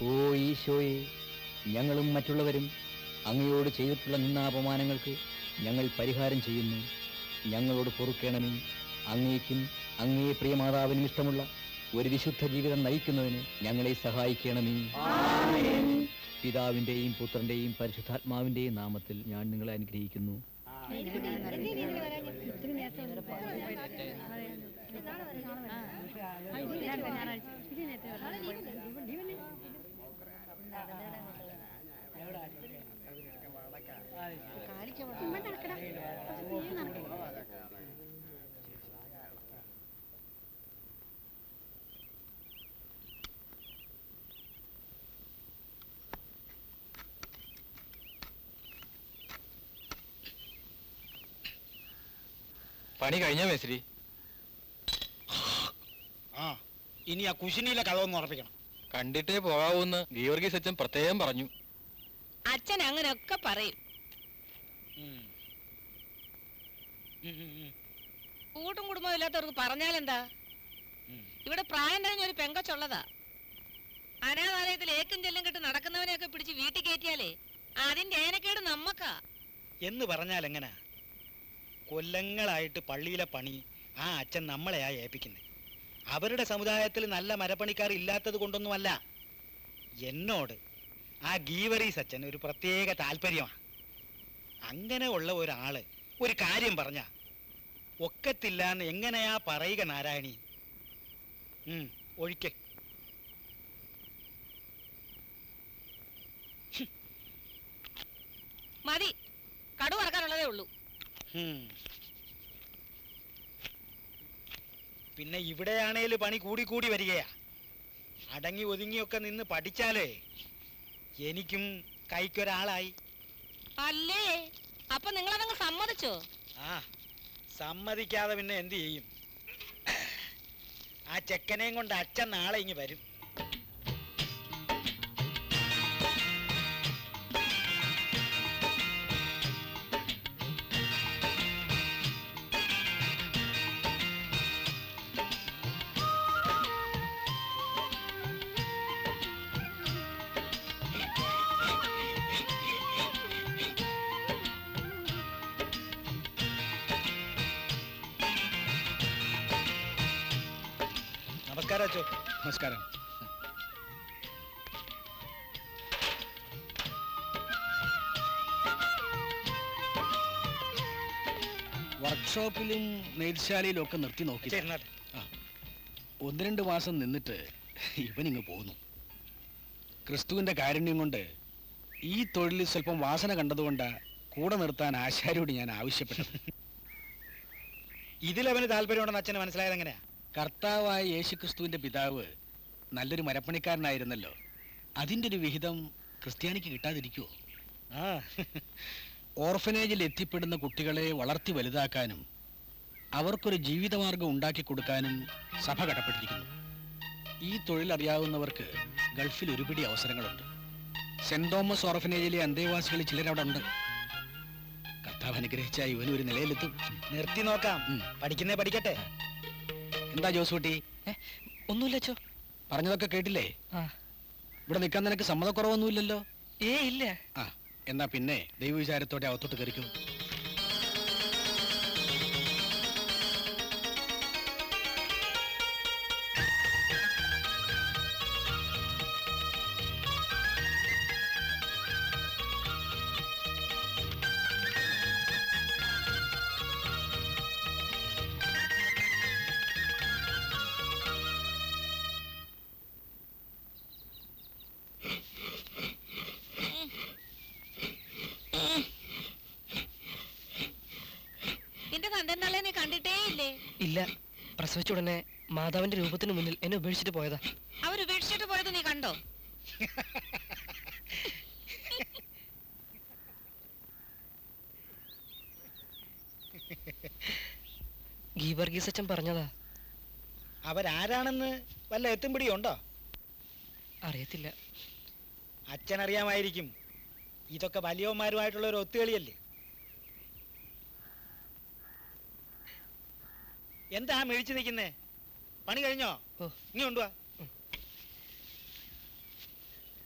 ഓ ഈശോയെ ഞങ്ങളും മറ്റുള്ളവരും അങ്ങയോട് ചെയ്തിട്ടുള്ള നിന്നാപമാനങ്ങൾക്ക് ഞങ്ങൾ പരിഹാരം ചെയ്യുന്നു ഞങ്ങളോട് പൊറുക്കേണമേ അങ്ങേക്കും അങ്ങേ പ്രിയമാതാവിനും ഇഷ്ടമുള്ള ഒരു വിശുദ്ധ ജീവിതം നയിക്കുന്നതിന് ഞങ്ങളെ സഹായിക്കണമേ പിതാവിന്റെയും പുത്രന്റെയും പരിശുദ്ധാത്മാവിന്റെയും നാമത്തിൽ ഞാൻ നിങ്ങളെ അനുഗ്രഹിക്കുന്നു പണി കഴിഞ്ഞ മേശ്രി ആ ഇനി ആ കുശിനിയിലെ കഥ ഒന്ന് ഉറപ്പിക്കണം കണ്ടിട്ടേ പോകാവൂന്ന് ഗീവർഗീസ് അച്ഛൻ പ്രത്യേകം പറഞ്ഞു അച്ഛൻ അങ്ങനെയൊക്കെ പറയും ഉം. ഉം, ഉം, ഉം. കൂട്ടും കുടുംബം ഇല്ലാത്തവർക്ക് പറഞ്ഞാലെന്താ ഉം. ഇവിടെ പ്രായം കഴിഞ്ഞ ഒരു പെങ്കച്ചുള്ളതാ അനാഥാലയത്തിൽ ഏക്കും ചെല്ലും കെട്ട് നടക്കുന്നവനെയൊക്കെ പിടിച്ച് വീട്ടിൽ കയറ്റിയാലേ അതിന്റെ ഏനക്കേട് നമ്മക്കാ എന്ന് പറഞ്ഞാൽ എങ്ങനാ കൊല്ലങ്ങളായിട്ട് പള്ളിയിലെ പണി ആ അച്ഛൻ നമ്മളെയാ ഏൽപ്പിക്കുന്നത് അവരുടെ സമുദായത്തിൽ നല്ല മരപ്പണിക്കാർ ഇല്ലാത്തത് കൊണ്ടൊന്നുമല്ല എന്നോട് ആ ഗീവറീസ് അച്ഛൻ ഒരു പ്രത്യേക താല്പര്യമാണ് അങ്ങനെ ഉള്ള ഒരാള് ഒരു കാര്യം പറഞ്ഞ ഒക്കത്തില്ലാന്ന് എങ്ങനെയാ പറയുക നാരായണി ഉം, ഒഴിക്ക് മതി കടു വറക്കാനുള്ളതേ ഉള്ളൂ ഉം. പിന്നെ ഇവിടെയാണേല് പണി കൂടി കൂടി വരികയാ അടങ്ങി ഒതുങ്ങിയൊക്കെ നിന്ന് പഠിച്ചാലേ എനിക്കും കൈക്കൊരാളായി അല്ലേ അപ്പൊ നിങ്ങളതങ്ങ് സമ്മതിച്ചോ ആ സമ്മതിക്കാതെ പിന്നെ എന്ത് ചെയ്യും ആ ചെക്കനെയും കൊണ്ട് അച്ഛൻ നാളെ ഇങ്ങ് വരും നമസ്കാരം അച്ചോ നമസ്കാരം വർക്ക്ഷോപ്പിലും നെയ്ത്ശാലയിലും ഒക്കെ നിർത്തി നോക്കി ചേരുന്നാട്ടെ ഒന്ന് രണ്ട് മാസം നിന്നിട്ട് ഇവനിങ്ങ് പോന്നു ക്രിസ്തുവിന്റെ കാരുണ്യം കൊണ്ട് ഈ തൊഴിലിൽ സ്വല്പം വാസന കണ്ടതുകൊണ്ട് കൂടെ നിർത്താൻ ആശാരിയോട് ഞാൻ ആവശ്യപ്പെട്ടത് ഇതിലവന് താല്പര്യമുണ്ടെന്ന് അച്ഛന് മനസ്സിലായത് എങ്ങനെയാ കർത്താവായ യേശുക്രിസ്തുവിന്റെ പിതാവ് നല്ലൊരു മരപ്പണിക്കാരനായിരുന്നല്ലോ അതിൻ്റെ ഒരു വിഹിതം ക്രിസ്ത്യാനിക്ക് കിട്ടാതിരിക്കുമോ ആ ഓർഫനേജിൽ എത്തിപ്പെടുന്ന കുട്ടികളെ വളർത്തി വലുതാക്കാനും അവർക്കൊരു ജീവിതമാർഗം ഉണ്ടാക്കി കൊടുക്കാനും സഭ കടപ്പെട്ടിരിക്കുന്നു ഈ തൊഴിൽ അറിയാവുന്നവർക്ക് ഗൾഫിൽ ഒരുപിടി അവസരങ്ങളുണ്ട് സെന്റ് തോമസ് ഓർഫനേജിലെ അന്തേവാസികളിൽ ചിലരവിടെ ഉണ്ട് കർത്താവ് അനുഗ്രഹിച്ച ഇവനും ഒരു നിലയിലെത്തും നിർത്തി നോക്കാം ഉം. പഠിക്കുന്നേ പഠിക്കട്ടെ എന്താ ജോസൂട്ടി ഒന്നുമില്ല അച്ചോ പറഞ്ഞതൊക്കെ കേട്ടില്ലേ ആ ഇവിടെ നിൽക്കാൻ നിനക്ക് സമ്മതക്കുറവൊന്നുമില്ലല്ലോ ഏ ഇല്ല ആ എന്നാ പിന്നെ ദൈവവിചാരത്തോടെ അകത്തോട്ട് കയറിക്കും നിന്റെ തന്റെ നീ കണ്ടിട്ടേ ഇല്ലേ ഇല്ല പ്രസവിച്ച ഉടനെ മാതാവിന്റെ രൂപത്തിന് മുന്നിൽ എന്നെ ഉപേക്ഷിച്ചിട്ട് പോയതാ അവരുപേക്ഷിച്ചിട്ട് പോയത് നീ കണ്ടോ ഗീവർഗീസ് അച്ഛൻ പറഞ്ഞതാ അവരാരാണെന്ന് വല്ല എത്തുംപിടിയുണ്ടോ അറിയത്തില്ല അച്ഛനറിയാമായിരിക്കും ഇതൊക്കെ വലിയവന്മാരുമായിട്ടുള്ള ഒരു ഒത്തുകളിയല്ലേ എന്താ മേടിച്ചു നിൽക്കുന്നേ പണി കഴിഞ്ഞോ ഓ. ഇനി കൊണ്ടുവാ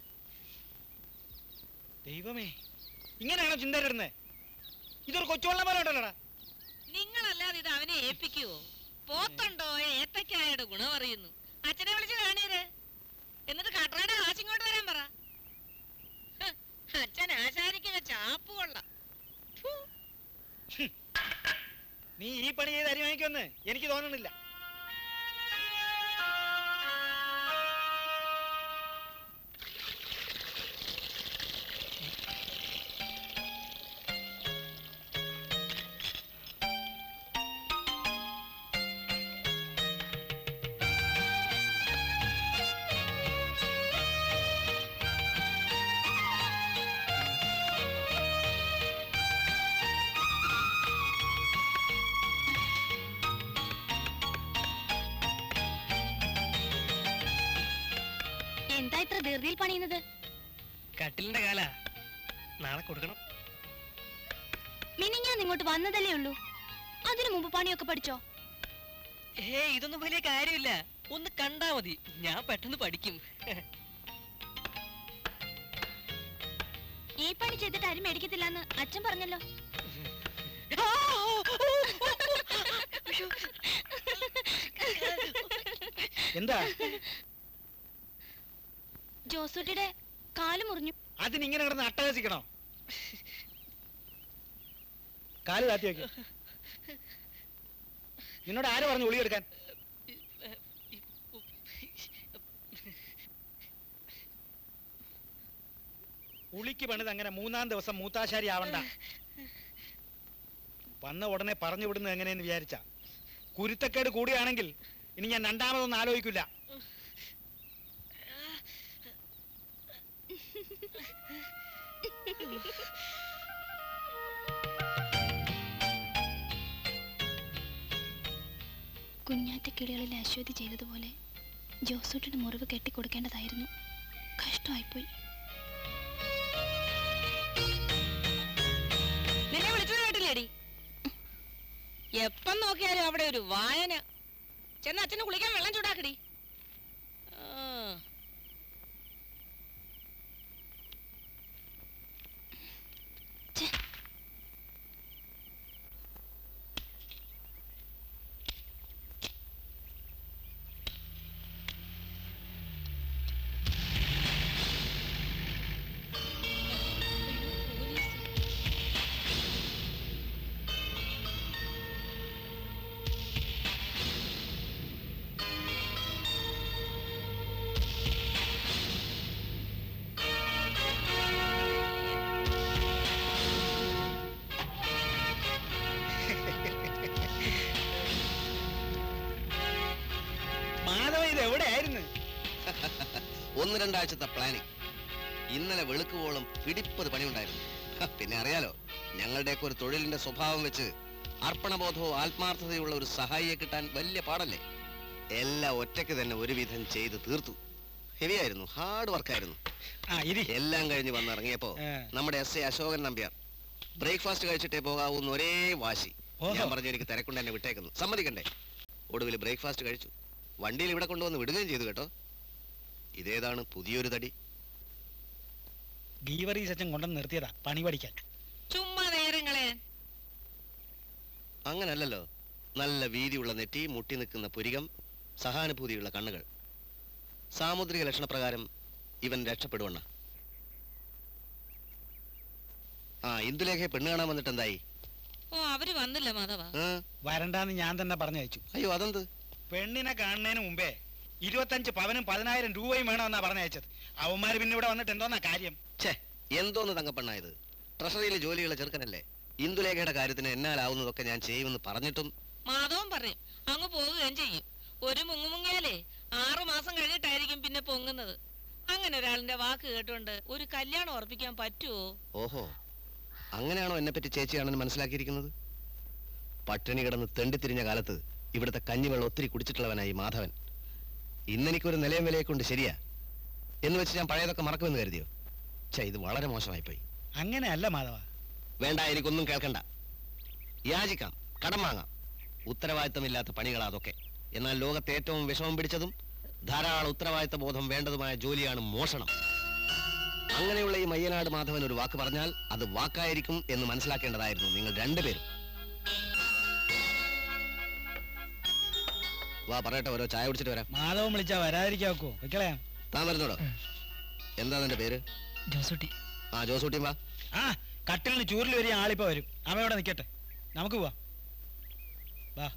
ദൈവമേ ഇങ്ങനെയാണോ ചിന്തയിടുന്നത് ഇതൊരു കൊച്ചുവെള്ളം പോലെ ഉണ്ടല്ലോടാ നിങ്ങളല്ലാതെ ഇത് അവനെ ഏൽപ്പിക്കുവോ പോത്തുണ്ടോ ഏത്തക്കായുടെ ഗുണം അറിയുന്നു അച്ഛനെ വിളിച്ച് കാണീര് എന്നിട്ട് കട്ടറയുടെ കാശിങ്ങോട്ട് വരാൻ പറ ഹ്, അച്ഛൻ ആശാരിക്കുന്ന ചാപ്പ് കൊള്ളാം ഫു. നീ ഈ പണി ചെയ്ത് അരിവാങ്ങിക്കൊന്ന് എനിക്ക് തോന്നണില്ല എന്താ ഇത്ര ധൃതിയിൽ പണിയുന്നത് കട്ടിലിന്റെ കാല നാളെ കൊടുക്കണം മിനി ഞാൻ ഇങ്ങോട്ട് വന്നതല്ലേ ഉള്ളൂ അതിനു മുമ്പ് പണിയൊക്കെ പഠിച്ചോ ഏ ഇതൊന്നും വലിയ കാര്യമില്ല ഒന്ന് കണ്ടാ മതി ഞാൻ പെട്ടെന്ന് പഠിക്കും ഈ പണി ചെയ്തിട്ട് ആരും മേടിക്കത്തില്ലെന്ന് അച്ഛൻ പറഞ്ഞല്ലോ എന്താ ജോസൂട്ടിയുടെ കാല് മുറിഞ്ഞു അതിനിങ്ങനെ കിടന്ന് അട്ടഹസിക്കണോ കാല് താത്തി വെക്ക് നിന്നോട് ആര് പറഞ്ഞു ഉളി എടുക്കാൻ ഉളിക്ക് പണിത് അങ്ങനെ മൂന്നാം ദിവസം മൂത്താശാരി ആവണ്ട വന്ന ഉടനെ പറഞ്ഞു വിടുന്നത് എങ്ങനെയെന്ന് വിചാരിച്ച കുരുത്തക്കേട് കൂടിയാണെങ്കിൽ ഇനി ഞാൻ രണ്ടാമതൊന്നും ആലോചിക്കില്ല കുഞ്ഞാറ്റ കിളികളിൽ അശ്വതി ചെയ്തതുപോലെ ജോസൂട്ടിയുടെ മുറിവ് കെട്ടിക്കൊടുക്കേണ്ടതായിരുന്നു കഷ്ടമായിപ്പോയി നിന്നെ വിളിച്ചത് കേട്ടില്ലേടി എപ്പം നോക്കിയാലും അവിടെ ഒരു വായന ചെന്ന് അച്ഛന് കുളിക്കാൻ വെള്ളം ചൂടാക്കടി ആ. മാധവ ഇത് എവിടെയായിരുന്നു ഒന്ന് രണ്ടാഴ്ചത്തെ പ്ലാനിങ് ഇന്നലെ വെളുക്കുവോളം പിടിപ്പത് പണിയുണ്ടായിരുന്നു ഹ, പിന്നെ അറിയാലോ ഞങ്ങളുടെയൊക്കെ ഒരു തൊഴിലിന്റെ സ്വഭാവം വെച്ച് അർപ്പണബോധവും ആത്മാർത്ഥതയുള്ള ഒരു സഹായിയെ കിട്ടാൻ വലിയ പാടല്ലേ എല്ലാം ഒറ്റയ്ക്ക് തന്നെ ഒരുവിധം ചെയ്ത് തീർത്തു ഹെവിയായിരുന്നു ഹാർഡ് വർക്കായിരുന്നു ആ ഇരി എല്ലാം കഴിഞ്ഞ് വന്നിറങ്ങിയപ്പോ ഏ. നമ്മുടെ S A Ashokan Nambiar breakfast കഴിച്ചിട്ടേ പോകാവൂന്ന് ഒരേ വാശി ഓഹോ. ഞാൻ പറഞ്ഞു എനിക്ക് തിരക്കൊണ്ട് എന്നെ വിട്ടേക്കുന്നു സമ്മതിക്കണ്ടേ ഒടുവിൽ ബ്രേക്ക്ഫാസ്റ്റ് കഴിച്ചു വണ്ടിയിൽ ഇവിടെ കൊണ്ടുവന്ന് വിടുകയും ചെയ്തു കേട്ടോ ഇതേതാണ് പുതിയൊരു തടി ഗീവറി സച്ചൻ കൊണ്ടുവന്ന് നിർത്തിയതാ പണി പഠിക്കാൻ ചുമ്മാ നേരങ്ങളെ അങ്ങനല്ലല്ലോ നല്ല വീതിയുള്ള നെറ്റി മുട്ടി നിൽക്കുന്ന പുരികം സഹാനുഭൂതിയുള്ള കണ്ണുകൾ സാമുദ്രിക ലക്ഷണപ്രകാരം ഇവൻ രക്ഷപ്പെടുവണ്ണ ആ ഇന്ദുലേഖയെ പെണ്ണ് കാണാൻ വന്നിട്ട് എന്തായി ഓ അവര് വന്നില്ല മാധവ ആ, വരണ്ടാന്ന് ഞാൻ തന്നെ പറഞ്ഞു അയച്ചു അയ്യോ അതെന്ത് പെണ്ണിനെ കാണുന്നതിന് മുമ്പേ ഇരുപത്തഞ്ച് പവനും പതിനായിരം രൂപയും വേണമെന്നാ പറഞ്ഞയച്ചത് അവന്മാര് പിന്നെ ഇവിടെ വന്നിട്ട് എന്തോന്നാ കാര്യം ഛേ എന്തോന്ന് തങ്കപ്പെണ്ണായത് ട്രഷറിയിൽ ജോലിയുള്ള ചെറുക്കനല്ലേ ഇന്ദുലേഖയുടെ കാര്യത്തിന് എന്നാലാവുന്നതൊക്കെ ഞാൻ ചെയ്യുമെന്ന് പറഞ്ഞിട്ടും മാധവൻ പറയും അങ്ങ് പോകുകയും ചെയ്യും ഒരു മുങ്ങുമുങ്ങിയാലേ ആറു മാസം കഴിഞ്ഞിട്ടായിരിക്കും പിന്നെ പൊങ്ങുന്നത് അങ്ങനെ ഒരാളിന്റെ വാക്ക് കേട്ടുകൊണ്ട് ഒരു കല്യാണം ഉറപ്പിക്കാൻ പറ്റുമോ ഓഹോ അങ്ങനെയാണോ എന്നെപ്പറ്റി ചേച്ചിയാണെന്ന് മനസ്സിലാക്കിയിരിക്കുന്നത് പട്ടിണി കിടന്ന് തെണ്ടിത്തിരിഞ്ഞ കാലത്ത് ഇവിടുത്തെ കഞ്ഞിവെള്ളം ഒത്തിരി കുടിച്ചിട്ടുള്ളവനായി മാധവൻ ഇന്നെനിക്കൊരു നിലയം വിലയെ കൊണ്ട് ശരിയാ എന്ന് വെച്ച് ഞാൻ പഴയതൊക്കെ മറക്കുമെന്ന് കരുതിയോ ഛേ ഇത് വളരെ മോശമായിപ്പോയി അങ്ങനെയല്ല മാധവ വേണ്ട എനിക്കൊന്നും കേൾക്കണ്ട യാചിക്കാം കടം വാങ്ങാം ഉത്തരവാദിത്തമില്ലാത്ത പണികളാ അതൊക്കെ എന്നാൽ ലോകത്തെ ഏറ്റവും വിഷമം പിടിച്ചതും ധാരാളം ഉത്തരവാദിത്ത ബോധം വേണ്ടതുമായ ജോലിയാണ് മോഷണം അങ്ങനെയുള്ള ഈ മയ്യനാട് മാധവൻ ഒരു വാക്ക് പറഞ്ഞാൽ അത് വാക്കായിരിക്കും എന്ന് മനസ്സിലാക്കേണ്ടതായിരുന്നു നിങ്ങൾ രണ്ടുപേരും വാ പറയട്ടെ ഓരോ ചായ കുടിച്ചിട്ട് വരാം മാധവൻ വിളിച്ചാ വരാതിരിക്കാക്കോ വെക്കളയാ താൻ വരുന്നോടോ എന്താ നിന്റെ പേര് ജോസൂട്ടി ആ ജോസൂട്ടിയും വാ ആ കട്ടിലിന് ചൂരിൽ വരിക ആളിപ്പോ വരും അവയോടെ നിക്കട്ടെ നമുക്ക് പോവാം വാ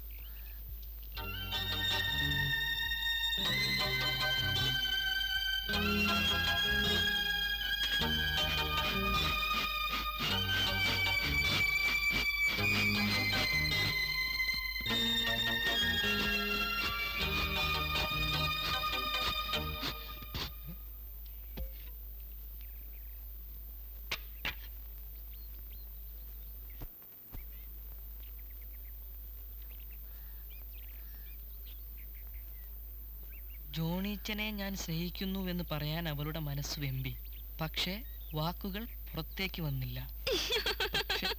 ജോണീച്ചനെ ഞാൻ സ്നേഹിക്കുന്നു എന്ന് പറയാൻ അവളുടെ മനസ്സ് വെമ്പി പക്ഷേ വാക്കുകൾ പുറത്തേക്ക് വന്നില്ല പക്ഷേ-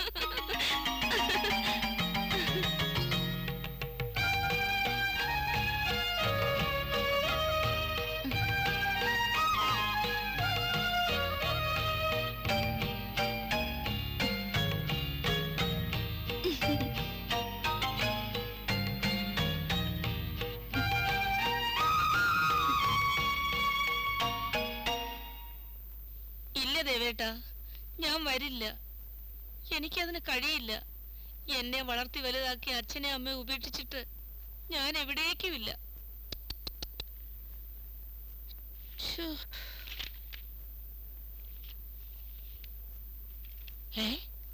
ഇല്ല ദേവേട്ടാ ഞാൻ വരില്ല എനിക്കതിന് കഴിയില്ല എന്നെ വളർത്തി വലുതാക്കി അച്ഛനെ അമ്മയെ ഉപേക്ഷിച്ചിട്ട് ഞാൻ എവിടേക്കുമില്ല ശ്ശോ. ഏ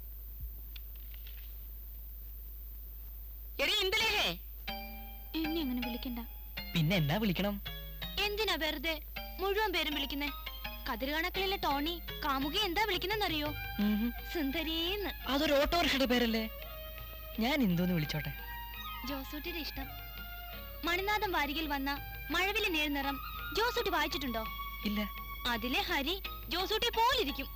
എടി ഇന്ദുലേഖേ എന്നെ അങ്ങനെ വിളിക്കണ്ട പിന്നെ എന്നാ വിളിക്കണം എന്തിനാ വെറുതെ മുഴുവൻ പേരും വിളിക്കുന്നേ കതിരുകണക്കിലെ ടോണി കാമുകി എന്താ വിളിക്കുന്നെന്നറിയോ ഉം. സുന്ദരീന്ന് അതൊരു ഓട്ടോറിക്ഷയുടെ പേരല്ലേ ഞാൻ എന്തോന്ന് വിളിച്ചോട്ടെ ജോസൂട്ടിയുടെ ഇഷ്ടം മണിനാഥം വാരികിൽ വന്ന മഴവിലെ നേർനിറം ജോസൂട്ടി വായിച്ചിട്ടുണ്ടോ ഇല്ല അതിലെ ഹരി ജോസൂട്ടി പോലിരിക്കും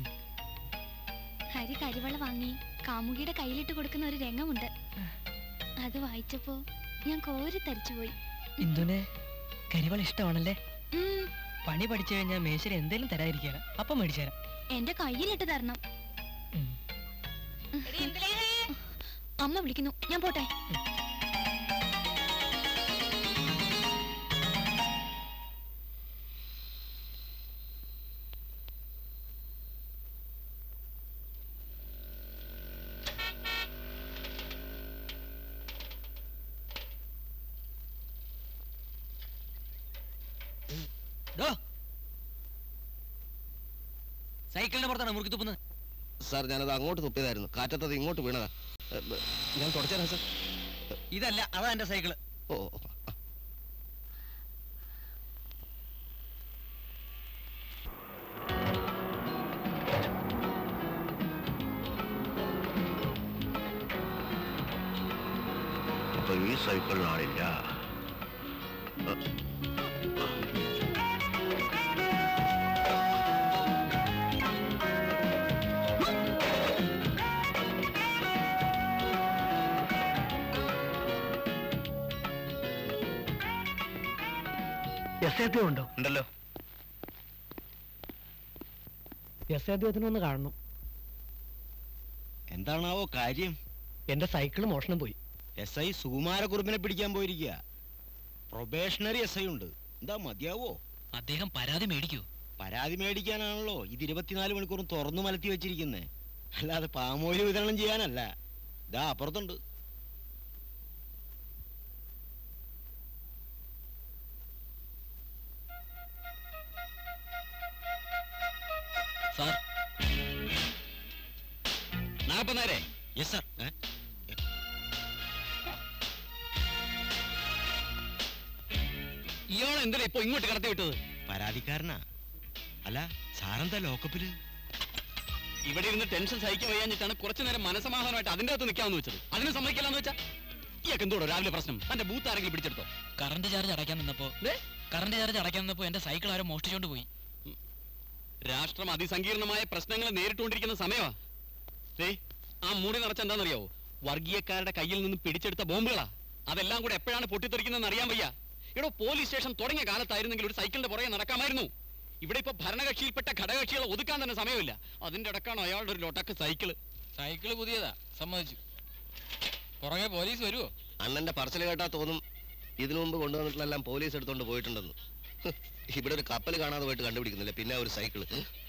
ഹരി കരിവള വാങ്ങി കാമുകിയുടെ കയ്യിലിട്ട് കൊടുക്കുന്ന ഒരു രംഗമുണ്ട് അത് വായിച്ചപ്പോ ഞാൻ കോരി തരിച്ചുപോയി ഇന്ദുനെ കരിവൾ ഇഷ്ടമാണല്ലേ ഉം, പണി പഠിച്ചു കഴിഞ്ഞാൽ മേശരി എന്തേലും തരാതിരിക്കാല അപ്പം മേടിച്ചു തരാം എന്റെ കയ്യിലിട്ട് തരണം ഉം. എടി ഇന്ദുലേഖേ അമ്മ വിളിക്കുന്നു ഞാൻ പോട്ടെ സൈക്കിളിന്റെ പുറത്താണ് മുറുക്കി തുപ്പുന്നത് സാർ ഞാനത് അങ്ങോട്ട് തുപ്പിയതായിരുന്നു കാറ്റത്തത് ഇങ്ങോട്ട് വീണതാ ഏ, ബ- ഞാൻ തുടച്ചേരാം സാർ ഇതല്ല അതാ എന്റെ സൈക്കിള് ഓ ഓ, ആ. അപ്പൊ ഈ സൈക്കിളിനാണില്ല എസ് എ ഉണ്ടോ ഉണ്ടല്ലോ എസ് എ ഒന്ന് കാണണം എന്താണാവോ കാര്യം എന്റെ സൈക്കിൾ മോഷണം പോയി എസ് ഐ സുകുമാരക്കുറുപ്പിനെ പിടിക്കാൻ പോയിരിക്കുക പ്രൊബേഷണറി എസ് ഐ ഉണ്ട് എന്താ മതിയാവോ അദ്ദേഹം പരാതി മേടിക്കൂ പരാതി മേടിക്കാനാണല്ലോ ഇത് ഇരുപത്തിനാല് മണിക്കൂറും തുറന്നു മലത്തി വെച്ചിരിക്കുന്നേ അല്ലാതെ പാമോയില് വിതരണം ചെയ്യാനല്ല ഇതാ അപ്പുറത്തുണ്ട് സാർ നാപ്പന്നേരെ യെസ് സാർ ഇയാളെ എന്തിനാ ഇപ്പൊ ഇങ്ങോട്ട് കടത്തി വിട്ടത് പരാതിക്കാരനാ അല്ല സാറെന്താ ലോക്കപ്പില് ഇവിടെ ഇരുന്ന് ടെൻഷൻ സഹിക്കാൻ വയ്യാഞ്ഞിട്ടാണ് കുറച്ചു നേരം മനസമാധാനമായിട്ട് അതിന്റെ അകത്ത് നിൽക്കാമെന്ന് വെച്ചത് അതിന് സമ്മതിക്കില്ലാന്ന് വെച്ചാ ഇയാൾക്ക് എന്തോടോ രാവിലെ പ്രശ്നം തന്റെ ബൂത്ത് ആരെങ്കിലും പിടിച്ചെടുത്തോ കറണ്ട് ചാർജ് അടയ്ക്കാൻ നിന്നപ്പോ കറണ്ട് ചാർജ് അടയ്ക്കാൻ നിന്നപ്പോ എന്റെ സൈക്കിൾ ആരോ മോഷ്ടിച്ചോണ്ട് പോയി രാഷ്ട്രം അതിസങ്കീർണമായ പ്രശ്നങ്ങൾ നേരിട്ടുകൊണ്ടിരിക്കുന്ന സമയമാ ദേ, ആ മൂടി നിറച്ച എന്താണെന്നറിയാവോ വർഗീയക്കാരുടെ കയ്യിൽ നിന്ന് പിടിച്ചെടുത്ത ബോംബുകളാ അതെല്ലാം കൂടെ എപ്പോഴാണ് പൊട്ടിത്തെറിക്കുന്നതെന്ന് അറിയാൻ വയ്യ എടോ പോലീസ് സ്റ്റേഷൻ തുടങ്ങിയ കാലത്തായിരുന്നെങ്കിൽ ഒരു സൈക്കിളിന്റെ പുറകെ നടക്കാമായിരുന്നു ഇവിടെ ഇപ്പൊ ഭരണകക്ഷിയിൽപ്പെട്ട ഘടകകക്ഷികളെ ഒതുക്കാൻ തന്നെ സമയമില്ല അതിന്റെ ഇടക്കാണ് അയാളുടെ ഒരു ലൊട്ടക്ക് സൈക്കിള് സൈക്കിള് പുതിയതാ സമ്മതിച്ചു പുറകെ പോലീസ് വരുമോ അണ്ണന്റെ പറച്ചിൽ കേട്ടാ തോന്നും ഇതിനു മുമ്പ് കൊണ്ടുവന്നിട്ടുള്ളെല്ലാം പോലീസ് എടുത്തോണ്ട് പോയിട്ടുണ്ടെന്ന് ഹ്, ഇവിടെ ഒരു കപ്പൽ കാണാതെ പോയിട്ട് കണ്ടുപിടിക്കുന്നില്ല പിന്നെ ഒരു സൈക്കിള്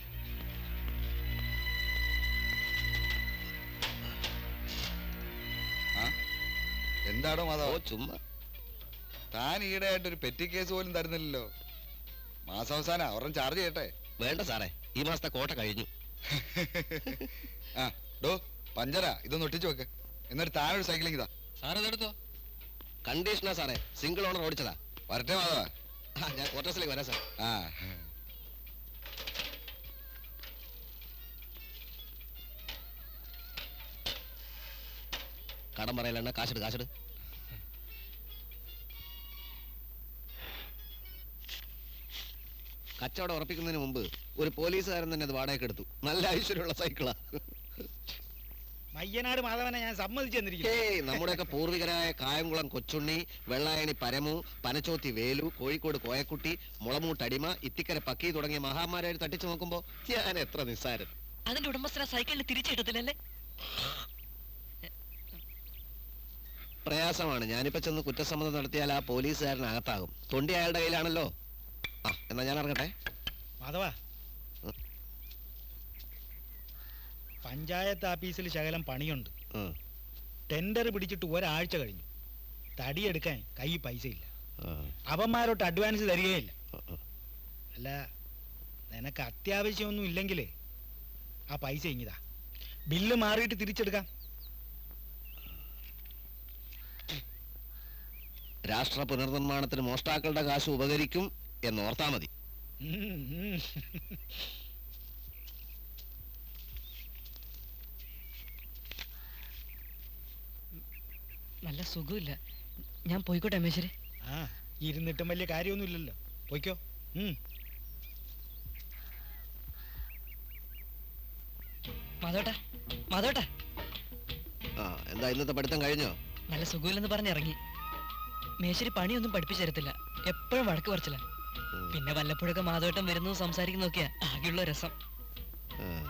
എന്താടോ ഓ മാധവ ചുമ്മാ താൻ ഈടെയായിട്ട് ഒരു പെറ്റി കേസ് പോലും തരുന്നില്ലല്ലോ മാസാവസാനം ഒരെണ്ണം ചാർജ് ചെയ്യട്ടെ വേണ്ട സാറേ ഈ മാസത്തെ കോട്ട കഴിഞ്ഞു ആ ഡോ പഞ്ചര ഇതൊന്ന് ഒട്ടിച്ചു വെക്ക് എന്നിട്ട് താനൊരു സൈക്ലിംഗ് ഇതാ സാർ ഇതെടുത്തോ കണ്ടീഷനാ സാറേ സിംഗിൾ ഓണർ ഓടിച്ചതാ വരട്ടെ മാധവ ആ, ഞാൻ ക്വാർട്ടേഴ്സിലേക്ക് വരാം സാർ ആ കടം പറയലണ്ണ കാശെടു കാശെടു കച്ചവടം ഉറപ്പിക്കുന്നതിന് മുമ്പ് ഒരു പോലീസുകാരൻ തന്നെ അത് വാടകയ്ക്ക് എടുത്തു നല്ല ഐശ്വര്യമുള്ള സൈക്കിളാ മയ്യനാട് മാധവനെ ഞാൻ സമ്മതിച്ചു തന്നിരിക്കുന്നു ഏയ് നമ്മുടെയൊക്കെ പൂർവികരായ കായംകുളം കൊച്ചുണ്ണി വെള്ളായണി പരമു പനച്ചോത്തി വേലു കോഴിക്കോട് കോയക്കുട്ടി മുളമൂട്ട് അടിമ ഇത്തിക്കര പക്കി തുടങ്ങിയ മഹാമാരായി തട്ടിച്ചു നോക്കുമ്പോ ഞാൻ എത്ര നിസ്സാരൻ അതിന്റെ ഉടമസ്ഥന സൈക്കിളിൽ തിരിച്ചെടുത്തില്ലല്ലേ പ്രയാസമാണ് ഞാനിപ്പോ ചെന്ന് കുറ്റസമ്മതം നടത്തിയാൽ ആ പോലീസുകാരൻ അകത്താകും തൊണ്ടി അയാളുടെ കയ്യിലാണല്ലോ ആ എന്നാ ഞാൻ ഇറങ്ങട്ടെ മാധവ ഉം. പഞ്ചായത്ത് ഓഫീസിൽ ശകലം പണിയുണ്ട് ഉം, ടെൻഡർ പിടിച്ചിട്ട് ഒരാഴ്ച കഴിഞ്ഞു തടിയെടുക്കാൻ കൈ പൈസ ഇല്ല ഉം, അവന്മാരോട്ട് അഡ്വാൻസ് തരികയില്ല ഉം, ഉം. അല്ല നിനക്ക് അത്യാവശ്യമൊന്നും ഇല്ലെങ്കിൽ ആ പൈസ ഇങ്ങിതാ ബില്ല് മാറിയിട്ട് തിരിച്ചെടുക്കാം രാഷ്ട്ര പുനർനിർമ്മാണത്തിന് മോഷ്ടാക്കളുടെ കാശ് ഉപകരിക്കും എന്നോർത്താ മതി ഉം, ഉം. നല്ല സുഖമില്ല ഞാൻ പോയിക്കോട്ടെ അമ്മേശ്വരി ആ ഇരുന്നിട്ടും വലിയ കാര്യമൊന്നുമില്ലല്ലോ പോയിക്കോ ഉം. മാധവട്ടാ മാധവട്ടാ ആ എന്താ ഇന്നത്തെ പഠിത്തം കഴിഞ്ഞോ നല്ല സുഖമില്ലെന്ന് പറഞ്ഞിറങ്ങി മേശ്ശേരി പണിയൊന്നും പഠിപ്പിച്ചു തരത്തില്ല എപ്പോഴും വഴക്ക് പറിച്ചില്ല ഉം, പിന്നെ വല്ലപ്പോഴൊക്കെ മാധവട്ടം വരുന്നു സംസാരിക്കുന്നൊക്കെയാ ആകെയുള്ള രസം ഉം.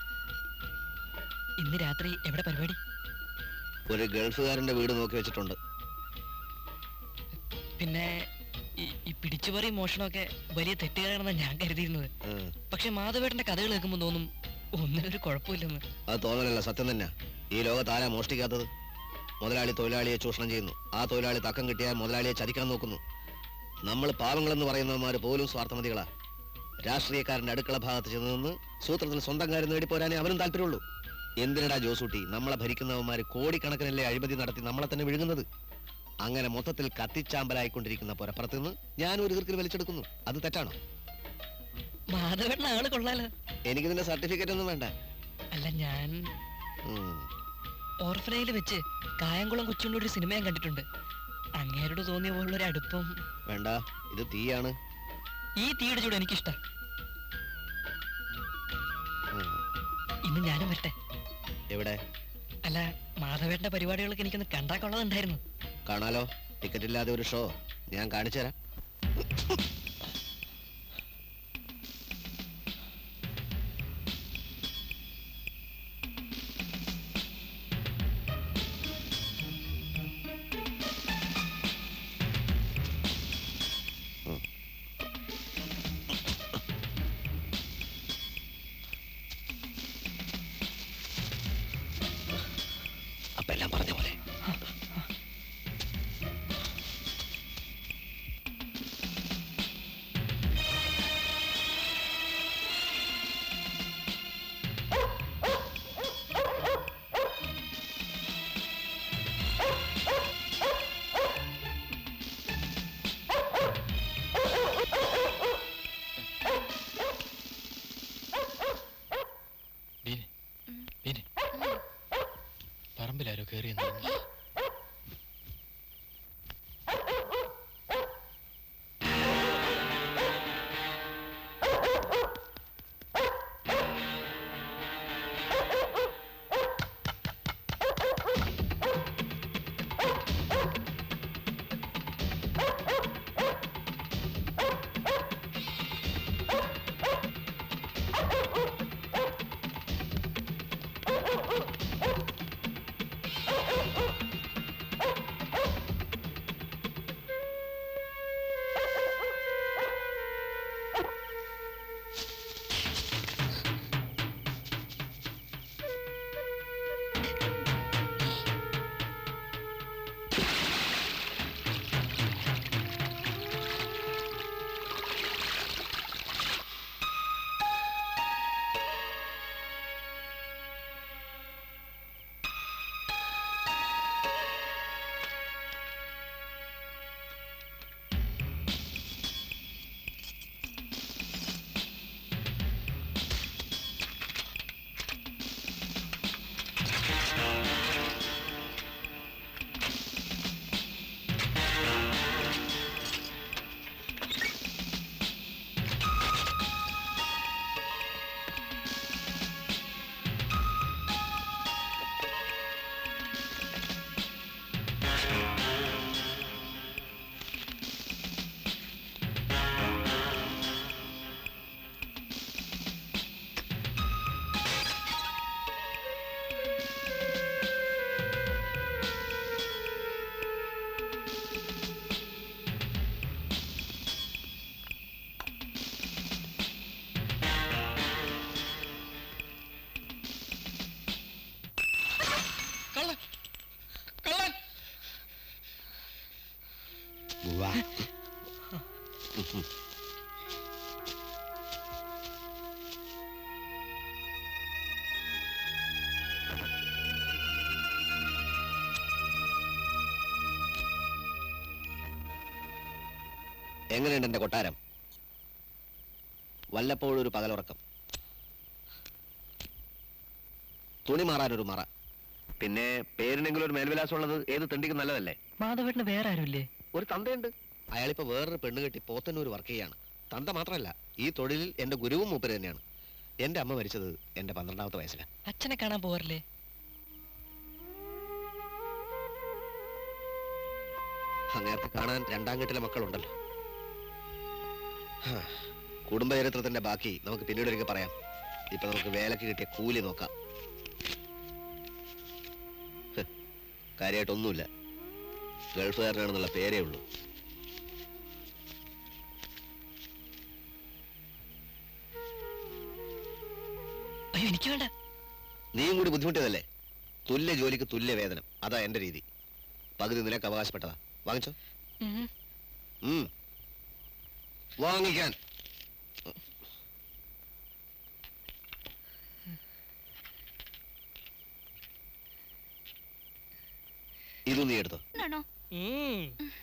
ഇന്ന് രാത്രി എവിടെ പരിപാടി ഒരു ഗൾഫുകാരന്റെ വീട് നോക്കി വെച്ചിട്ടുണ്ട് പിന്നെ ഈ- ഈ പിടിച്ചുപറി മോഷണമൊക്കെ വലിയ തെറ്റുകാരാണെന്ന് ഞാൻ കരുതിയിരുന്നത് ഉം. പക്ഷെ മാധവേട്ടന്റെ കഥകൾ കേൾക്കുമ്പോൾ തോന്നും ഒന്നിനൊരു കുഴപ്പമില്ലെന്ന് അത് തോന്നലല്ല സത്യം തന്നെ ഈ ലോകത്ത് ആരാ മോഷ്ടിക്കാത്തത് മുതലാളി തൊഴിലാളിയെ ചൂഷണം ചെയ്യുന്നു ആ തൊഴിലാളി തക്കം കിട്ടിയാൽ മുതലാളിയെ ചതിക്കാൻ നോക്കുന്നു നമ്മൾ പാവങ്ങളെന്ന് പറയുന്നവന്മാർ പോലും സ്വാർത്ഥമതികളാ രാഷ്ട്രീയക്കാരന്റെ അടുക്കള ഭാഗത്ത് ചെന്ന് നിന്ന് സൂത്രത്തിന് സ്വന്തം കാര്യം നേടിപ്പോരാനേ അവനും താല്പര്യമുള്ളൂ എന്തിനടാ ജോസൂട്ടി നമ്മളെ ഭരിക്കുന്നവന്മാർ കോടിക്കണക്കിനല്ലേ അഴിമതി നടത്തി നമ്മളെ തന്നെ വിഴുങ്ങുന്നത് അങ്ങനെ മൊത്തത്തിൽ കത്തിച്ചാമ്പലായിക്കൊണ്ടിരിക്കുന്ന പുരപ്പുറത്ത് നിന്ന് ഞാൻ ഒരു ഈർക്കിൽ വലിച്ചെടുക്കുന്നു അത് തെറ്റാണോ മാധവേട്ടൻ ആള് കൊള്ളാലോ എനിക്കിതിന്റെ സർട്ടിഫിക്കറ്റ് ഒന്നും വേണ്ട അല്ല ഞാൻ ഉം. ഓർഫനയിൽ വെച്ച് കായംകുളം കൊച്ചുകൊണ്ട് ഒരു സിനിമ ഞാൻ കണ്ടിട്ടുണ്ട് അങ്ങേരോട് തോന്നിയ പോലുള്ള ഒരു അടുപ്പം വേണ്ട ഇത് തീയാണ് ഈ തീയുടെ ചൂട് എനിക്കിഷ്ട ഉം. ഇന്ന് ഞാനും വരട്ടെ എവിടെ അല്ല മാധവേട്ടന്റെ പരിപാടികളൊക്കെ എനിക്കൊന്ന് കണ്ടാ കൊള്ളതുണ്ടായിരുന്നു കാണാലോ ടിക്കറ്റ് ഇല്ലാതെ ഒരു ഷോ ഞാൻ കാണിച്ചു തരാം ഉം. അപ്പൊ എല്ലാം പറഞ്ഞ പോലെ വാ എങ്ങനെയുണ്ട് എന്റെ കൊട്ടാരം വല്ലപ്പോഴും ഒരു പകലുറക്കം തുണി മാറാനൊരു മറ പിന്നെ പേരിനെങ്കിലും ഒരു മേൽവിലാസം ഉള്ളത് ഏത് തെണ്ടിക്ക് നല്ലതല്ലേ മാധവേട്ടന് വേറെ ആരുമില്ലേ ഒരു തന്തയുണ്ട് അയാളിപ്പോ വേറൊരു പെണ്ണ് കെട്ടി പോത്തന്നൂർ വർക്ക് ചെയ്യാണ് തന്ത മാത്രമല്ല ഈ തൊഴിലിൽ എന്റെ ഗുരുവും മൂപ്പര് തന്നെയാണ് എന്റെ അമ്മ മരിച്ചത് എന്റെ പന്ത്രണ്ടാമത്തെ വയസ്സിലാണ് അച്ഛനെ കാണാൻ പോകാറില്ലേ അങ്ങേർക്ക് കാണാൻ രണ്ടാം കെട്ടിലെ മക്കളുണ്ടല്ലോ ഹാ, കുടുംബചരിത്രത്തിന്റെ ബാക്കി നമുക്ക് പിന്നീട് ഒരിക്കൽ പറയാം ഇപ്പൊ നമുക്ക് വേലക്ക് കിട്ടിയ കൂലി നോക്കാം ഹ്, കാര്യമായിട്ടൊന്നുമില്ല ഗൾഫുകാരനാണെന്നുള്ള പേരേ ഉള്ളൂ അയ്യോ എനിക്ക് വേണ്ട നീയും കൂടി ബുദ്ധിമുട്ടിയതല്ലേ തുല്യ ജോലിക്ക് തുല്യ വേതനം അതാ എന്റെ രീതി പകുതി നിനക്ക് അവകാശപ്പെട്ടതാ വാങ്ങിച്ചോ ഉം. ഉം. വാങ്ങിക്കാൻ ഇതും നീ എടുത്തോ ആണോ ഉം.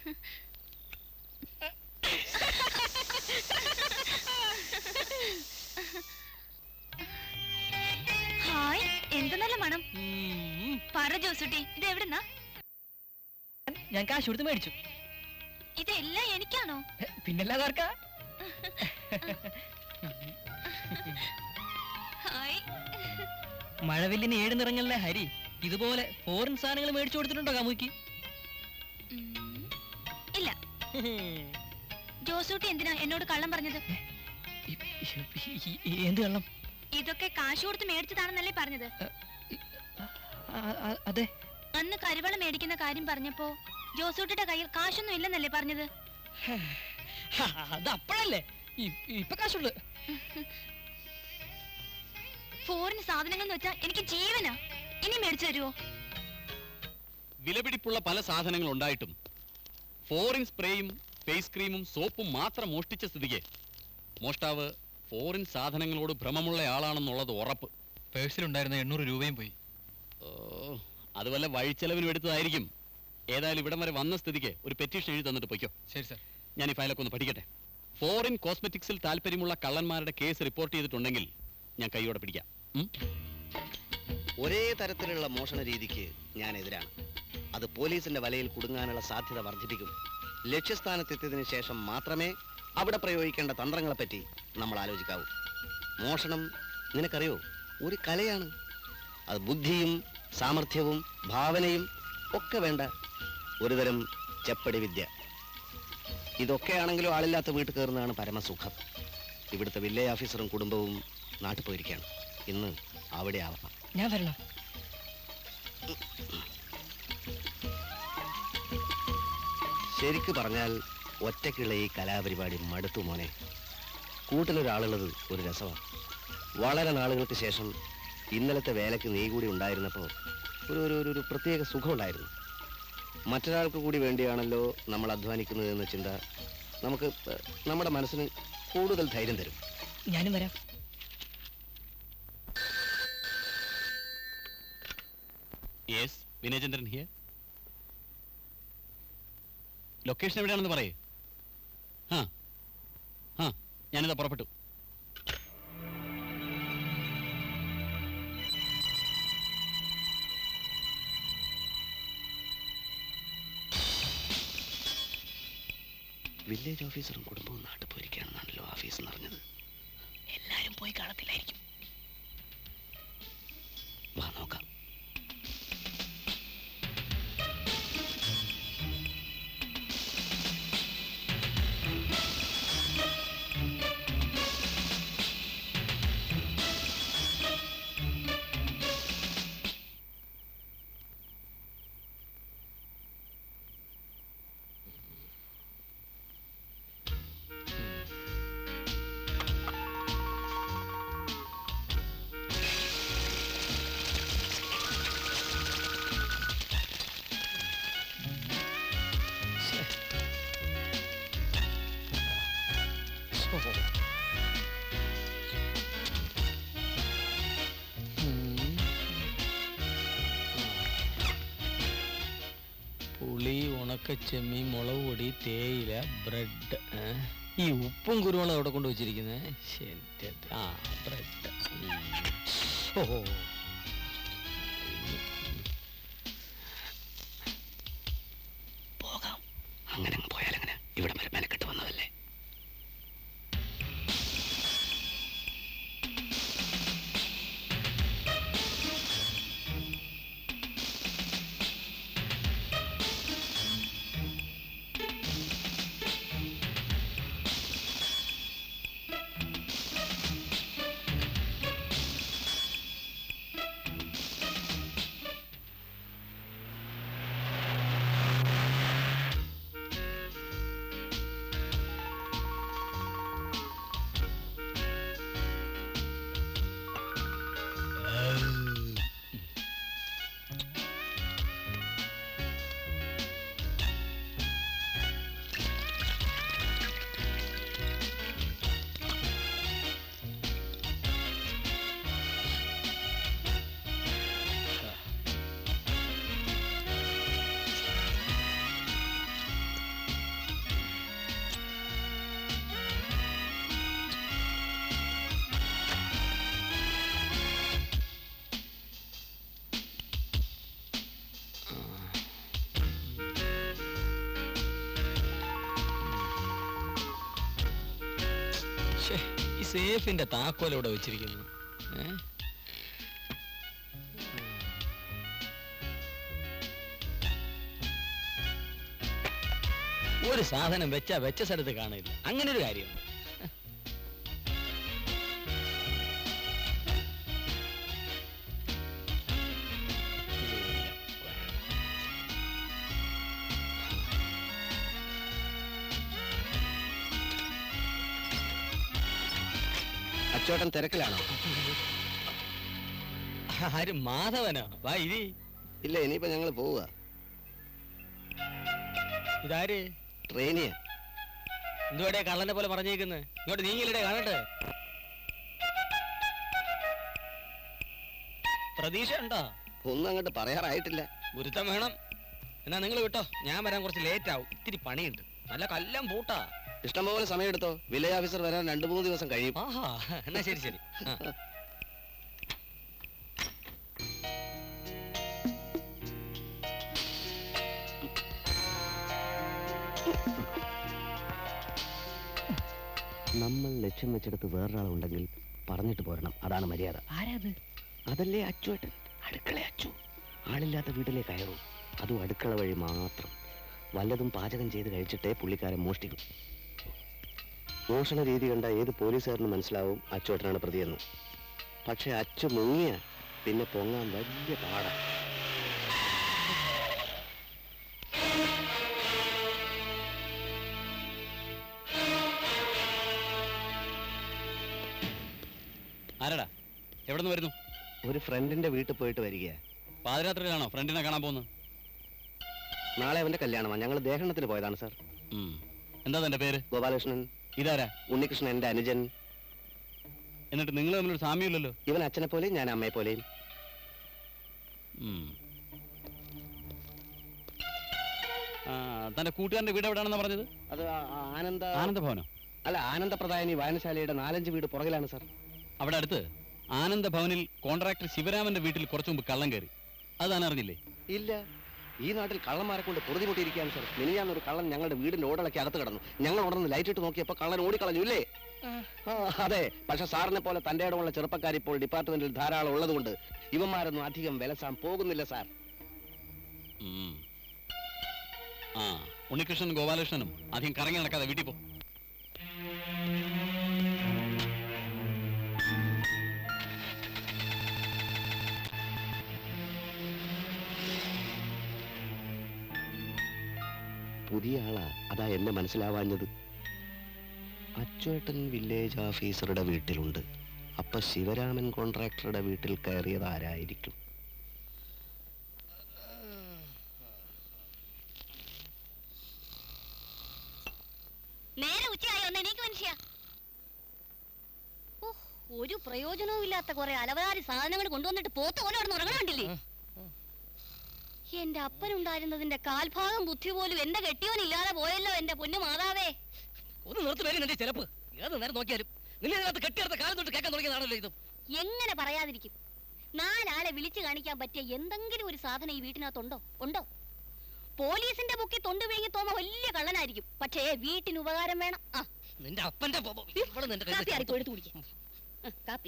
ഹായ് എന്ത് നല്ല മണം ഉം. പറ ജോസുട്ടി ഇത് എവിടുന്നാ ഞാൻ കാശ് കൊടുത്ത് മേടിച്ചു ഇതെല്ലാം എനിക്കാണോ പിന്നല്ലാതെ ആർക്കാ ഹായ് മഴവില്ലിന് ഏഴ് നിറങ്ങളിലെ ഹരി ഇതുപോലെ ഫോറിൻ സാധനങ്ങൾ മേടിച്ചു കൊടുത്തിട്ടുണ്ടോ കാമുക്കി ഉം. ഇല്ല ജോസൂട്ടി എന്തിനാ എന്നോട് കള്ളം പറഞ്ഞത് എന്ത് കള്ളം ഇതൊക്കെ കാശ് കൊടുത്ത് മേടിച്ചതാണെന്നല്ലേ പറഞ്ഞത് ആ- ആ- അതെ അന്ന് കരുവള മേടിക്കുന്ന കാര്യം പറഞ്ഞപ്പോ ജോസൂട്ടിയുടെ കയ്യിൽ കാശൊന്നും ഇല്ലെന്നല്ലേ പറഞ്ഞത് ഹാ, അത് അപ്പോഴല്ലേ ഇ- ഇപ്പൊ കാശുള്ളു ഫോറിൻ സാധനങ്ങൾ എന്ന് വെച്ചാ എനിക്ക് ജീവനാ ഇനി മേടിച്ചു തരുവോ വിലപിടിപ്പുള്ള പല സാധനങ്ങൾ ഉണ്ടായിട്ടും ഫോറിൻ സ്പ്രേയും ഫേസ് ക്രീമും സോപ്പും മാത്രം മോഷ്ടിച്ച സ്ഥിതിക്ക് മോഷ്ടാവ് ഫോറിൻ സാധനങ്ങളോട് ഭ്രമമുള്ള ആളാണെന്നുള്ളത് ഉറപ്പ് പേഴ്സിലുണ്ടായിരുന്ന എണ്ണൂറ് രൂപയും പോയി ഓ, അത് വല്ല വഴിച്ചെലവിനും എടുത്തതായിരിക്കും ഏതായാലും ഇവിടം വരെ വന്ന സ്ഥിതിക്ക് ഒരു പെറ്റീഷൻ എഴുതി തന്നിട്ട് പൊയ്ക്കോ ശരി സാർ ഞാൻ ഈ ഫയലൊക്കെ ഒന്ന് പഠിക്കട്ടെ ഫോറിൻ കോസ്മെറ്റിക്സിൽ താല്പര്യമുള്ള കള്ളന്മാരുടെ കേസ് റിപ്പോർട്ട് ചെയ്തിട്ടുണ്ടെങ്കിൽ ഞാൻ കൈയോടെ പിടിക്കാം ഉം? ഒരേ തരത്തിലുള്ള മോഷണ രീതിക്ക് ഞാൻ എതിരാണ് അത് പോലീസിന്റെ വലയിൽ കുടുങ്ങാനുള്ള സാധ്യത വർദ്ധിപ്പിക്കും ലക്ഷ്യസ്ഥാനത്തെത്തിയതിനു ശേഷം മാത്രമേ അവിടെ പ്രയോഗിക്കേണ്ട തന്ത്രങ്ങളെപ്പറ്റി നമ്മൾ ആലോചിക്കാവൂ മോഷണം നിനക്കറിയോ ഒരു കലയാണ് അത് ബുദ്ധിയും സാമർഥ്യവും ഭാവനയും ഒക്കെ വേണ്ട ഒരുതരം ചെപ്പടി വിദ്യ ഇതൊക്കെയാണെങ്കിലും ആളില്ലാത്ത വീട്ടിൽ കയറുന്നതാണ് പരമസുഖം ഇവിടുത്തെ വില്ലേജ് ഓഫീസറും കുടുംബവും നാട്ടിൽ പോയിരിക്കുകയാണ് ഇന്ന് അവിടെ ആവണം ഞാൻ വരണം ശരിക്ക് പറഞ്ഞാൽ ഒറ്റയ്ക്കുള്ള ഈ കലാപരിപാടി മടുത്തു മോനെ കൂട്ടിലൊരാളുള്ളത് ഒരു രസമാണ് വളരെ നാളുകൾക്ക് ശേഷം ഇന്നലത്തെ വേലയ്ക്ക് നീ കൂടി ഉണ്ടായിരുന്നപ്പോൾ ഒരു ഒരു ഒരു- ഒരു പ്രത്യേക സുഖമുണ്ടായിരുന്നു മറ്റൊരാൾക്ക് കൂടി വേണ്ടിയാണല്ലോ നമ്മൾ അധ്വാനിക്കുന്നത് എന്ന ചിന്ത നമുക്ക് ഏഹ്, നമ്മുടെ മനസ്സിന് കൂടുതൽ ധൈര്യം തരും ഞാനും വരാം യെസ് വിനയചന്ദ്രൻ ഹിയർ ലൊക്കേഷൻ എവിടെയാണെന്ന് പറയേ ആ ആ ഞാനിതാ പുറപ്പെട്ടു വില്ലേജ് ഓഫീസറും കുടുംബവും നാട്ടിൽ പോയിരിക്കുകയാണെന്നാണല്ലോ ഓഫീസ് പറഞ്ഞത് എല്ലാരും പോയി കാണത്തില്ലായിരിക്കും വാ നോക്കാം പുളി ഉണക്ക ചെമ്മീൻ മുളക് പൊടി തേയില ബ്രെഡ് ഈ ഉപ്പും കുരുമുളകും അവിടെ കൊണ്ട് വെച്ചിരിക്കുന്നത് ആ ബ്രെഡ് ഓ പോകാം അങ്ങനെ അങ്ങ് പോയാലെങ്ങനെ ഇവിടെ വരെ മെനക്കെട്ട് വന്നതല്ലേ ശ്ശേ, ഈ സേഫിന്റെ താക്കോൽ ഇവിടെ വെച്ചിരിക്കുന്നു ഏ? ഒരു സാധനം വെച്ചാ വെച്ച സ്ഥലത്ത് കാണില്ല അങ്ങനെ ഒരു കാര്യം അച്ചോട്ടൻ തിരക്കിലാണോ ആര് മാധവനോ വാ ഇരി ഇല്ല ഇനിയിപ്പോ ഞങ്ങൾ പോവുക ഇതാര് ട്രെയിനിയ എന്തുവാടേ കള്ളനെ പോലെ പറഞ്ഞേക്കുന്നത് ഇങ്ങോട്ട് നീങ്ങിലടേ കാണട്ടെ പ്രതീക്ഷ ഉണ്ടോ ഒന്നും അങ്ങോട്ട് പറയാറായിട്ടില്ല ഗുരുത്തം വേണം എന്നാ നിങ്ങൾ വിട്ടോ ഞാൻ വരാൻ കുറച്ച് ലേറ്റ് ആവും ഇത്തിരി പണിയുണ്ട് നല്ല കല്ലം പൂട്ടാ ഇഷ്ടംപോലെ സമയം എടുത്തോ വില്ലേജ് ഓഫീസർ വരാൻ രണ്ടു മൂന്ന് ദിവസം കഴിയും ആഹാ എന്നാ ശരി ശരി ആ. നമ്മൾ ലക്ഷ്യം വെച്ചെടുത്ത് വേറൊരാളുണ്ടെങ്കിൽ പറഞ്ഞിട്ട് പോരണം അതാണ് മര്യാദ ആരാത് അതല്ലേ അച്ചുവേട്ടൻ അടുക്കള അച്ചു ആളില്ലാത്ത വീട്ടിലെ കയറൂ അതും അടുക്കള വഴി മാത്രം വല്ലതും പാചകം ചെയ്ത് കഴിച്ചിട്ടേ പുള്ളിക്കാരൻ മോഷ്ടിക്കും മോഷണ രീതി കണ്ട ഏത് പോലീസുകാരനും മനസ്സിലാവും അച്ചുവേട്ടനാണ് പ്രതിയെന്ന് പക്ഷെ അച്ചു മുങ്ങിയ പിന്നെ പൊങ്ങാൻ വലിയ പാടാ ആരടാ എവിടെ നിന്ന് വരുന്നു ഒരു ഫ്രണ്ടിന്റെ വീട്ടിൽ പോയിട്ട് വരികയാ പാതിരാത്രിയിലാണോ ഫ്രണ്ടിനെ കാണാൻ പോകുന്നത് നാളെ അവന്റെ കല്യാണമാണ് ഞങ്ങൾ ദേഹണത്തിന് പോയതാണ് സാർ ഉം. എന്താ തന്റെ പേര് ഗോപാലകൃഷ്ണൻ ഇതാരാ ഉണ്ണികൃഷ്ണൻ എന്റെ അനുജൻ എന്നിട്ട് നിങ്ങൾ തമ്മിലൊരു സാമ്യമില്ലല്ലോ ഇവൻ അച്ഛനെ പോലെയും ഞാൻ അമ്മയെ പോലെയും ഉം. ആ, തന്റെ കൂട്ടുകാരന്റെ വീട് എവിടെയാണെന്ന് പറഞ്ഞത് അത് ആ- ആ ആനന്ദ ആനന്ദഭവനോ അല്ല ആനന്ദപ്രദായനി വായനശാലയുടെ നാലഞ്ച് വീട് പുറകിലാണ് സാർ അവിടെ അടുത്ത് ആനന്ദഭവനിൽ കോൺട്രാക്ടർ ശിവരാമന്റെ വീട്ടിൽ കുറച്ചു മുമ്പ് കള്ളം കയറി അത് താൻ അറിഞ്ഞില്ലേ ഇല്ല ഈ നാട്ടിൽ കള്ളന്മാരെ കൊണ്ട് പൊറുതിമുട്ടിയിരിക്കുകയാണ് സാർ മിനിയാന്ന് ഒരു കള്ളൻ ഞങ്ങളുടെ വീടിന്റെ ഓടലൊക്കെ അകത്ത് കിടന്നു ഞങ്ങൾ ഉടനെ ലൈറ്റ് ഇട്ട് നോക്കിയപ്പോൾ കള്ളൻ ഓടിക്കളഞ്ഞു ഇല്ലേ ആ, അതെ പക്ഷെ സാറിനെ പോലെ തന്റെ ഇടമുള്ള ചെറുപ്പക്കാർ ഇപ്പോൾ ഡിപ്പാർട്ട്മെന്റിൽ ധാരാളം ഉള്ളതുകൊണ്ട് ഇവന്മാരൊന്നും അധികം വിലസാൻ പോകുന്നില്ല സാർ ഉം. ആ ഉണ്ണികൃഷ്ണനും ഗോപാലകൃഷ്ണനും അധികം കറങ്ങി നടക്കാതെ വീട്ടിൽ പോ പുതിയ ആളാ അതാ എന്നെ മനസ്സിലാവാഞ്ഞത് അച്ചുവേട്ടൻ വില്ലേജ് ഓഫീസറുടെ വീട്ടിലുണ്ട് അപ്പൊ ശിവരാമൻ കോൺട്രാക്ടറുടെ വീട്ടിൽ കയറിയത് ആരായിരിക്കും നേരെ ഉച്ചയായി ഒന്ന് എണീക്ക് മനുഷ്യ ഒരു പ്രയോജനവും ഇല്ലാത്ത കുറെ അലവലാരി സാധനങ്ങൾ കൊണ്ടുവന്നിട്ട് പോത്ത പോലെ അവിടെ ഉറങ്ങണുണ്ടില്ലേ എന്റെ അപ്പനുണ്ടായിരുന്നതിന്റെ കാൽഭാഗം ബുദ്ധി പോലും എന്റെ കെട്ടിയോനില്ലാതെ പോയല്ലോ എന്റെ പൊന്നു മാതാവേ ഒന്ന് നിർത്തി വരും നിന്റെ ചിലപ്പ് ഏത് നേരം നോക്കിയാലും നിന്നെ ഇതിനകത്ത് കെട്ടിയെടുത്ത കാലം തൊട്ട് കേൾക്കാൻ തുടങ്ങിയതാണല്ലോ ഇത് എങ്ങനെ പറയാതിരിക്കും നാലാളെ വിളിച്ചു കാണിക്കാൻ പറ്റിയ എന്തെങ്കിലും ഒരു സാധനം ഈ വീട്ടിനകത്തുണ്ടോ ഉണ്ടോ പോലീസിന്റെ ബുക്കിൽ തൊണ്ടു വിഴുങ്ങി തോമ വലിയ കള്ളനായിരിക്കും പക്ഷേ വീട്ടിന് ഉപകാരം വേണം ആ നിന്റെ അപ്പന്റെ പൊ- പൊ- ഇവിടെ നിന്റെ കയ്യിൽ കാപ്പി ആർക്കും എടുത്തു കുടിക്കാം ആ, കാപ്പി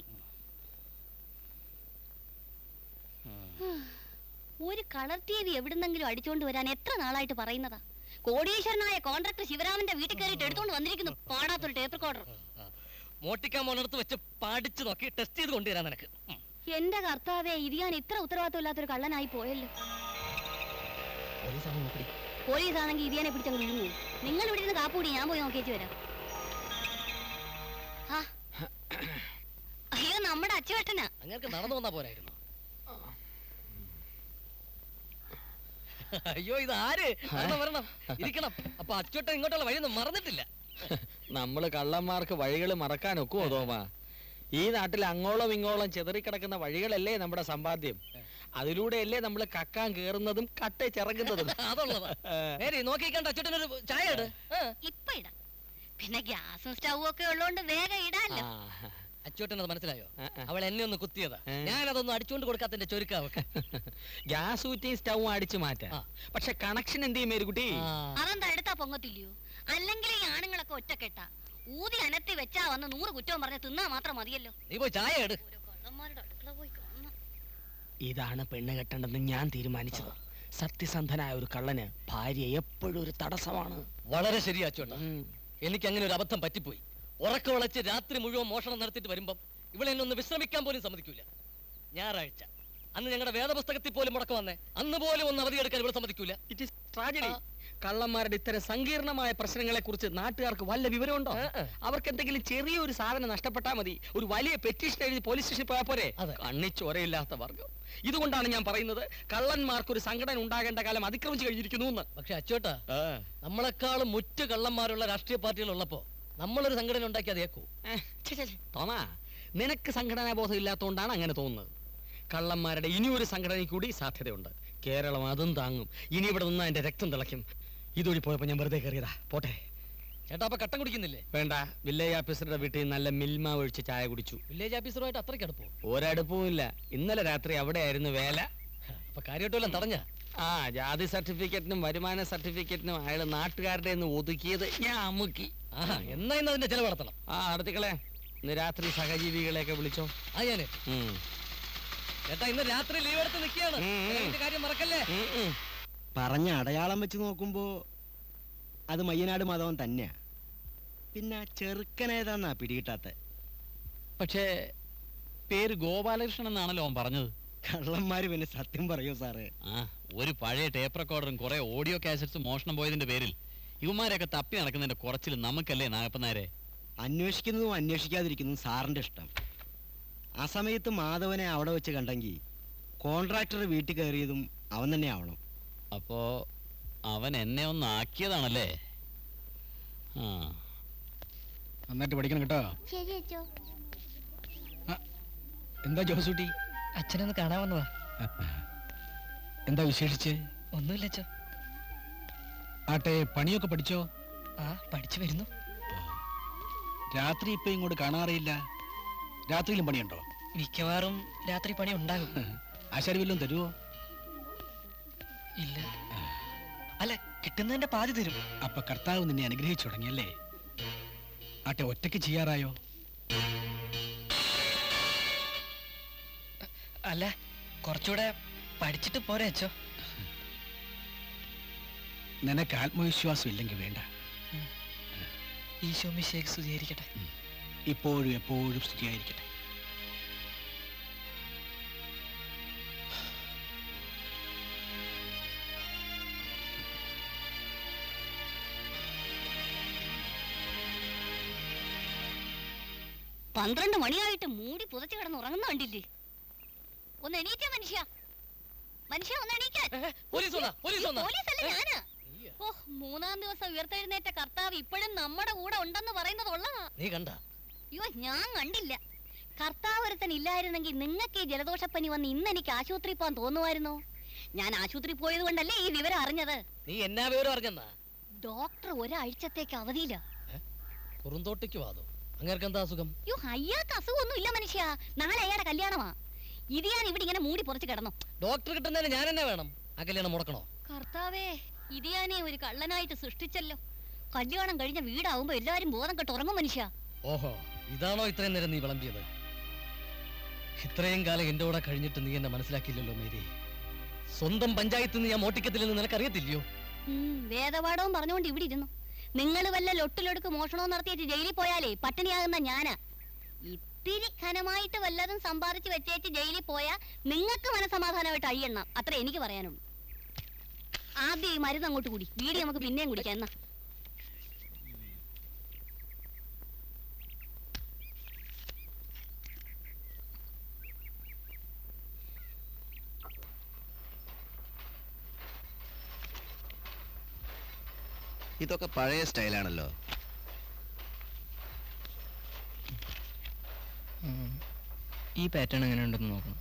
ഒരു കളർ ടി വി എവിടുന്നെങ്കിലും അടിച്ചോണ്ട് വരാൻ എത്ര നാളായിട്ട് പറയുന്നതാ കോടീശ്വരനായ കോൺട്രാക്ടർ ശിവരാമന്റെ വീട്ടിൽ കയറിയിട്ട് എടുത്തോണ്ട് വന്നിരിക്കുന്നു പാടാത്തൊരു ടേപ്പ് റെക്കോർഡർ മോട്ടിക്കാൻ പോണടുത്ത് വെച്ച് പാടിച്ച് നോക്കി ടെസ്റ്റ് ചെയ്ത് കൊണ്ടുവരാൻ നിനക്ക് ഉം. എന്റെ കർത്താവേ ഇത് ഞാൻ ഇത്ര ഉത്തരവാദിത്വം ഇല്ലാത്തൊരു കള്ളനായി പോയല്ലോ പോലീസാണ് നോക്കടി പോലീസ് ആണെങ്കിൽ ഇതിയാനെ പിടിച്ചങ്ങ് വിഴുങ്ങൂ നിങ്ങൾ ഇവിടെ നിന്ന് കാപ്പൂടി ഞാൻ പോയി നോക്കിയേച്ച് വരാം ആ. അയ്യോ നമ്മുടെ അച്ചുവേട്ടനാ അങ്ങനെ നടന്നു വന്നാ പോരായിരുന്നു അയ്യോ ഇത് ആര് വരണം വരണം ഇരിക്കണം അപ്പൊ അച്ചോട്ടൻ ഇങ്ങോട്ടുള്ള വഴിയൊന്നും മറന്നിട്ടില്ല നമ്മള് കള്ളന്മാർക്ക് വഴികൾ മറക്കാൻ ഒക്കുമോ തോമാ ഈ നാട്ടിൽ അങ്ങോളം ഇങ്ങോളം ചെതറിക്കിടക്കുന്ന വഴികളല്ലേ നമ്മുടെ സമ്പാദ്യം അതിലൂടെയല്ലേ നമ്മൾ കക്കാൻ കേറുന്നതും കട്ട ചിറങ്ങുന്നതും അതുള്ളതാ നേരെ നോക്കിക്കണ്ട അച്ചോട്ടനൊരു ചായ ഇട് ആ. ഇപ്പൊ ഇടാം പിന്നെ ഗ്യാസും സ്റ്റൗവും ഒക്കെ ഉള്ളോണ്ട് വേഗം ഇടാല്ലോ അച്ചോട്ടൻ അത് മനസ്സിലായോ ആ, ആ. അവൾ എന്നെ ഒന്ന് കുത്തിയതാ ഏ. ഞാനതൊന്നും അടിച്ചുകൊണ്ട് കൊടുക്കാത്തതിന്റെ ചുരുക്ക അവക്ക് ഗ്യാസ് ഊറ്റിയും സ്റ്റൗവും അടിച്ചു മാറ്റാം ആ. പക്ഷെ കണക്ഷൻ എന്ത് ചെയ്യും മേരുകുട്ടി ആ. അതെന്താ എടുത്താ പൊങ്ങത്തില്ലയോ അല്ലെങ്കിൽ ഈ ആണുങ്ങളൊക്കെ ഒറ്റക്കെട്ടാ ഊതി അനത്തി വെച്ചാ വന്ന് നൂറ് കുറ്റവും പറഞ്ഞ് തിന്നാ മാത്രം മതിയല്ലോ നീ പോയി ചായ ഇട് ഓരോ കള്ളന്മാരുടെ അടുക്കള പോയി കാണണം ഇതാണ് പെണ്ണ് കെട്ടേണ്ടെന്ന് ഞാൻ തീരുമാനിച്ചത് സത്യസന്ധനായ ഒരു കള്ളന് ഭാര്യ എപ്പോഴും ഒരു തടസ്സമാണ് വളരെ ശരി അച്ചോട്ട എനിക്ക് അങ്ങനെ ഒരു അബദ്ധം പറ്റിപ്പോയി ഉറക്കം വിളച്ച് രാത്രി മുഴുവൻ മോഷണം നടത്തിയിട്ട് വരുമ്പം ഇവിടെ എന്നെ ഒന്ന് വിശ്രമിക്കാൻ പോലും സമ്മതിക്കൂല ഞായറാഴ്ച അന്ന് ഞങ്ങളുടെ വേദപുസ്തകത്തിൽ പോലും മുടക്കം വന്നേ അന്ന് പോലും ഒന്ന് അവധിയെടുക്കാൻ ഇവിടെ സമ്മതിക്കൂല ഇറ്റ് ഇസ് ട്രാജഡി കള്ളന്മാരുടെ ഇത്തരം സങ്കീർണമായ പ്രശ്നങ്ങളെ കുറിച്ച് നാട്ടുകാർക്ക് വല്ല വിവരമുണ്ടോ ആ, ആ. അവർക്ക് എന്തെങ്കിലും ചെറിയൊരു സാധനം നഷ്ടപ്പെട്ടാൽ മതി ഒരു വലിയ പെറ്റീഷൻ എഴുതി പോലീസ് സ്റ്റേഷനിൽ പോയാൽ പോരെ അതെ. കണ്ണി ചോരയില്ലാത്ത വർഗം ഇതുകൊണ്ടാണ് ഞാൻ പറയുന്നത് കള്ളന്മാർക്ക് ഒരു സംഘടന ഉണ്ടാകേണ്ട കാലം അതിക്രമിച്ചു കഴിഞ്ഞിരിക്കുന്നു എന്ന് പക്ഷെ അച്ചോട്ട നമ്മളെക്കാളും മുറ്റു കള്ളന്മാരുള്ള രാഷ്ട്രീയ പാർട്ടികളുള്ളപ്പോ നമ്മളൊരു സംഘടന ഉണ്ടാക്കി അതേക്കൂ തോമാ നിനക്ക് സംഘടനാ ബോധം ഇല്ലാത്തതുകൊണ്ടാണ് അങ്ങനെ തോന്നുന്നത് കള്ളന്മാരുടെ ഇനിയൊരു സംഘടനയ്ക്ക് കൂടി സാധ്യതയുണ്ട് കേരളം അതും താങ്ങും ഇനി ഇവിടെ നിന്ന് എന്റെ രക്തം തിളയ്ക്കും ഇതൊഴി പോയപ്പോ ഞാൻ വെറുതെ കയറിയതാ പോട്ടെ ചേട്ടാ അപ്പൊ കട്ടം കുടിക്കുന്നില്ലേ വേണ്ട വില്ലേജ് ഓഫീസറുടെ വീട്ടിൽ നിന്ന് നല്ല മിൽമ ഒഴിച്ച് ചായ കുടിച്ചു വില്ലേജ് ഓഫീസറുമായിട്ട് അത്രയ്ക്ക് അടുപ്പോ ഒരടുപ്പവും ഇല്ല ഇന്നലെ രാത്രി അവിടെയായിരുന്നു വേല അപ്പൊ കാര്യമായിട്ടും തടഞ്ഞ ആ ജാതി സർട്ടിഫിക്കറ്റിനും വരുമാന സർട്ടിഫിക്കറ്റിനും അയാൾ നാട്ടുകാരുടെ നിന്ന് ഒതുക്കിയത് ഞാൻ അമുക്കി ആഹാ എന്നാ ഇന്ന് അതിന്റെ ചെലവ് നടത്തണം ആ അടുത്തിക്കളെ ഇന്ന് രാത്രി സഹജീവികളെയൊക്കെ വിളിച്ചോ ആ ഞാന് ഉം. ചേട്ടാ ഇന്ന് രാത്രി ലീവ് എടുത്ത് നിൽക്കുകയാണ് ഉം. അതിന്റെ കാര്യം മറക്കല്ലേ ഉം, ഉം. പറഞ്ഞ അടയാളം വെച്ച് നോക്കുമ്പോ അത് മയ്യനാട് മാധവൻ തന്നെയാ പിന്നെ ചെറുക്കനേതാന്നാ പിടികിട്ടാത്ത പക്ഷേ പേര് ഗോപാലകൃഷ്ണൻ എന്നാണല്ലോ അവൻ പറഞ്ഞത് കള്ളന്മാര് പിന്നെ സത്യം പറയോ സാറേ ആ ഒരു പഴയ ടേപ്പ് റെക്കോർഡറും കുറെ ഓഡിയോ കാസറ്റ്സും മോഷണം പോയതിന്റെ പേരിൽ ഇവന്മാരെയൊക്കെ തപ്പി നടക്കുന്നതിന്റെ കുറച്ചിൽ നമുക്കല്ലേ നാഗപ്പനാരെ അന്വേഷിക്കുന്നതും അന്വേഷിക്കാതിരിക്കുന്നതും സാറിന്റെ ഇഷ്ടം ആ സമയത്ത് മാധവനെ അവിടെ വെച്ച് കണ്ടെങ്കിൽ കോൺട്രാക്ടർ വീട്ടിൽ കയറിയതും അവൻ തന്നെ ആവണം അപ്പോ അവൻ എന്നെ ഒന്ന് ആക്കിയതാണല്ലേ ആ നന്നായിട്ട് പഠിക്കണം കേട്ടോ ശരി അച്ചോ എന്താ ജോസൂട്ടി അച്ഛനൊന്ന് കാണാൻ വന്നതാ എന്താ വിശേഷിച്ച് ഒന്നുമില്ല അച്ഛോ ആട്ടെ പണിയൊക്കെ പഠിച്ചോ ആ പഠിച്ചു വരുന്നു രാത്രി ഇപ്പൊ ഇങ്ങോട്ട് കാണാറില്ല രാത്രിയിലും പണിയുണ്ടോ മിക്കവാറും രാത്രി പണി ഉണ്ടാകും ആശാരി വല്ലതും തരുമോ ഇല്ല അല്ല കിട്ടുന്നതിന്റെ പാതി തരും അപ്പൊ കർത്താവ് നിന്നെ അനുഗ്രഹിച്ചു തുടങ്ങിയല്ലേ ആട്ടെ ഒറ്റയ്ക്ക് ചെയ്യാറായോ അല്ല കുറച്ചുകൂടെ പഠിച്ചിട്ട് പോരെ അച്ഛോ നിനക്ക് ആത്മവിശ്വാസം ഇല്ലെങ്കിൽ വേണ്ട ഈശോ മിശേക്ക് സ്തുതിയായിരിക്കട്ടെ ഇപ്പോഴും എപ്പോഴും സ്തുതിയായിരിക്കട്ടെ പന്ത്രണ്ട് മണിയായിട്ട് മൂടി പുതച്ച് കിടന്ന് ഉറങ്ങുന്ന കണ്ടില്ലേ ഒന്ന് എണീറ്റ മനുഷ്യ മനുഷ്യ ഒന്ന് എണീക്കാൻ പോലീസ് വന്നാ, പോലീസ് വന്നാ. പോലീസല്ല ഞാനാ ഓ മൂന്നാം ദിവസം ഉയർത്തെഴുന്നേറ്റ കർത്താവ് ഇപ്പോഴും നമ്മുടെ കൂടെ ഉണ്ടെന്ന് പറയുന്നത് ഉള്ളതാ നീ കണ്ട അയ്യോ ഞാൻ കണ്ടില്ല കർത്താവരത്തൻ ഇല്ലായിരുന്നെങ്കിൽ നിങ്ങൾക്ക് ഈ ജലദോഷപ്പനി വന്ന് ഇന്ന് എനിക്ക് ആശുപത്രി പോകാൻ തോന്നുമായിരുന്നോ ഞാൻ ആശുപത്രി പോയത് കൊണ്ടല്ലേ ഈ വിവരം അറിഞ്ഞത് നീ എന്നാ വിവരം അറിഞ്ഞെന്നാ ഡോക്ടർ ഒരാഴ്ചത്തേക്ക് അവധിയില്ല കുറുന്തോട്ടിക്ക് വാദോ അങ്ങേർക്ക് എന്താ അസുഖം യോ അയാൾക്ക് അസുഖമൊന്നും ഇല്ല മനുഷ്യ നാളെ അയാളുടെ കല്യാണമാ ഇത് ഞാൻ ഇവിടെ ഇങ്ങനെ മൂടി പൊറച്ച് കിടന്നു ഡോക്ടർ കിട്ടുന്നതിന് ഞാൻ എന്നെ വേണം ആ കല്യാണം മുടക്കണോ കർത്താവേ ഇത് ഞാനേ ഒരു കള്ളനായിട്ട് സൃഷ്ടിച്ചല്ലോ കല്യാണം കഴിഞ്ഞ വീടാവുമ്പോ എല്ലാരും ബോധം കെട്ട് ഉറങ്ങും മനുഷ്യ ഓഹോ ഇതാണോ ഇത്രയും നേരം നീ വിളമ്പിയത് ഇത്രയും കാലം എന്റെ കൂടെ കഴിഞ്ഞിട്ട് നീ എന്നെ മനസ്സിലാക്കിയില്ലല്ലോ മേരി സ്വന്തം പഞ്ചായത്തിൽ നിന്ന് ഞാൻ മോട്ടിക്കത്തില്ലെന്ന് നിനക്കറിയത്തില്ലയോ ഉം, വേദപാഠവും പറഞ്ഞുകൊണ്ട് ഇവിടെ ഇരുന്നു നിങ്ങൾ വല്ല ലൊട്ടിലൊടുക്ക് മോഷണവും നടത്തിയിട്ട് ജയിലിൽ പോയാലേ പട്ടിണിയാകുന്ന ഞാനാ ഇത്തിരി ഘനമായിട്ട് വല്ലതും സമ്പാദിച്ച് വെച്ചേച്ച് ജയിലിൽ പോയാ നിങ്ങൾക്ക് മനസമാധാനമായിട്ട് അഴിയണം അത്ര എനിക്ക് പറയാനുള്ളൂ ആദ്യം ഈ മരുന്ന് അങ്ങോട്ട് കൂടി വീടി നമുക്ക് പിന്നെയും കുടിക്കാം എന്നാ ഇതൊക്കെ പഴയ സ്റ്റൈലാണല്ലോ ഈ പാറ്റേൺ എങ്ങനെ ഉണ്ടെന്ന് നോക്കണം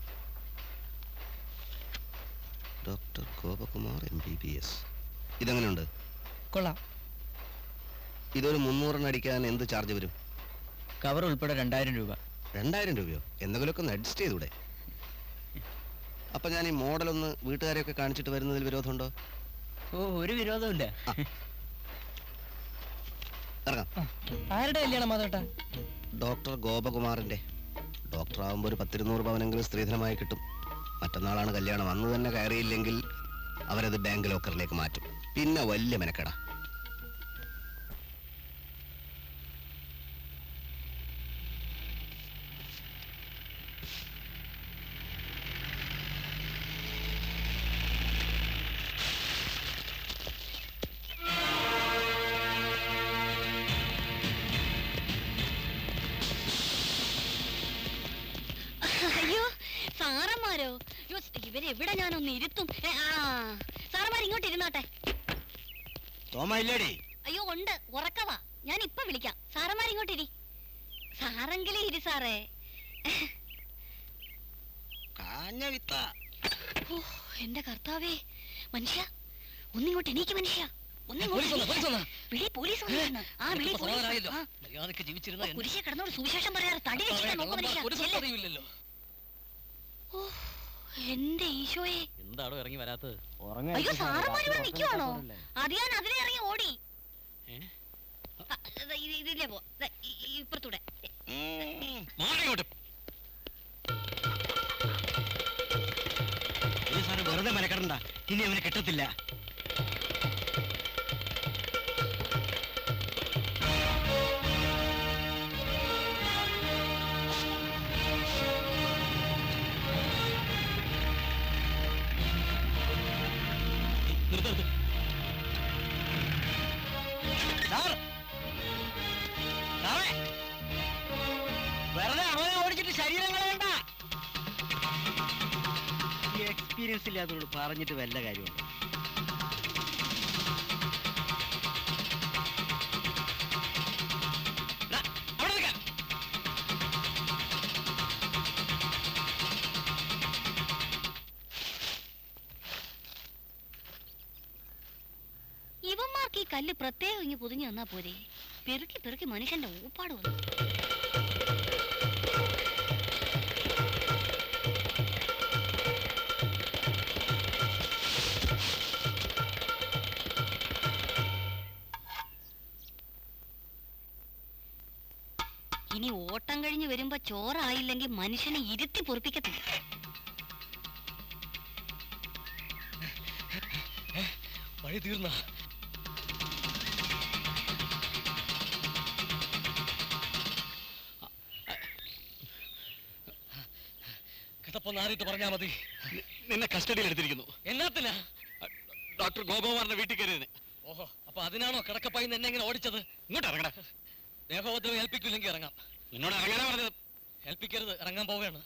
doctor Gopakumar M B B S ഇതെങ്ങനെയുണ്ട് കൊള്ളാം ഇതൊരു മുന്നൂറെണ്ണം അടിക്കാൻ എന്ത് ചാർജ് വരും കവർ ഉൾപ്പെടെ രണ്ടായിരം രൂപ രണ്ടായിരം രൂപയോ എന്തെങ്കിലുമൊക്കെ ഒന്ന് അഡ്ജസ്റ്റ് ചെയ്തൂടെ അപ്പൊ ഞാൻ ഈ മോഡലൊന്ന് വീട്ടുകാരെയൊക്കെ കാണിച്ചിട്ട് വരുന്നതിൽ വിരോധമുണ്ടോ ഓ ഒരു വിരോധമില്ല ഇറങ്ങാം ആരുടെ കല്യാണം മാതോട്ടാ ഡോക്ടർ ഗോപകുമാറിന്റെ ഡോക്ടർ ആകുമ്പോൾ ഒരു പത്തിരുന്നൂറ് പവനെങ്കിലും സ്ത്രീധനമായി കിട്ടും മറ്റന്നാളാണ് കല്യാണം അന്ന് തന്നെ കയറിയില്ലെങ്കിൽ അവരത് ബാങ്ക് ലോക്കറിലേക്ക് മാറ്റും പിന്നെ വലിയ മെനക്കെടാ അയ്യോ സാറന്മാരോ അയ്യോ ഇവരെവിടെ ഞാനൊന്ന് ഇരുത്തും ഏ, ആ സാറന്മാർ ഇങ്ങോട്ട് ഇരുന്നാട്ടെ തോമ ഇല്ലേടി അയ്യോ ഉണ്ട് ഉറക്കവാ ഞാൻ ഇപ്പൊ വിളിക്കാം സാറന്മാർ ഇങ്ങോട്ട് ഇരി സാറെങ്കിലേ ഇരി സാറേ കാഞ്ഞ വിത്ത ഓ എന്റെ കർത്താവേ മനുഷ്യ ഒന്നിങ്ങോട്ട് എണീക്ക് മനുഷ്യ ഒന്നിങ്ങോട്ട് പോലീസ് വന്നു, പോലീസ് വന്നു. വിളി പോലീസ് വന്നു ആ വിളി ഇപ്പൊ പോലീസ് സമാധാനമായല്ലോ. ആ, മര്യാദയ്ക്ക് ജീവിച്ചിരുന്ന എന്നെ- കുരിശെ കിടന്നോട് സുവിശേഷം പറയാറ് തടി വെച്ചിട്ട് നോക്ക് മനുഷ്യ ഒരു ചെല്ല്. അറിയില്ലല്ലോ ഓ എന്റെ ഈശോയെ എന്താടോ ഇറങ്ങി വരാത്തത് അയ്യോ സാറന്മാർ ഇവിടെ നിൽക്കുവാണോ അത് ഞാൻ അതിനെ ഇറങ്ങി ഓടി ഏ? ആ, ദാ ഇത് ഇതിലേ പോ ദാ ഈ- ഈ ഇപ്പുറത്തൂടെ മാറിയോട്ട് ഒരു സാറ് വെറുതെ മെനക്കെടണ്ട ഇനി അവന് കിട്ടത്തില്ല സാർ സാറേ വെറുതെ അവനെ ഓടിച്ചിട്ട് ശരീരം കളയണ്ട ഈ എക്സ്പീരിയൻസ് ഇല്ലാത്തവരോട് പറഞ്ഞിട്ട് വല്ല കാര്യമുണ്ട് അവിടെ നിൽക്കാൻ ഇവന്മാർക്ക് ഈ കല്ല് പ്രത്യേകം ഇങ്ങ് പൊതിഞ്ഞു തന്നാ പോരെ പെറുക്കി പെറുക്കി മനുഷ്യന്റെ ഊപ്പാട് വന്നു ഇനി ഓട്ടം കഴിഞ്ഞ് വരുമ്പോ ചോറായില്ലെങ്കിൽ മനുഷ്യനെ ഇരുത്തി പൊറിപ്പിക്കത്തില്ല വഴി തീർന്ന കിടപ്പൊന്ന് ആദ്യത്തെ പറഞ്ഞാ മതി നിന്നെ കസ്റ്റഡിയിൽ എടുത്തിരിക്കുന്നു എന്നാത്തിനാ ഡോക്ടർ ഗോപകുമാറിന്റെ വീട്ടിൽ കയറിയതിന് ഓഹോ അപ്പൊ അതിനാണോ കിടക്കപ്പായി എന്നെ ഇങ്ങനെ ഓടിച്ചത് ഇങ്ങോട്ട് ഇറങ്ങടാ ദേഹോപദ്രവം ഏൽപ്പിക്കില്ലെങ്കിൽ ഇറങ്ങാം നിന്നോട് ഇറങ്ങാനാ പറഞ്ഞത് ഏൽപ്പിക്കരുത് ഇറങ്ങാൻ പോവുകയാണ്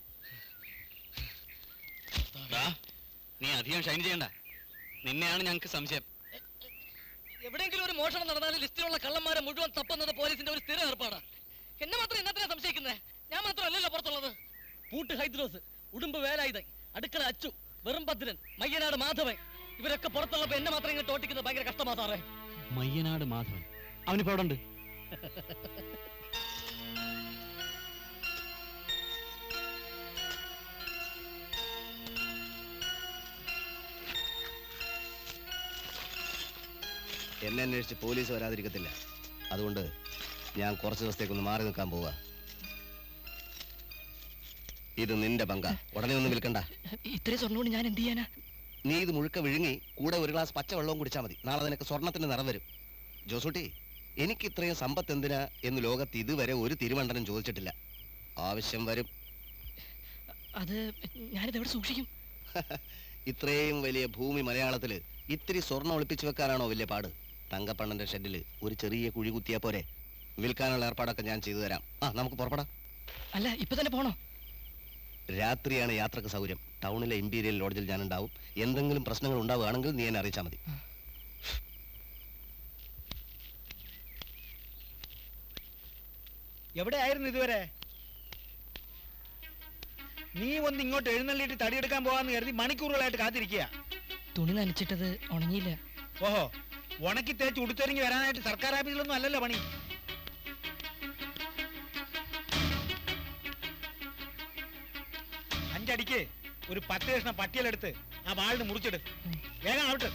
ദാ, നീ അധികം ഷൈൻ ചെയ്യണ്ട നിന്നെയാണ് ഞങ്ങൾക്ക് സംശയം എവിടെയെങ്കിലും ഒരു മോഷണം നടന്നാൽ ലിസ്റ്റിലുള്ള കള്ളന്മാരെ മുഴുവൻ തപ്പുന്നത് പോലീസിന്റെ ഒരു സ്ഥിര ഏർപ്പാടാ എന്നെ മാത്രം എന്നത്തിനാ സംശയിക്കുന്നത് ഞാൻ മാത്രമല്ലല്ലോ പുറത്തുള്ളത് പൂട്ട് ഹൈദ്രോസ് ഉടുമ്പ് വേലായുധൻ അടുക്കള അച്ചു വെറും ഭദ്രൻ മയ്യനാട് മാധവൻ ഇവരൊക്കെ പുറത്തുള്ളപ്പോ എന്നെ മാത്രം ഇങ്ങോട്ട് ഓട്ടിക്കുന്നത് ഭയങ്കര കഷ്ടമാ സാറേ മയ്യനാട് മാധവൻ അവനിപ്പോ അവിടെ ഉണ്ട് എന്നെ അന്വേഷിച്ച് പോലീസ് വരാതിരിക്കത്തില്ല അതുകൊണ്ട് ഞാൻ കുറച്ച് ദിവസത്തേക്കൊന്ന് മാറി നിൽക്കാൻ പോവാ ഇത് നിന്റെ പങ്ക ഉടനെ ഒന്നും വിൽക്കണ്ട ഇത്രയും സ്വർണ്ണം കൊണ്ട് ഞാൻ എന്ത് ചെയ്യാനാ നീ ഇത് മുഴുക്ക വിഴുങ്ങി കൂടെ ഒരു ഗ്ലാസ് പച്ച വെള്ളവും കുടിച്ചാൽ മതി നാളെ നിനക്ക് സ്വർണത്തിന്റെ നിറം വരും ജോസൂട്ടി എനിക്ക് ഇത്രയും സമ്പത്ത് എന്തിനാ എന്ന് ലോകത്ത് ഇതുവരെ ഒരു തിരുവണ്ടനും ചോദിച്ചിട്ടില്ല ആവശ്യം വരും അത് ഞാനിത് എവിടെ സൂക്ഷിക്കും ഇത്രയും വലിയ ഭൂമി മലയാളത്തില് ഇത്തിരി സ്വർണം ഒളിപ്പിച്ചു വെക്കാനാണോ വലിയ പാട് തങ്കപ്പണ്ണന്റെ ഷെഡിൽ ഒരു ചെറിയ കുഴി കുത്തിയാ പോരെ വിൽക്കാനുള്ള ഏർപ്പാടൊക്കെ ഞാൻ ചെയ്തു തരാം ആ നമുക്ക് പുറപ്പെടാം അല്ല ഇപ്പൊ തന്നെ പോണോ രാത്രിയാണ് യാത്രക്ക് സൗകര്യം ടൗണിലെ ഇമ്പീരിയൽ ലോഡ്ജിൽ ഞാൻ ഉണ്ടാവും എന്തെങ്കിലും പ്രശ്നങ്ങൾ ഉണ്ടാവുകയാണെങ്കിൽ നീ എന്നെ അറിയിച്ചാൽ മതി എവിടെയായിരുന്നു ഇതുവരെ നീ ഒന്ന് ഇങ്ങോട്ട് എഴുന്നള്ളിയിട്ട് തടിയെടുക്കാൻ പോവാന്ന് കരുതി മണിക്കൂറുകളായിട്ട് കാത്തിരിക്കുക തുണി നനച്ചിട്ടത് ഉണങ്ങിയില്ല ഓഹോ ഉണക്കി തേച്ച് ഉടുത്തൊരുങ്ങി വരാനായിട്ട് സർക്കാർ ഓഫീസിലൊന്നും അല്ലല്ലോ പണി അഞ്ചടിക്ക് ഒരു പത്ത് കഷ്ണം പട്ടിയലെടുത്ത് ആ വാളിന് മുറിച്ചിട് വേഗം ആവട്ടെ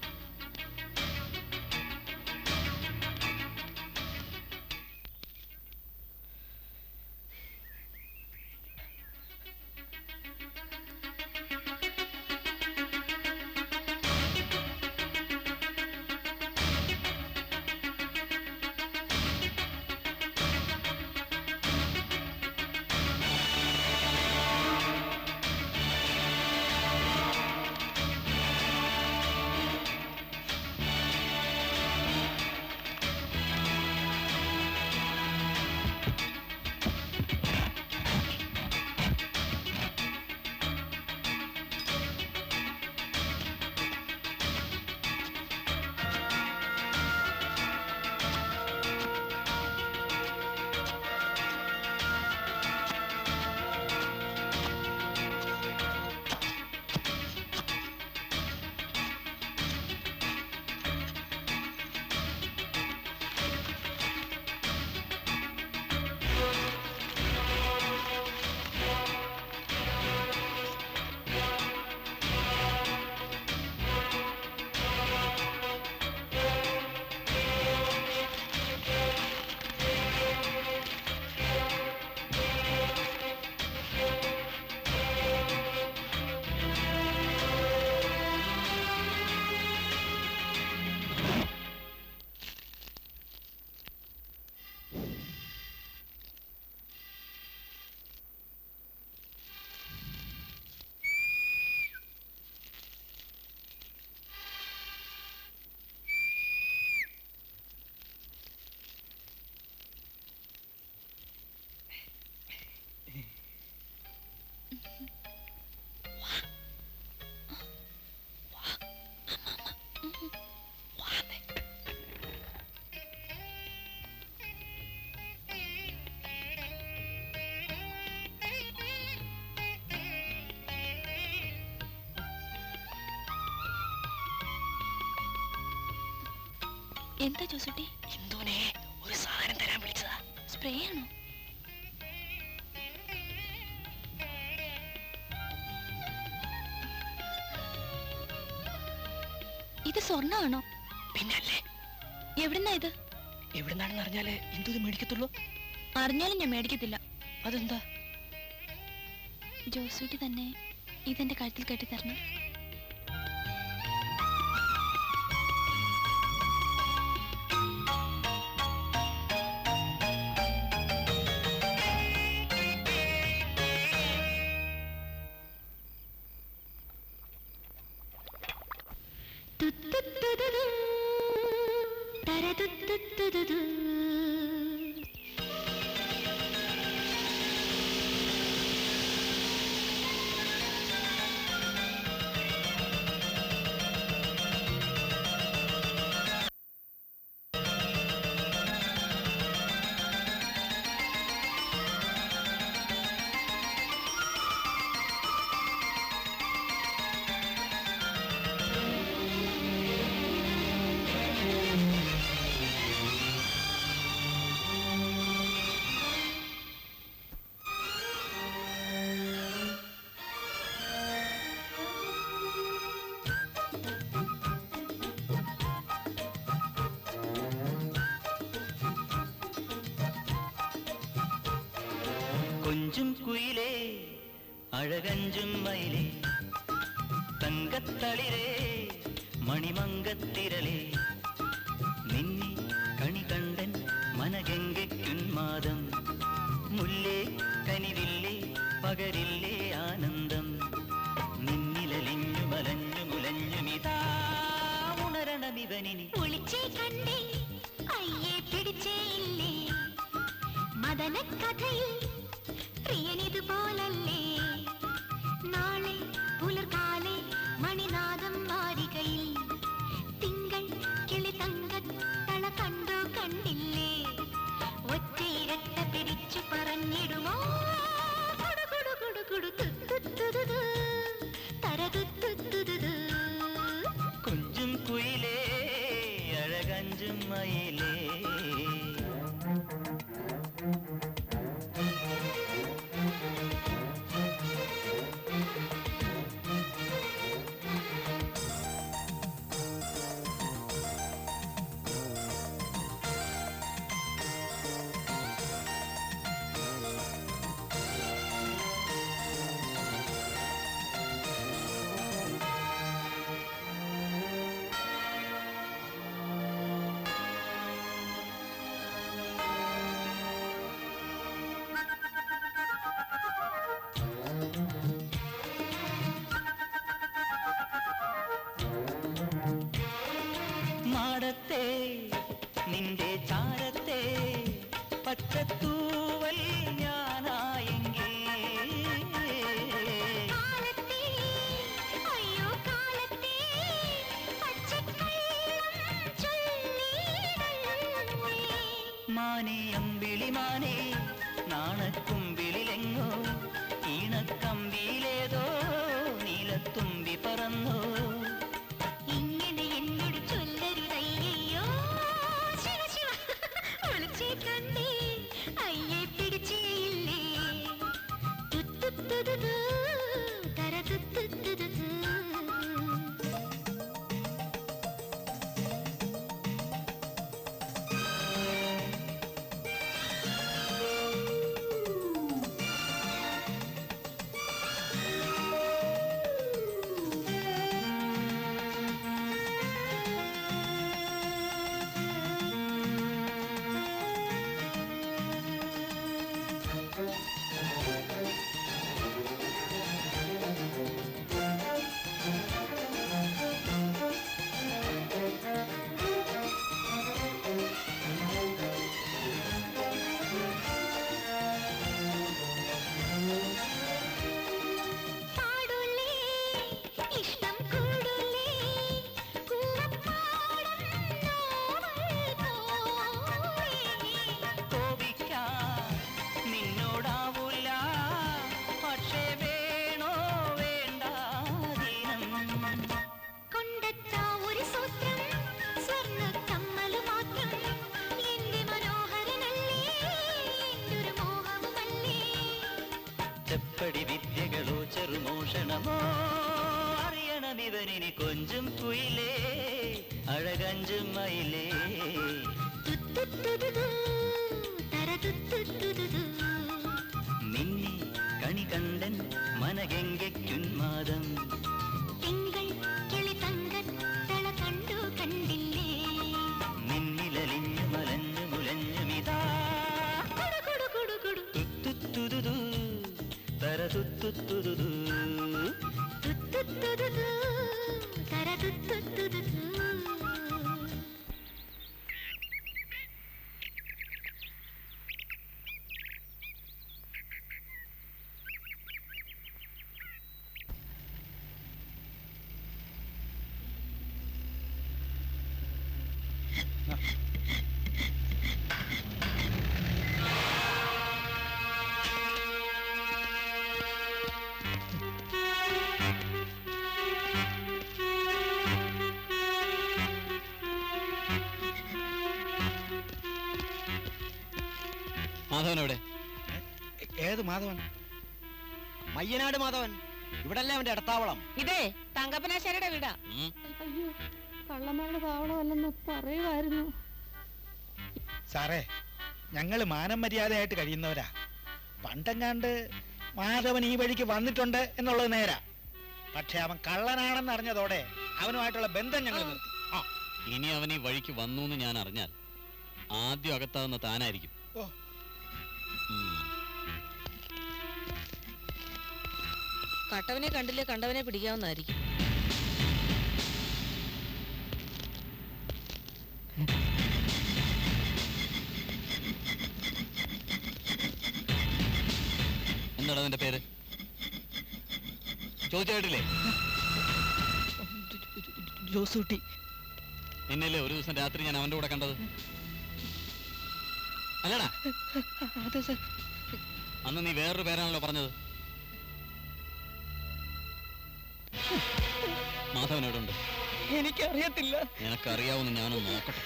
എന്താ ജോസുട്ടി എന്തോനെ ഒരു സാധനം തരാൻ വിളിച്ചതാ സ്പ്രേ ആണോ ഇത് സ്വർണ്ണമാണോ പിന്നല്ലേ എവിടുന്നാ ഇത് എവിടുന്നാണെന്ന് അറിഞ്ഞാലേ എന്തോ ഇത് മേടിക്കത്തുള്ളൂ അറിഞ്ഞാലും ഞാൻ മേടിക്കത്തില്ല അതെന്താ ജോസൂട്ടി തന്നെ ഇതെന്റെ കഴുത്തിൽ കെട്ടിത്തരണം കൊഞ്ചും കുയിലേ അഴകഞ്ചും മയിലേ തങ്കത്തളിരേ മണിമങ്കത്തിരലേ നിന്നെ കണി കണ്ടൻ മനഗംഗയ്ക്കുന്മാദം മുല്ലേ കനിവില്ലേ പകരില്ലേ ആനന്ദം നിന്നിലലിഞ്ഞു മലഞ്ഞു മുലഞ്ഞുമിതാ ഉണരണമിവനിനി ഒളിച്ചേ കണ്ടേ അയ്യേ പിടിച്ചേ ഇല്ലേ മദന കഥയിൽ പ്രിയനിതുപോലല്ലേ നാളെ പുലർകാലെ മണിനാദം വാരികയിൽ തിങ്കൾ കിളി തങ്കത്തള കണ്ടോ കണ്ടില്ലേ ഒറ്റയിരട്ട പിരിച്ചു പറഞ്ഞിടുമോ കുടു കുടു കുടു കുടു തുത്തുത്തുതുതു, തരതുത്തുത്തുതുതു. കൊഞ്ചും കുയിലേ അഴകഞ്ചും മയിലേ മാടത്തെ നിന്റെ ചാരത്തെ പച്ചത്തൂവൽ ഞാനായെങ്കിൽ അയ്യോ കാലത്തെ പച്ചക്കള്ളം ചൊല്ലിടല്ലേ. മാനേ അമ്പിളി മാനേ നാണക്കുമ്പിളിലെങ്ങോ ഈണക്കമ്പിയിലേതോ നീലത്തുമ്പി പറന്നോ ഇങ്ങനെ എന്നോട് ചൊല്ലരുതയ്യോ ശിവ ശിവ ഒളിച്ചേ കണ്ടേ അയ്യേ പിടിച്ചേയില്ലേ തുത്തുത്തുതുതു, തരതുത്തുത്തുതുതു. പാടുള്ളേ, ഇഷ്ടം കൂടുള്ളേ, കൂവപ്പാടം നോവൽ പോലെ. കോപിക്കാൻ നിന്നോടാവൂല പക്ഷേ വേണോ വേണ്ടാതീനം കൊണ്ടെത്താ ഒരു സൂത്രം സ്വർണ്ണ കമ്മല് മാത്രം എന്റെ മനോഹരനല്ലേ എന്റൊരു മോഹവുമല്ലേ ചെപ്പടി വിദ്യകളോ ചെറുമോഷണമോ അറിയണമിവനിനി കൊഞ്ചും കുയിലേ അഴകഞ്ചും മയിലേ തുത്തുത്തുതുതു, തരതുത്തുത്തുതുതു. നിന്നെ കണി കണ്ടൻ മനഗംഗയ്ക്കുന്മാദം തിങ്കൾ കിളി തങ്കത്തള കണ്ടു കണ്ടില്ലേ നിന്നിലലിഞ്ഞു മലഞ്ഞു മുലഞ്ഞുമിതാ കുടു കുടു കുടു കുടു തുത്തുത്തുതുതു തരതുത്തുത്തുതുതു തുത്തുത്തുതുതു, തരതുത്തുത്തുതുതു. മാധവൻ എവിടെ ഏത് മാധവൻ മയ്യനാട് മാധവൻ ഇവിടല്ലേ അവന്റെ ഇടത്താവളം ഇതേ തങ്കപ്പനാശാരിയുടെ വീടാ അയ്യോ കള്ളന്മാരുടെ താവളമല്ലെന്ന് പറയുമായിരുന്നു സാറേ ഞങ്ങൾ മാനം മര്യാദയായിട്ട് കഴിയുന്നവരാ പണ്ടെങ്ങാണ്ട് മാധവൻ ഈ വഴിക്ക് വന്നിട്ടുണ്ട് എന്നുള്ളത് നേരാ പക്ഷെ അവൻ കള്ളനാണെന്ന് അറിഞ്ഞതോടെ അവനുമായിട്ടുള്ള ബന്ധം ഞങ്ങൾ നിർത്തി ആ ഇനി അവൻ ഈ വഴിക്ക് വന്നു എന്ന് ഞാൻ അറിഞ്ഞാൽ ആദ്യം അകത്താവുന്ന താനായിരിക്കും ഓ. ഉം. കട്ടവനെ കണ്ടില്ലേ കണ്ടവനെ പിടിക്കാവുന്നതായിരിക്കും എന്താണ് അതിന്റെ പേര് ചോദിച്ചായിട്ടില്ലേ ജോസൂട്ടി നിന്നല്ലേ ഒരു ദിവസം രാത്രി ഞാൻ അവന്റെ കൂടെ കണ്ടത് അല്ലടാ അതെ സർ അന്ന് നീ വേറൊരു പേരാണല്ലോ പറഞ്ഞത് മാധവൻ എവിടെ ഉണ്ട് എനിക്കറിയത്തില്ല നിനക്കറിയാവുന്ന ഞാനൊന്ന് നോക്കട്ടെ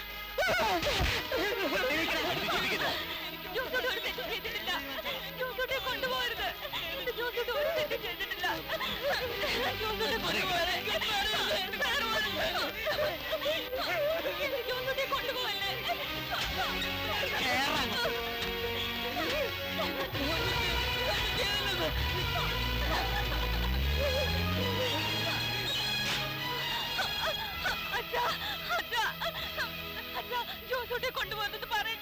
ജോസൂട്ടി കൊണ്ടുപോകുന്നത്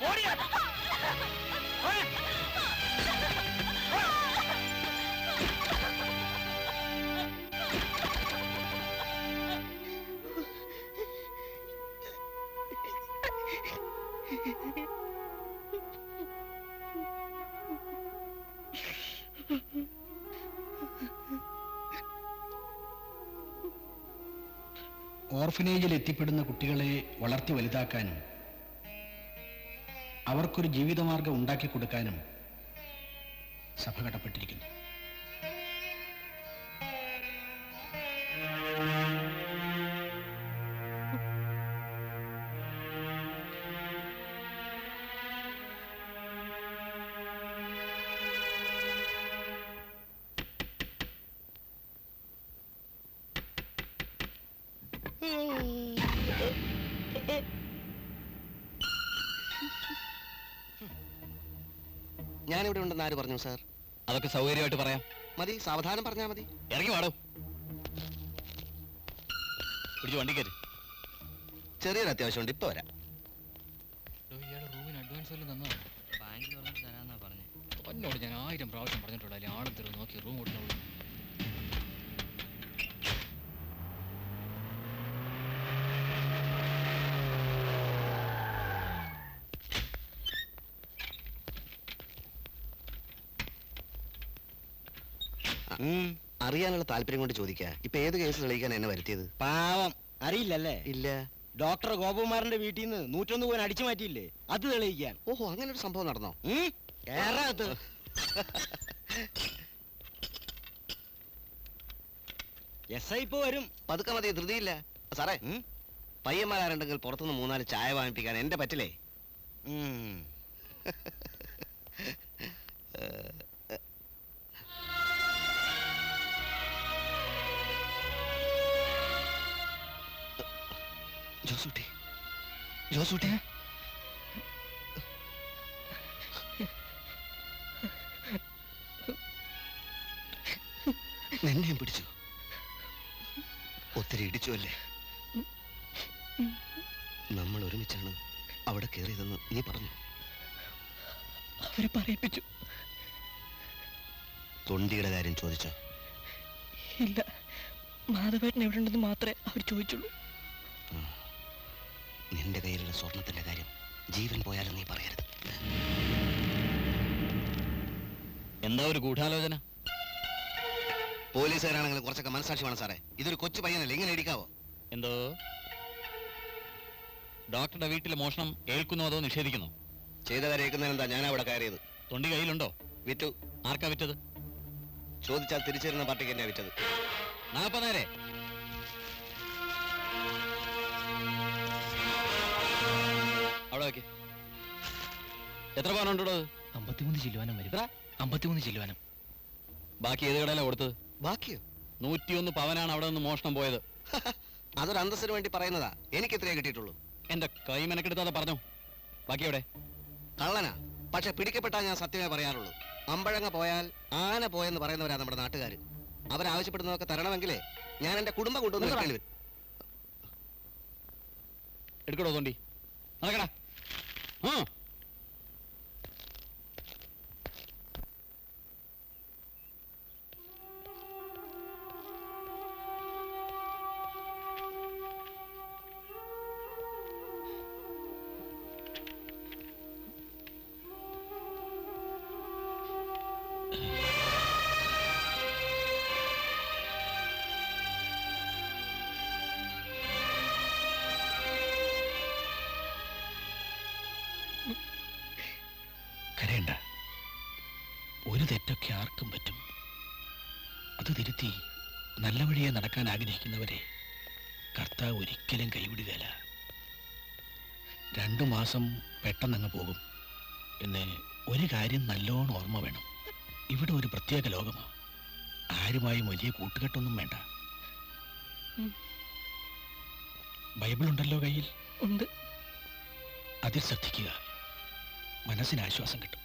ഓർഫനേജിൽ എത്തിപ്പെടുന്ന കുട്ടികളെ വളർത്തി വലുതാക്കാനും അവർക്കൊരു ജീവിതമാർഗം ഉണ്ടാക്കി കൊടുക്കാനും സഭ കടപ്പെട്ടിരിക്കുന്നു ഞാനിവിടെ ഉണ്ടെന്ന് ആര് പറഞ്ഞു സാർ അതൊക്കെ സൗകര്യമായിട്ട് പറയാം മതി സാവധാനം പറഞ്ഞാൽ മതി ഇറങ്ങി വാടോ പിടിച്ച് വണ്ടി കയറി ചെറിയൊരു അത്യാവശ്യമുണ്ട് ഇപ്പൊ വരാം ഇയാളെ റൂമിന് അഡ്വാൻസ് വല്ലതും തന്നോ ബാങ്കിൽ പറഞ്ഞിട്ട് തരാന്നാ പറഞ്ഞേ എന്നോട് ഞാൻ ആയിരം പ്രാവശ്യം പറഞ്ഞിട്ടുള്ള ആളും തരും നോക്കി റൂം കൊടുക്കുന്നുള്ളൂ അറിയാനുള്ള താല്പര്യം കൊണ്ട് ചോദിക്കുക ഇപ്പൊ ഏത് കേസ് തെളിയിക്കാൻ എന്നെ വരുത്തിയത് പാവം അറിയില്ലല്ലേ ഇല്ല ഡോക്ടർ ഗോപകുമാറിന്റെ വീട്ടിൽ നിന്ന് നൂറ്റൊന്ന് പോയിന്റ് അടിച്ചു മാറ്റിയില്ലേ അത് തെളിയിക്കാൻ ഓഹോ അങ്ങനെ ഒരു സംഭവം നടന്നോ ഉം? കേറാ അകത്ത്. എസ് ഐ ഇപ്പൊ വരും പതുക്കെ മതി ധൃതിയില്ല സാറേ പയ്യന്മാരുണ്ടെങ്കിൽ പുറത്തുനിന്ന് മൂന്നാല് ചായ വാങ്ങിപ്പിക്കാൻ എന്റെ പറ്റില്ലേ ഉം. ജോസൂട്ടി ജോസൂട്ടി നിന്നെയും പിടിച്ചു ഒത്തിരി ഇടിച്ചു അല്ലേ നമ്മൾ ഒരുമിച്ചാണ് അവിടെ കയറിയതെന്ന് നീ പറഞ്ഞു അവര് പറയിപ്പിച്ചു തൊണ്ടിയുടെ കാര്യം ചോദിച്ചോ ഇല്ല മാധവേട്ടൻ എവിടെ ഉണ്ടെന്ന് മാത്രമേ അവർ ചോദിച്ചുള്ളൂ നിന്റെ കയ്യിലുള്ള സ്വർണത്തിന്റെ കാര്യം ജീവൻ പോയാലും നീ പറയരുത് എന്താ ഒരു ഗൂഢാലോചന പോലീസുകാരാണെങ്കിൽ കുറച്ചൊക്കെ മനസാക്ഷി വേണം സാറേ ഇതൊരു കൊച്ചു പയ്യനല്ലേ ഇങ്ങനെ ഇടിക്കാവോ എന്തോ ഡോക്ടറുടെ വീട്ടിലെ മോഷണം ഏൽക്കുന്നോ അതോ നിഷേധിക്കുന്നോ ചെയ്ത കാര്യം എന്താ ഞാൻ അവിടെ കയറിയത് തൊണ്ടി കയ്യിലുണ്ടോ വിറ്റു ആർക്കാ വിറ്റത് ചോദിച്ചാൽ തിരിച്ചിരുന്ന പാർട്ടിക്ക് എന്നെ വിറ്റത് നാപ്പ നേരെ അവിടെ വെക്ക് എത്ര പവനുണ്ടോ അത് അമ്പത്തിമൂന്ന് ചില്ലുവാനം വരും അമ്പത്തിമൂന്ന് ചില്ലുവാനം ബാക്കി ഏത് കടയിലാ കൊടുത്തത് ബാക്കിയോ നൂറ്റിയൊന്ന് പവനാണ് അവിടെ നിന്ന് മോഷണം പോയത് അതൊരു അന്തസ്സിന് വേണ്ടി പറയുന്നതാ എനിക്ക് ഇത്രേ കിട്ടിയിട്ടുള്ളൂ എന്റെ കൈ മെനക്കെടുത്താതെ പറഞ്ഞോ ബാക്കി എവിടെ കള്ളനാ പക്ഷെ പിടിക്കപ്പെട്ടാൽ ഞാൻ സത്യമേ പറയാറുള്ളൂ അമ്പഴങ്ങ പോയാൽ ആന പോയെന്ന് പറയുന്നവരാ നമ്മുടെ നാട്ടുകാർ അവരാവശ്യപ്പെടുന്നതൊക്കെ തരണമെങ്കിലേ ഞാൻ എന്റെ കുടുംബം കൊണ്ടുവന്ന് നിർത്തടാ. വെക്കേണ്ടി വരും എടുക്കടോ തോണ്ടി നടക്കടാ ആ കരയണ്ട ഒരു തെറ്റൊക്കെ ആർക്കും പറ്റും അത് തിരുത്തി നല്ല വഴിയെ നടക്കാൻ ആഗ്രഹിക്കുന്നവരെ കർത്താവ് ഒരിക്കലും കൈവിടുകയില്ല രണ്ടു മാസം പെട്ടെന്നങ്ങ് പോകും പിന്നെ ഒരു കാര്യം നല്ലോണം ഓർമ്മ വേണം ഇവിടെ ഒരു പ്രത്യേക ലോകമാണ് ആരുമായും വലിയ കൂട്ടുകെട്ടൊന്നും വേണ്ട ഉം. ബൈബിൾ ഉണ്ടല്ലോ കയ്യിൽ ഉണ്ട് അതിൽ ശ്രദ്ധിക്കുക മനസ്സിന് ആശ്വാസം കിട്ടും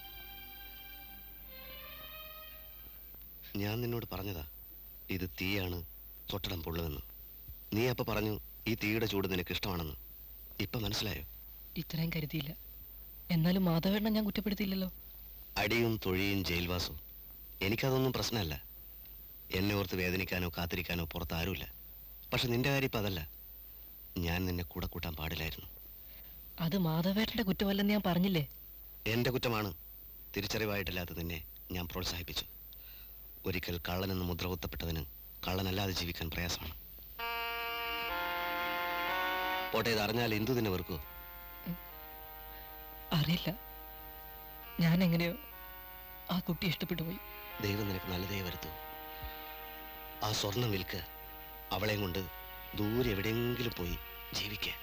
ഞാൻ നിന്നോട് പറഞ്ഞതാ ഇത് തീയാണ് തൊട്ടടം പൊള്ളുമെന്ന് നീ അപ്പൊ പറഞ്ഞു ഈ തീയുടെ ചൂട് നിനക്ക് ഇഷ്ടമാണെന്ന് ഇപ്പൊ മനസ്സിലായോ ഇത്രയും കരുതിയില്ല എന്നാലും മാധവേണ്ണ ഞാൻ കുറ്റപ്പെടുത്തിയില്ലല്ലോ അടിയും തൊഴിയും ജയിൽവാസവും എനിക്കതൊന്നും പ്രശ്നമല്ല എന്നെ ഓർത്ത് വേദനിക്കാനോ കാത്തിരിക്കാനോ പുറത്ത് ആരുമില്ല പക്ഷെ നിന്റെ കാര്യം ഇപ്പം അതല്ല ഞാൻ നിന്നെ കൂടെ കൂട്ടാൻ പാടില്ലായിരുന്നു അത് മാധവേട്ടന്റെ കുറ്റമല്ലെന്ന് ഞാൻ പറഞ്ഞില്ലേ എന്റെ കുറ്റമാണ് തിരിച്ചറിവായിട്ടില്ലാത്ത നിന്നെ ഞാൻ പ്രോത്സാഹിപ്പിച്ചു ഒരിക്കൽ കള്ളനെന്ന് മുദ്ര കുത്തപ്പെട്ടതിന് കള്ളനല്ലാതെ ജീവിക്കാൻ പ്രയാസമാണ് പോട്ടെ ഇത് അറിഞ്ഞാൽ എന്തു തന്നെ വെറുക്കോ അറിയില്ല ഞാൻ എങ്ങനെയോ ആ കുട്ടി ഇഷ്ടപ്പെട്ടു പോയി ദൈവം നിനക്ക് നല്ലതേ വരുത്തൂ ആ സ്വർണം വിൽക്ക് അവളെയും കൊണ്ട് ദൂരെ എവിടെയെങ്കിലും പോയി ജീവിക്കുക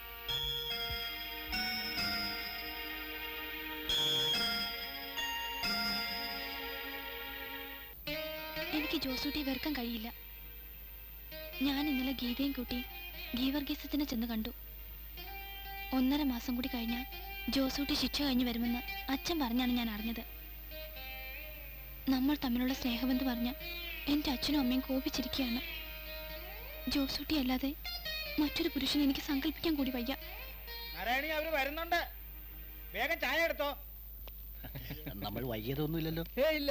എനിക്ക് ജോസൂട്ടി വെറുക്കാൻ കഴിയില്ല ഞാൻ ഇന്നലെ ഗീതയും കൂട്ടി ഗീവർഗീസത്തിനെ ചെന്ന് കണ്ടു ഒന്നര മാസം കൂടി കഴിഞ്ഞാൽ ജോസൂട്ടി ശിക്ഷ കഴിഞ്ഞ് വരുമെന്ന് അച്ഛൻ പറഞ്ഞാണ് ഞാൻ അറിഞ്ഞത് നമ്മൾ തമ്മിലുള്ള സ്നേഹബന്ധം പറഞ്ഞ എൻ്റെ അച്ഛനും അമ്മയും കോപിച്ചിരിക്കുകയാണ് ജോസൂട്ടി അല്ലാതെ മറ്റൊരു പുരുഷനെ എനിക്ക് സങ്കല്പിക്കാൻ കൂടി വയ്യ നാരായണി അവര് വരുന്നുണ്ട് വേഗം ചായ എടുത്തോ നമ്മൾ വൈകിയതൊന്നുമില്ലല്ലോ ഇല്ല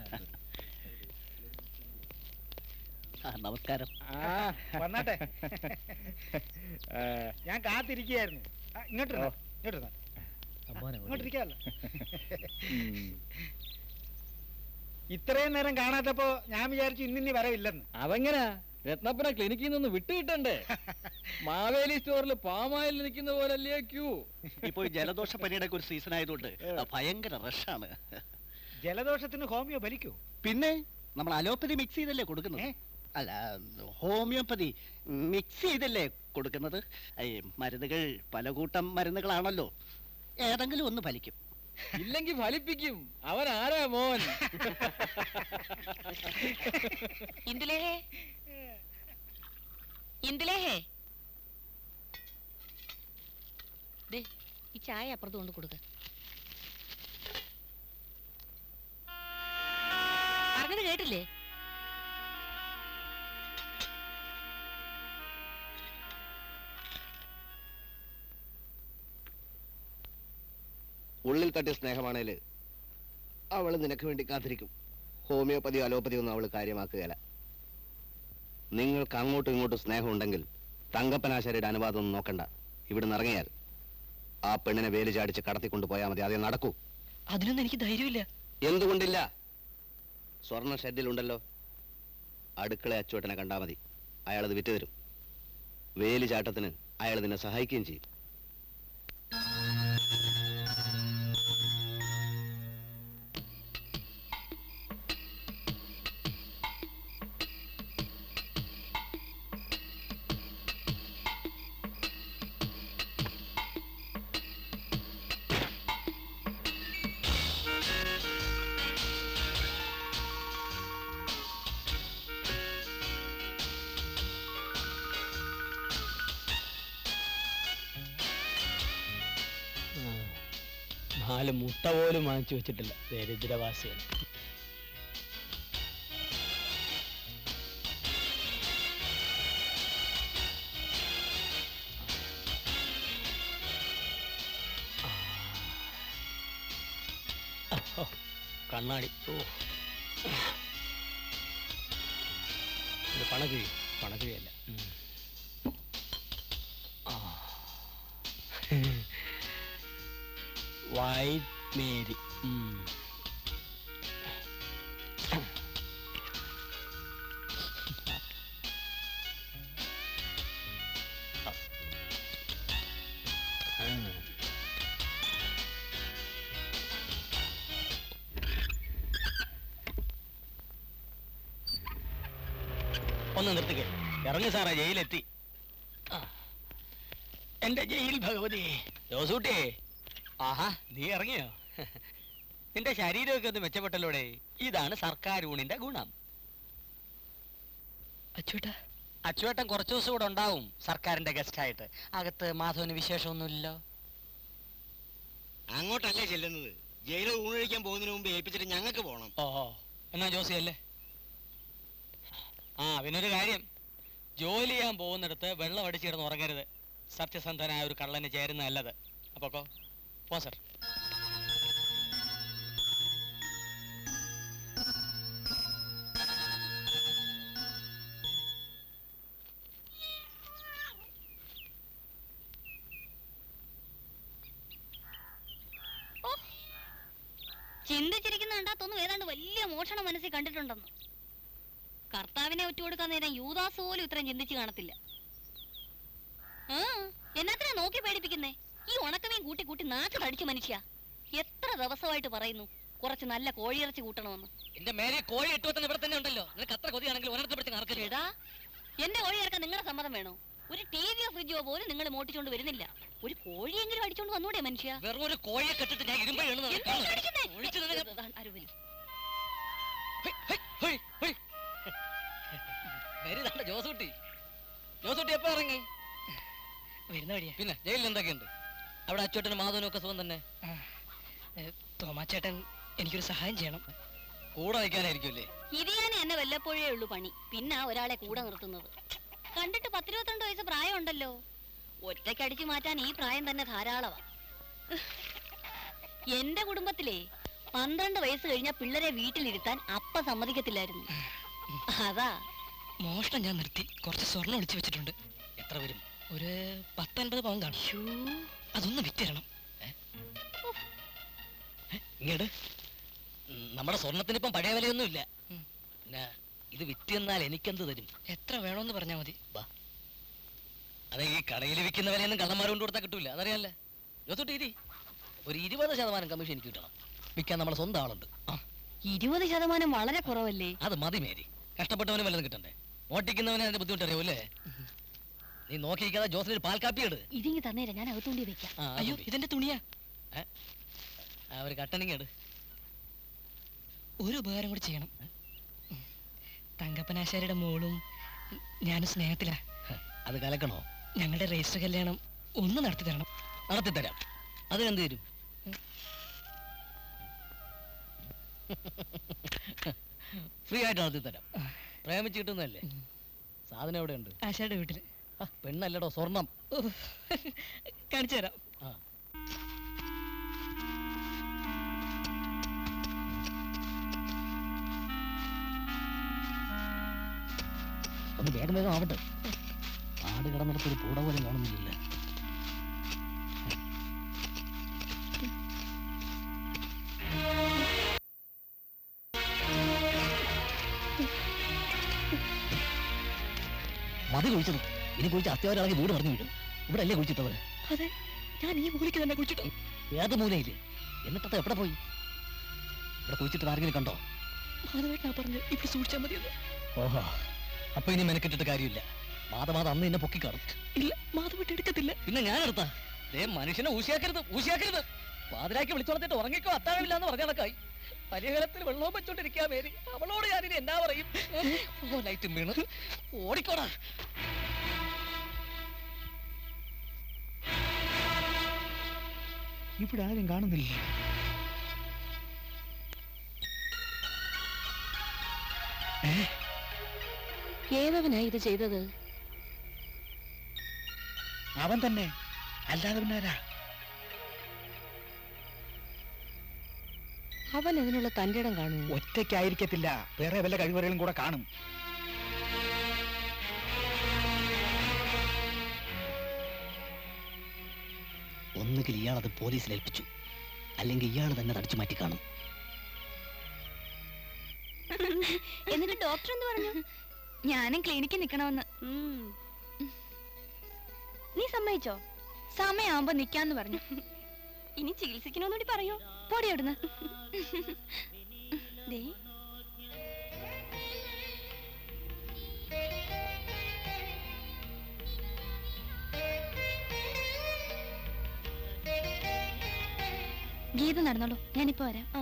നമസ്കാരം വന്നാട്ടെ ഞാൻ കാത്തിരിക്കുകയായിരുന്നു ആ, ഇങ്ങോട്ടിരുന്നോ ഇങ്ങോട്ടിരുന്നോ ഇങ്ങോട്ടിരിക്കാമല്ലോ ഇത്രയും നേരം കാണാത്തപ്പോ ഞാൻ വിചാരിച്ചു ഇന്നിനി വരവില്ലെന്ന് അതെങ്ങനാ രത്നപ്പന ക്ലിനിക്കിൽ നിന്ന് വിട്ടുകിട്ടണ്ടേ മാവേലി സ്റ്റോറിൽ പാമായിൽ നിൽക്കുന്ന പോലല്ലേ ക്യൂ ഇപ്പോൾ ജലദോഷ പനിയുടെ ഒക്കെ ഒരു സീസൺ ആയതുകൊണ്ട് ഭയങ്കര റഷാണ് ജലദോഷത്തിന് ഹോമിയോ ഭരിക്കൂ പിന്നെ നമ്മൾ അലോപ്പതി മിക്സ് ചെയ്തല്ലേ കൊടുക്കുന്നത് അല്ല ഹോമിയോപ്പതി മിക്സ് ചെയ്തല്ലേ കൊടുക്കുന്നത് ഈ മരുന്നുകൾ പല കൂട്ടം മരുന്നുകളാണല്ലോ ഏതെങ്കിലും ഒന്ന് ഫലിക്കും ഇല്ലെങ്കിൽ ഫലിപ്പിക്കും അവൻ ആരാ മോൻ ഇന്ദുലേഹേ ഇന്ദുലേഹേ ദേ ഈ ചായ അപ്പുറത്ത് കൊണ്ട് കൊടുക്ക പറഞ്ഞത് കേട്ടില്ലേ ഉള്ളിൽ തട്ടിയ സ്നേഹമാണേല് അവള് നിനക്ക് വേണ്ടി കാത്തിരിക്കും ഹോമിയോപ്പതിയോ അലോപ്പതിയോ ഒന്നും അവള് കാര്യമാക്കുകയില്ല നിങ്ങൾക്ക് അങ്ങോട്ടും ഇങ്ങോട്ടും സ്നേഹമുണ്ടെങ്കിൽ തങ്കപ്പനാശാരിയുടെ അനുവാദം ഒന്നും നോക്കണ്ട ഇവിടുന്ന് ഇറങ്ങിയാൽ ആ പെണ്ണിനെ വേലി ചാടിച്ച് കടത്തിക്കൊണ്ട് പോയാൽ മതി അതേ നടക്കൂ അതിനൊന്നും എനിക്ക് ധൈര്യമില്ല എന്തുകൊണ്ടില്ല സ്വർണ്ണ ഷെഡിലുണ്ടല്ലോ അടുക്കള അച്ചുവേട്ടനെ കണ്ടാ മതി അയാളത് വിറ്റ് തരും വേലി ചാട്ടത്തിന് അയാൾ നിന്നെ സഹായിക്കുകയും ചെയ്യും നാല് മുട്ട പോലും വാങ്ങിച്ചു വെച്ചിട്ടില്ല ദരിദ്രവാസികൾ ഓ, കണ്ണാടി ഓ ഇത് പണകിഴി പണകിഴിയല്ല ഉം. ആ. വൈറ്റ് മേരി ഉം. ആ. ഒന്ന് നിർത്തിക്കേ ഇറങ്ങി സാറേ ജയിലെത്തി ആ. എന്റെ ജയിൽ ഭഗവതി ജോസൂട്ടി ആഹാ നീ ഇറങ്ങിയോ നിന്റെ ശരീരമൊക്കെ ഒന്ന് മെച്ചപ്പെട്ടല്ലോടെ ഇതാണ് സർക്കാർ ഊണിന്റെ ഗുണം അച്ചൂട്ടാ അച്ചുവേട്ടൻ കുറച്ചു ദിവസം കൂടെ ഉണ്ടാവും സർക്കാരിന്റെ ഗസ്റ്റ് ആയിട്ട് അകത്ത് മാധവന് വിശേഷമൊന്നുമില്ലല്ലോ അങ്ങോട്ടല്ലേ ചെല്ലുന്നത് ജയിലിൽ ഊണഴിക്കാൻ പോകുന്നതിന് മുമ്പ് ഏൽപ്പിച്ചിട്ട് ഞങ്ങൾക്ക് പോകണം ഓഹോ എന്നാ ജോസി അല്ലേ ആ പിന്നൊരു കാര്യം ജോലി ചെയ്യാൻ പോകുന്നിടത്ത് വെള്ളം അടിച്ച് കിടന്ന് ഉറങ്ങരുത് സത്യസന്ധനായ ഒരു കള്ളന് ചേരുന്ന നല്ലത് അപ്പൊ പോ സർ ചിന്തിച്ചിരിക്കുന്ന കണ്ടാത്തൊന്നും ഏതാണ്ട് വലിയ മോഷണം മനസ്സിൽ കണ്ടിട്ടുണ്ടെന്ന് കർത്താവിനെ ഒറ്റുകൊടുക്കാൻ നേരം യൂദാസ് പോലും ഇത്രയും ചിന്തിച്ച് കാണത്തില്ല ആ എന്നാത്തിനാ നോക്കി പേടിപ്പിക്കുന്നേ ഈ ഉണക്കമീൻ കൂട്ടി കൂട്ടി നാക്ക് തടിച്ചു മനുഷ്യ എത്ര ദിവസമായിട്ട് പറയുന്നു കുറച്ച് നല്ല കോഴിയിറച്ചി കൂട്ടണമെന്ന് എന്റെ മേലെ കോഴി ഇട്ടു വെത്തുന്ന ഇവിടെ തന്നെ ഉണ്ടല്ലോ നിനക്ക് അത്ര കൊതിയാണെങ്കിൽ ഒരിടത്ത് പിടിച്ച് നടക്കരുത് എടാ എന്റെ കോഴി ഇറക്കാൻ നിങ്ങളുടെ സമ്മതം വേണോ ഒരു ടിവിയോ ഫ്രിഡ്ജോ പോലും നിങ്ങൾ മോട്ടിച്ചോണ്ട് വരുന്നില്ല ഒരു കോഴിയെങ്കിലും അടിച്ചോണ്ട് വന്നൂടെ മനുഷ്യ വെറും ഒരു കോഴിയെ കെട്ടിട്ട് ഞാൻ ഇരുമ്പ് ജോസൂട്ടി ജോസൂട്ടി എപ്പോ ഇറങ്ങി വരുന്ന വഴിയാ പിന്നെ ജയിലിൽ എന്തൊക്കെയുണ്ട് അവിടെ അച്ചോട്ടനും മാധവനും ഒക്കെ സുഖം തന്നെ തോമാച്ചേട്ടൻ എനിക്കൊരു സഹായം ചെയ്യണം കൂടെ നിൽക്കാനായിരിക്കുമല്ലേ ഇരിയാനെ എന്നെ വല്ലപ്പോഴേ ഉള്ളൂ പണി പിന്നെ ഒരാളെ കൂടെ നിർത്തുന്നത് കണ്ടിട്ട് പത്തിരുപത്തിരണ്ട് വയസ്സ് പ്രായമുണ്ടല്ലോ ഒറ്റയ്ക്ക് അടിച്ചു മാറ്റാൻ ഈ പ്രായം തന്നെ ധാരാളമാ എന്റെ കുടുംബത്തിലെ പന്ത്രണ്ട് വയസ്സ് കഴിഞ്ഞ പിള്ളേരെ വീട്ടിലിരുത്താൻ അപ്പ സമ്മതിക്കത്തില്ലായിരുന്നു അതാ മോഷണം ഞാൻ നിർത്തി കുറച്ച് സ്വർണ്ണം ഒളിച്ചു വെച്ചിട്ടുണ്ട് എത്ര വരും ഒരു പത്തൊൻപത് പവൻ കാണും അതൊന്ന് വിറ്റരണം ഇങ്ങോട്ട് നമ്മുടെ സ്വർണത്തിന് ഇപ്പം പഴയ വിലയൊന്നും ഇല്ല പിന്നെ ഇത് വിറ്റ് എന്നാൽ എനിക്കെന്ത് തരും എത്ര വേണമെന്ന് പറഞ്ഞാൽ മതി അതെ ഈ കടയിൽ വിൽക്കുന്ന വിലയൊന്നും കള്ളന്മാർ കൊണ്ട് കൊടുത്താൽ കിട്ടൂല അതറിയാല്ലേ ജോസൂട്ടി ഇരി ഒരു ഇരുപത് ശതമാനം കമ്മീഷൻ എനിക്ക് കിട്ടണം വിൽക്കാൻ നമ്മുടെ സ്വന്തം ആളുണ്ട് ആ ഇരുപത് ശതമാനം വളരെ കുറവല്ലേ അത് മതി മേരി കഷ്ടപ്പെട്ടവന് വല്ലതും കിട്ടണ്ടേ ഓട്ടിക്കുന്നവനെ അതിന്റെ ബുദ്ധിമുട്ട് അറിയൂല്ലേ നീ നോക്കിയിരിക്കാതെ ജോസിന് ഒരു പാൽ കാപ്പി ഇട് ഇതിങ്ങി തന്നേരാ ഞാൻ അകത്തുണ്ടി വെക്കാം ആ, അയ്യോ അതുണ്ട്. ഇതെന്റെ തുണിയാ ഏ? ആ, ഒരു കട്ടനിങ് ഇട് ഒരു ഉപകാരം കൂടി ചെയ്യണം തങ്കപ്പനാശാരിയുടെ മോളും ഞാനും സ്നേഹത്തിലാ അത് കലക്കണോ ഞങ്ങളുടെ രജിസ്റ്റർ കല്യാണം ഒന്ന് നടത്തി തരണം നടത്തി തരാം അത് എന്ത് തരും ഫ്രീ ആയിട്ട് നടത്തി തരാം പ്രേമിച്ച് കിട്ടുന്നതല്ലേ സാധനം എവിടെയുണ്ട് ആശാരുടെ വീട്ടില് ആ, പെണ്ണല്ലടോ സ്വർണം കാണിച്ചു തരാം ആ ഒന്ന് വേഗം വേഗം ആവട്ടെ ആട് കിടന്നിടത്ത് ഒരു പൂട പോലും കാണുന്നില്ല മതി കുഴിച്ചത് ഇനി കുഴിച്ച് അത്യാവശ്യം വീട് പറഞ്ഞു വീഴും ഇവിടെ അല്ലേ കുഴിച്ചിട്ടത് അതെ ഞാൻ ഈ മൂലിക്ക് തന്നെ കുഴിച്ചിട്ടു ഏത് മൂലയില് എന്നിട്ടത് എവിടെ പോയി ഇവിടെ കുഴിച്ചിട്ട് ആരെങ്കിലും കണ്ടോ മാധവേട്ടനാ പറഞ്ഞു ഇവിടെ സൂക്ഷിച്ചാൽ മതിയെന്ന് ഓഹോ അപ്പൊ ഇനി മെനക്കെട്ടിട്ട് കാര്യമില്ല മാതമാത അന്ന് എന്നെ പൊക്കിക്കാണും ഇല്ല മാധവേട്ട എടുക്കത്തില്ല പിന്നെ ഞാൻ എടുത്താ ദേ മനുഷ്യനെ ഊശിയാക്കരുത് ഊശിയാക്കരുത് പാതിരാക്കി വിളിച്ചോളത്തിട്ട് ഉറങ്ങിക്കോ അത്താഴമില്ല എന്ന് പറഞ്ഞ കണക്കായി പരിഹരത്തിൽ വെള്ളവും വെച്ചോണ്ടിരിക്കാ മേരി അവളോട് ഞാനിനി എന്നാ പറയും ഓ ലൈറ്റും വീണ് ഓടിക്കോടാ ഇവിടെ ആരും കാണുന്നില്ല ഏതവനാ ഇത് ചെയ്തത് അവൻ തന്നെ അല്ലാതെ പിന്നെ ആരാ അവൻ അതിനുള്ള തന്റെ ഇടം കാണുമോ ഒറ്റയ്ക്കായിരിക്കത്തില്ല വേറെ വല്ല കഴിവറകളും കൂടെ കാണും ഒന്നുകിൽ ഇയാൾ അത് പോലീസിൽ ഏൽപ്പിച്ചു അല്ലെങ്കിൽ ഇയാൾ തന്നെ തടിച്ചു മാറ്റി കാണും എന്നിട്ട് ഡോക്ടർ എന്ത് പറഞ്ഞു ഞാനും ക്ലിനിക്കിൽ നിക്കണമെന്ന് നീ സമ്മതിച്ചോ സമയമാകുമ്പോ നിക്കാന്ന് പറഞ്ഞു ഇനി ചികിത്സിക്കണമെന്നൂടി പറയൂ പൊടി അവിടുന്ന് ദേ ഗീത നടന്നോളൂ ഞാനിപ്പോ വരാം ആ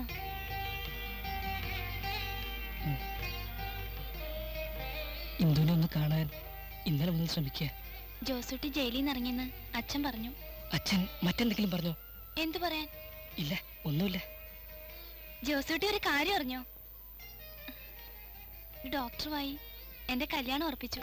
ഇന്ദുവിനെ ഒന്ന് കാണാൻ ഇന്നലെ മുതൽ ശ്രമിക്കുക ജോസൂട്ടി ജയിലിൽ നിന്ന് ഇറങ്ങിയെന്ന് അച്ഛൻ പറഞ്ഞു അച്ഛൻ മറ്റെന്തെങ്കിലും പറഞ്ഞോ എന്തു പറയാൻ ഇല്ല ഒന്നുമില്ല ജോസൂട്ടി ഒരു കാര്യം അറിഞ്ഞോ ഡോക്ടറുമായി എന്റെ കല്യാണം ഉറപ്പിച്ചു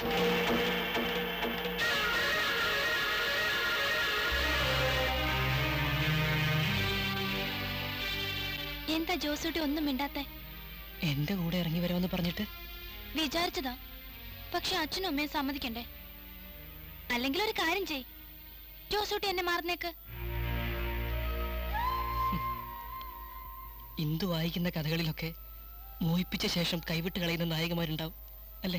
എന്താ ജോസൂട്ടി ഒന്നും മിണ്ടാത്തെ എന്റെ കൂടെ ഇറങ്ങി വരാമെന്ന് പറഞ്ഞിട്ട് വിചാരിച്ചതാ പക്ഷെ അച്ഛനും അമ്മയും സമ്മതിക്കണ്ടേ അല്ലെങ്കിൽ ഒരു കാര്യം ചെയ് ജോസൂട്ടി എന്നെ മാറുന്നേക്ക് ഇന്ദു വായിക്കുന്ന കഥകളിലൊക്കെ മോഹിപ്പിച്ച ശേഷം കൈവിട്ട് കളയുന്ന നായികമാരുണ്ടാവും അല്ലേ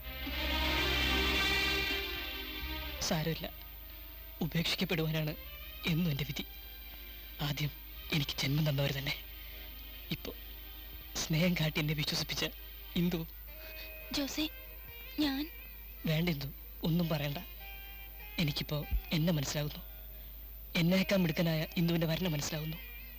സാരമില്ല ഉപേക്ഷിക്കപ്പെടുവാനാണ് എന്നും എൻ്റെ വിധി ആദ്യം എനിക്ക് ജന്മം തന്നവർ തന്നെ ഇപ്പോ സ്നേഹം കാട്ടി എന്നെ വിശ്വസിപ്പിച്ച ഇന്ദു ജോസേ ഞാൻ വേണ്ട ഇന്ദു ഒന്നും പറയണ്ട എനിക്കിപ്പോ എന്നെ മനസ്സിലാകുന്നു എന്നേക്കാൾ മിടുക്കനായ ഇന്ദുവിന്റെ വരണ മനസ്സിലാകുന്നു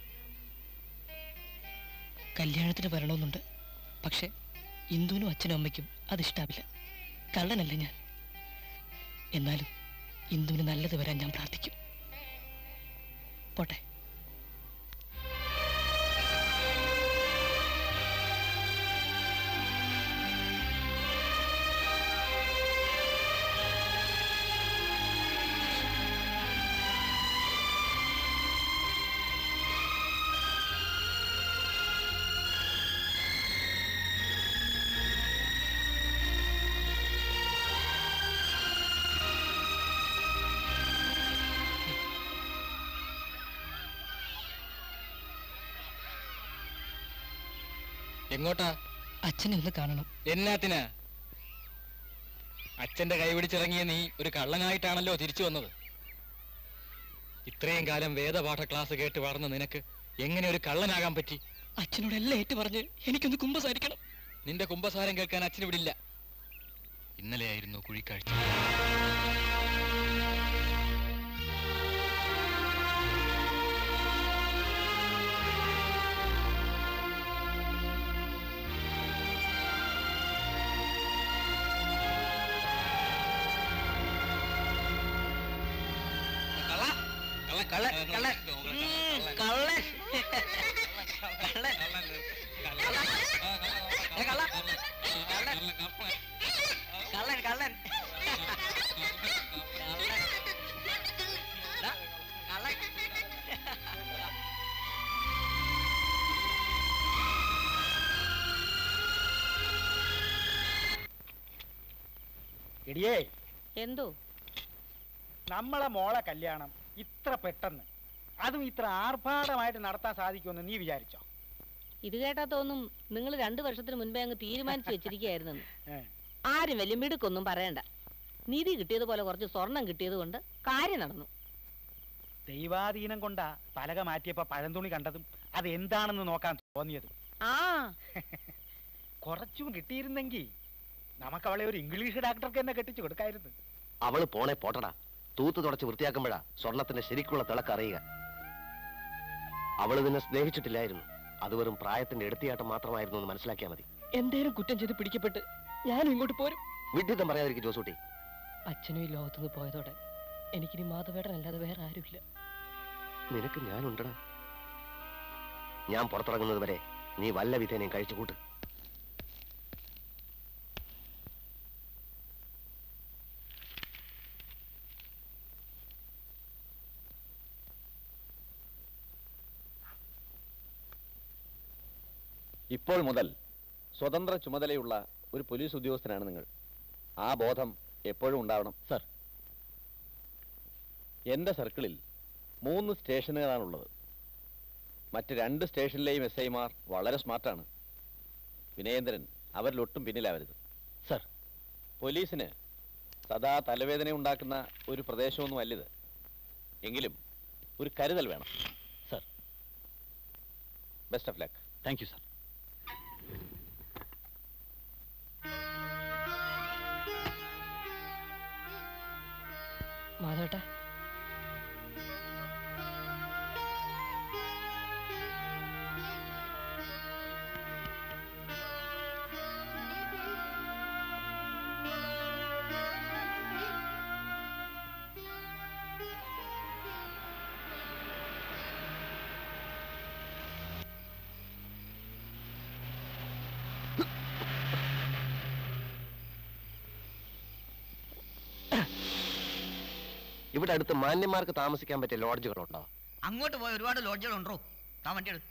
കല്യാണത്തിന് വരണമെന്നുണ്ട് പക്ഷെ ഇന്ദുവിനും അച്ഛനും അമ്മയ്ക്കും അതിഷ്ടാവില്ല കള്ളനല്ല ഞാൻ എന്നാലും ഇന്ദുവിന് നല്ലത് വരാൻ ഞാൻ പ്രാർത്ഥിക്കും പോട്ടെ എങ്ങോട്ടാ അച്ഛനെ ഒന്ന് കാണണം എന്നാത്തിനാ അച്ഛന്റെ കൈ പിടിച്ചിറങ്ങിയ നീ ഒരു കള്ളനായിട്ടാണല്ലോ തിരിച്ചു വന്നത് ഇത്രയും കാലം വേദപാഠ ക്ലാസ് കേട്ട് വളർന്ന നിനക്ക് എങ്ങനെ ഒരു കള്ളനാകാൻ പറ്റി അച്ഛനോട് എല്ലാം ഏറ്റു പറഞ്ഞ് എനിക്കൊന്ന് കുമ്പസാരിക്കണം നിന്റെ കുംഭസാരം കേൾക്കാൻ അച്ഛന് വിടില്ല ഇന്നലെയായിരുന്നു കുഴിക്കാഴ്ച കള്ളൻ കള്ളൻ എടിയേ എന്തോ നമ്മളെ മോളെ കല്യാണം ഇത്ര പെട്ടെന്ന് അതും ഇത്ര ആർഭാടമായിട്ട് നടത്താൻ സാധിക്കുമെന്ന് നീ വിചാരിച്ചോ ഇത് കേട്ടാ തോന്നും നിങ്ങൾ രണ്ടു വർഷത്തിന് മുൻപേ അങ്ങ് തീരുമാനിച്ചു വെച്ചിരിക്കുകയായിരുന്നെന്ന് ഏ. ആരും വലിയ മിടുക്കൊന്നും പറയണ്ട നിധി കിട്ടിയതുപോലെ കുറച്ച് സ്വർണം കിട്ടിയത് കൊണ്ട് കാര്യം നടന്നു ദൈവാധീനം കൊണ്ടാ പലക മാറ്റിയപ്പോ പഴംതുണി കണ്ടതും അത് എന്താണെന്ന് നോക്കാൻ തോന്നിയതും ആ കുറച്ചും കിട്ടിയിരുന്നെങ്കിൽ നമുക്ക് അവളെ ഒരു ഇംഗ്ലീഷ് ഡോക്ടർക്ക് തന്നെ കെട്ടിച്ചു കൊടുക്കായിരുന്നു അവള് പോണേ പോട്ടടാ തൂത്ത് തുടച്ച് വൃത്തിയാക്കുമ്പോഴാ സ്വർണത്തിന്റെ ശരിക്കുള്ള തിളക്ക് അറിയുക അവള് നിന്നെ സ്നേഹിച്ചിട്ടില്ലായിരുന്നു അത് വെറും പ്രായത്തിന്റെ എടുത്തിയാട്ടം മാത്രമായിരുന്നു എന്ന് മനസ്സിലാക്കിയാൽ മതി എന്തേലും കുറ്റം ചെയ്ത് പിടിക്കപ്പെട്ട് ഞാനും ഇങ്ങോട്ട് പോരും വിഡ്ഢിത്തം പറയാതിരിക്കും ജോസൂട്ടി അച്ഛനും ഈ ലോകത്തുനിന്ന് പോയതോടെ എനിക്കിനി മാധവേട്ടനല്ലാതെ വേറെ ആരുമില്ല നിനക്ക് ഞാനുണ്ടടാ ഞാൻ പുറത്തിറങ്ങുന്നത് വരെ നീ വല്ല വിധേനയും കഴിച്ചു കൂട്ട് ഇപ്പോൾ മുതൽ സ്വതന്ത്ര ചുമതലയുള്ള ഒരു പോലീസ് ഉദ്യോഗസ്ഥനാണ് നിങ്ങൾ ആ ബോധം എപ്പോഴും ഉണ്ടാവണം സർ എൻ്റെ സർക്കിളിൽ മൂന്ന് സ്റ്റേഷനുകളാണുള്ളത് മറ്റ് രണ്ട് സ്റ്റേഷനിലെയും എസ് ഐമാർ വളരെ സ്മാർട്ടാണ് വിനയേന്ദ്രൻ അവരിലൊട്ടും പിന്നിലാവരുത് സർ പോലീസിന് സദാ തലവേദന ഉണ്ടാക്കുന്ന ഒരു പ്രദേശമൊന്നും അല്ലിത് എങ്കിലും ഒരു കരുതൽ വേണം sir best of luck thank you sir മാധവേട്ടാ ഇവിടെ അടുത്ത് മാന്യന്മാർക്ക് താമസിക്കാൻ പറ്റിയ ലോഡ്ജുകളുണ്ടോ അങ്ങോട്ട് പോയ ഒരുപാട് ലോഡ്ജുകൾ ഉണ്ടോ താ വണ്ടി എടു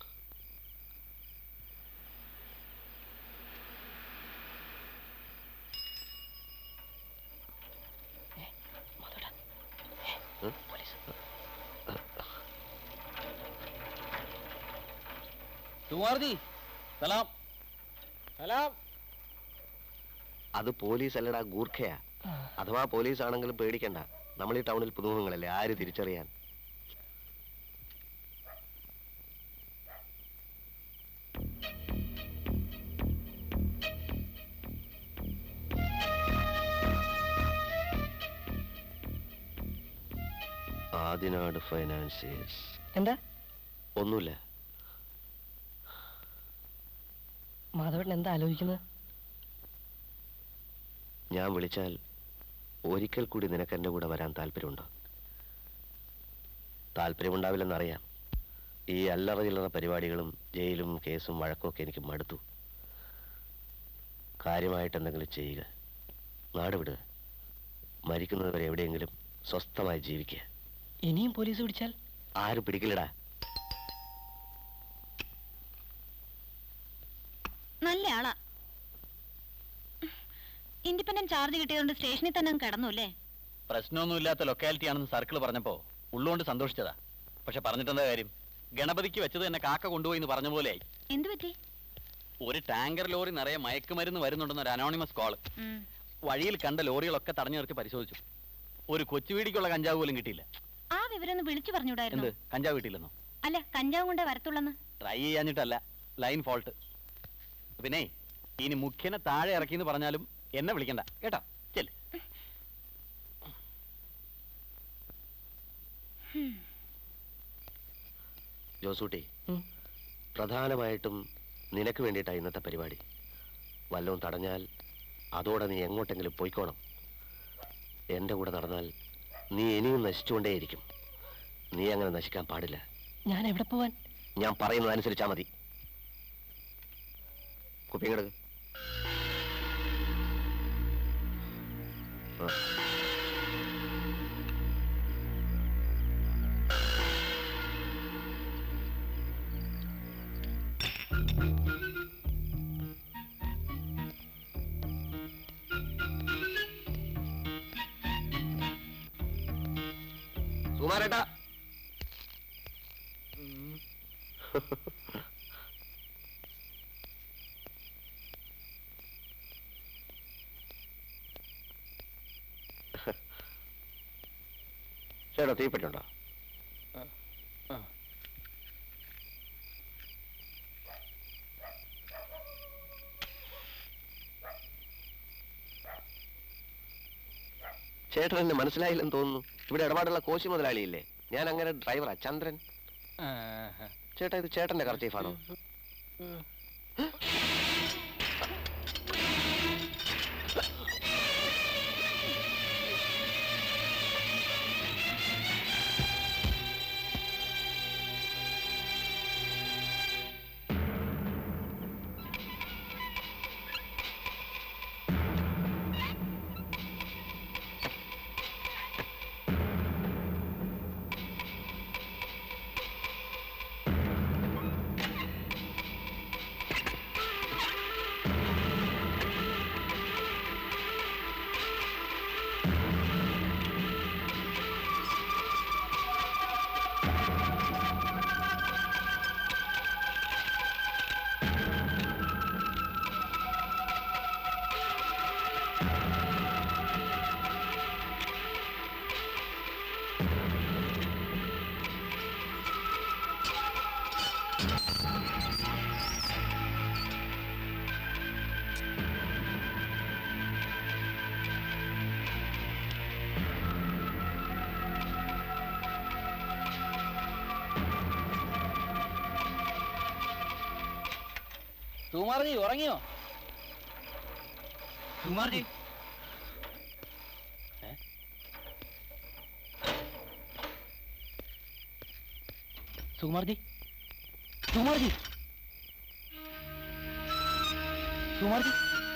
തുമാർജി സലാം സലാം അത് പോലീസ് അല്ലടാ ഗൂർഖയാ അഥവാ പോലീസ് ആണെങ്കിലും പേടിക്കണ്ട നമ്മൾ ഈ ടൗണിൽ പുതുമുഖങ്ങളല്ലേ ആര് തിരിച്ചറിയാൻ ആദിനാട് ഫൈനാൻസിയേഴ്സ് എന്താ ഒന്നുമില്ല മാധവേട്ടൻ എന്താ ആലോചിക്കുന്നത് ഞാൻ വിളിച്ചാൽ ഒരിക്കൽ കൂടി നിനക്ക് എൻ്റെ കൂടെ വരാൻ താല്പര്യമുണ്ടോ താല്പര്യമുണ്ടാവില്ലെന്നറിയാം ഈ അല്ലറ ചില്ലറ പരിപാടികളും ജയിലും കേസും വഴക്കും ഒക്കെ എനിക്ക് മടുത്തു കാര്യമായിട്ട് എന്തെങ്കിലും ചെയ്യുക നാട് വിടുക മരിക്കുന്നത് വരെ എവിടെയെങ്കിലും സ്വസ്ഥമായി ജീവിക്കുക ഇനിയും പോലീസ് പിടിച്ചാൽ ആരും പിടിക്കില്ലടാ നല്ല ആളാ ഇൻഡിപെൻഡന്റ് ചാർജ് കിട്ടിയതുകൊണ്ട് സ്റ്റേഷനിൽ തന്നെ അങ്ങ് കിടന്നു അല്ലേ പ്രശ്നമൊന്നുമില്ലാത്ത ലൊക്കാലിറ്റി ആണെന്ന് സർക്കിൾ പറഞ്ഞപ്പോ ഉള്ളുകൊണ്ട് സന്തോഷിച്ചതാ പക്ഷെ പറഞ്ഞിട്ടെന്താ കാര്യം ഗണപതിക്ക് വെച്ചത് എന്നെ കാക്ക കൊണ്ടുപോയി എന്ന് പറഞ്ഞ പോലെയായി എന്തു പറ്റി ഒരു ടാങ്കർ ലോറി നിറയെ മയക്കുമരുന്ന് വരുന്നുണ്ടെന്ന് ഒരു അനോണിമസ് കോള് വഴിയിൽ കണ്ട ലോറികളൊക്കെ തടഞ്ഞു നിർത്തി പരിശോധിച്ചു ഒരു കൊച്ചുവീടിക്കുള്ള കഞ്ചാവ് പോലും കിട്ടിയില്ല ആ വിവരം ഒന്ന് വിളിച്ചു പറഞ്ഞുകൂടായിരുന്നു എന്ത് കഞ്ചാവ് കിട്ടിയില്ലെന്നോ അല്ല കഞ്ചാവ് കൊണ്ടേ വരത്തുള്ളന്ന് ട്രൈ ചെയ്യാഞ്ഞിട്ടല്ല ലൈൻ ഫോൾട്ട് പിന്നെ ഇനി മുഖ്യനെ താഴെ ഇറക്കി എന്ന് പറഞ്ഞാലും എന്നെ വിളിക്കണ്ട കേട്ടോ ചെല് ജോസൂട്ടി പ്രധാനമായിട്ടും നിനക്ക് വേണ്ടിയിട്ടാണ് ഇന്നത്തെ പരിപാടി വല്ലതും തടഞ്ഞാൽ അതോടെ നീ എങ്ങോട്ടെങ്കിലും പോയിക്കോണം എൻ്റെ കൂടെ നടന്നാൽ നീ ഇനിയും നശിച്ചുകൊണ്ടേയിരിക്കും നീ അങ്ങനെ നശിക്കാൻ പാടില്ല ഞാൻ എവിടെ പോവാൻ ഞാൻ പറയുന്നത് അനുസരിച്ചാ മതി കുപ്പിങ്ങെടുക്ക് ആ സുമാരേട്ടാ ചേട്ടാ തീപ്പെട്ടുണ്ടോ ചേട്ടൻ എന്നെ മനസ്സിലായില്ലെന്ന് തോന്നുന്നു ഇവിടെ ഇടപാടുള്ള കോശി മുതലാളിയില്ലേ ഞാൻ അങ്ങനെ ഡ്രൈവറാ ചന്ദ്രൻ ചേട്ടാ ഇത് ചേട്ടന്റെ കർച്ചീഫാണോ സുമാർജി ഉറങ്ങിയോ സുമാർജി Sukumarji Sukumarji Sukumarji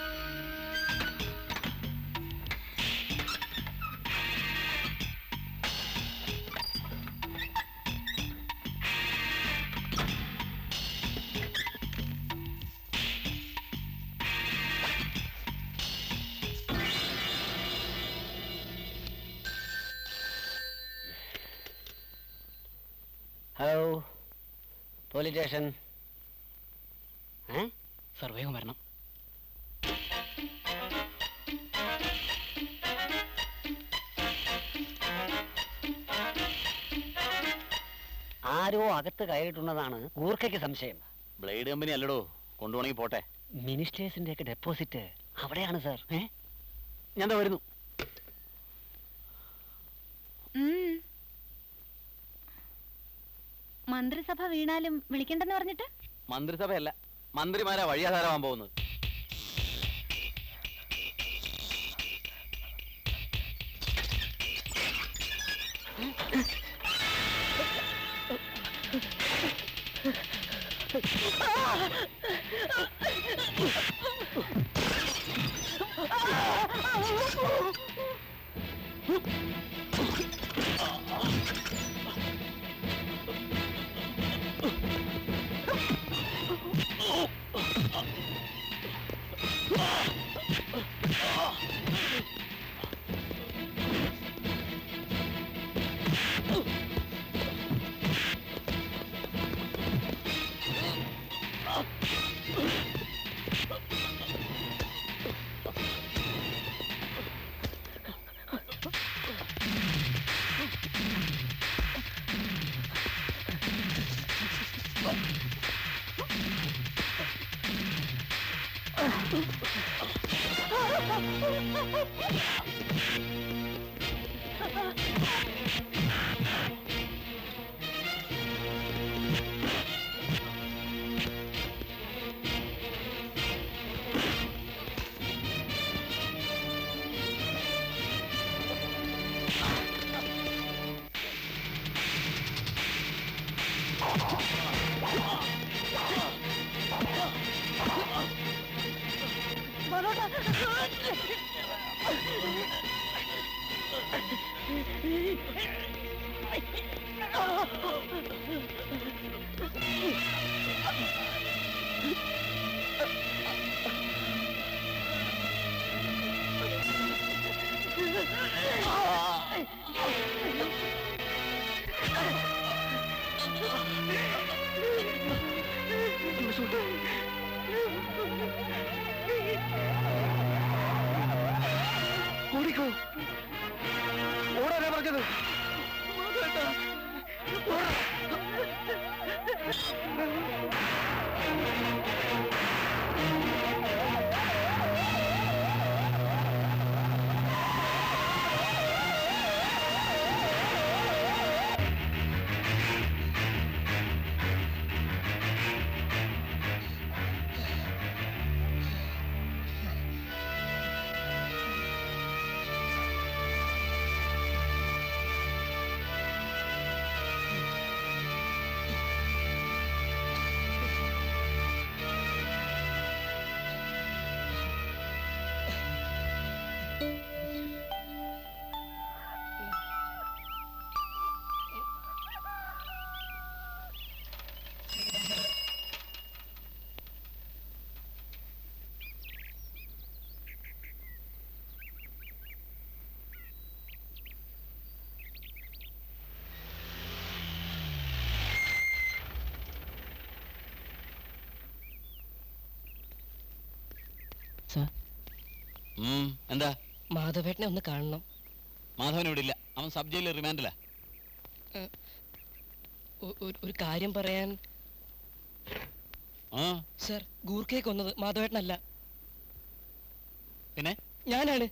hello police station ഏ സാർ വേഗം വരണം ആരോ അകത്ത് കയറിയിട്ടുണ്ടെന്നാണ് ഗൂർഖയ്ക്ക് സംശയം ബ്ലേഡ് കമ്പനി അല്ലടോ കൊണ്ടുപോണെങ്കിൽ പോട്ടെ മിനിസ്റ്റേഴ്സിന്റെ ഒക്കെ ഡെപ്പോസിറ്റ് അവിടെയാണ് സാർ ഏ ഞാൻ ദാ വരുന്നു മന്ത്രിസഭ വീണാലും വിളിക്കണ്ടെന്ന് പറഞ്ഞിട്ട് മന്ത്രിസഭയല്ല മന്ത്രിമാരാ വഴിയാധാരമാകാൻ പോകുന്നത് ഓടിക്കോ ഓടാനാ പറഞ്ഞത് ഉം, എന്താ മാധവേട്ടനെ ഒന്ന് കാണണം മാധവൻ ഇവിടെ ഇല്ല അവൻ സബ് ജയിലിൽ റിമാൻഡിലാ ഒ- ഒരു- ഒരു കാര്യം പറയാൻ ആ സർ ഗൂർഖയെ കൊന്നത് മാധവേട്ടനല്ല പിന്നെ ഞാനാണ്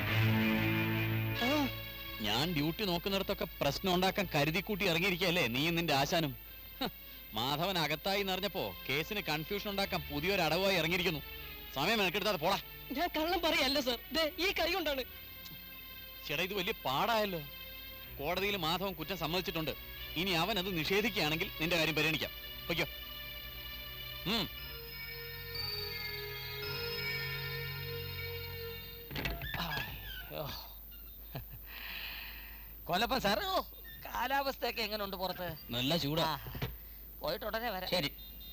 ആ ഞാൻ ഡ്യൂട്ടി നോക്കുന്നിടത്തൊക്കെ പ്രശ്നം ഉണ്ടാക്കാൻ കരുതിക്കൂട്ടി ഇറങ്ങിയിരിക്കല്ലേ നീയും നിന്റെ ആശാനും ഹ, മാധവൻ അകത്തായി നിറഞ്ഞപ്പോ കേസിന് കൺഫ്യൂഷൻ ഉണ്ടാക്കാൻ പുതിയൊരു അടവായി ഇറങ്ങിയിരിക്കുന്നു സമയം മെനക്കെടുത്താതെ പോടാ ഞാൻ കള്ളം പറയല്ല സർ ദേ ഈ കൈ കൊണ്ടാണ് ചേട്ടാ ഇത് വലിയ പാടായല്ലോ കോടതിയിൽ മാധവൻ കുറ്റം സമ്മതിച്ചിട്ടുണ്ട് ഇനി അവൻ അത് നിഷേധിക്കുകയാണെങ്കിൽ നിന്റെ കാര്യം പരിഗണിക്കാം പൊയ്ക്കോ ഉം കൊലപ്പൻ സാർ ഓ കാലാവസ്ഥയൊക്കെ എങ്ങനെയുണ്ട് പുറത്ത് നല്ല ചൂടാ ആ, പോയിട്ട് ഉടനെ വരാം ശരി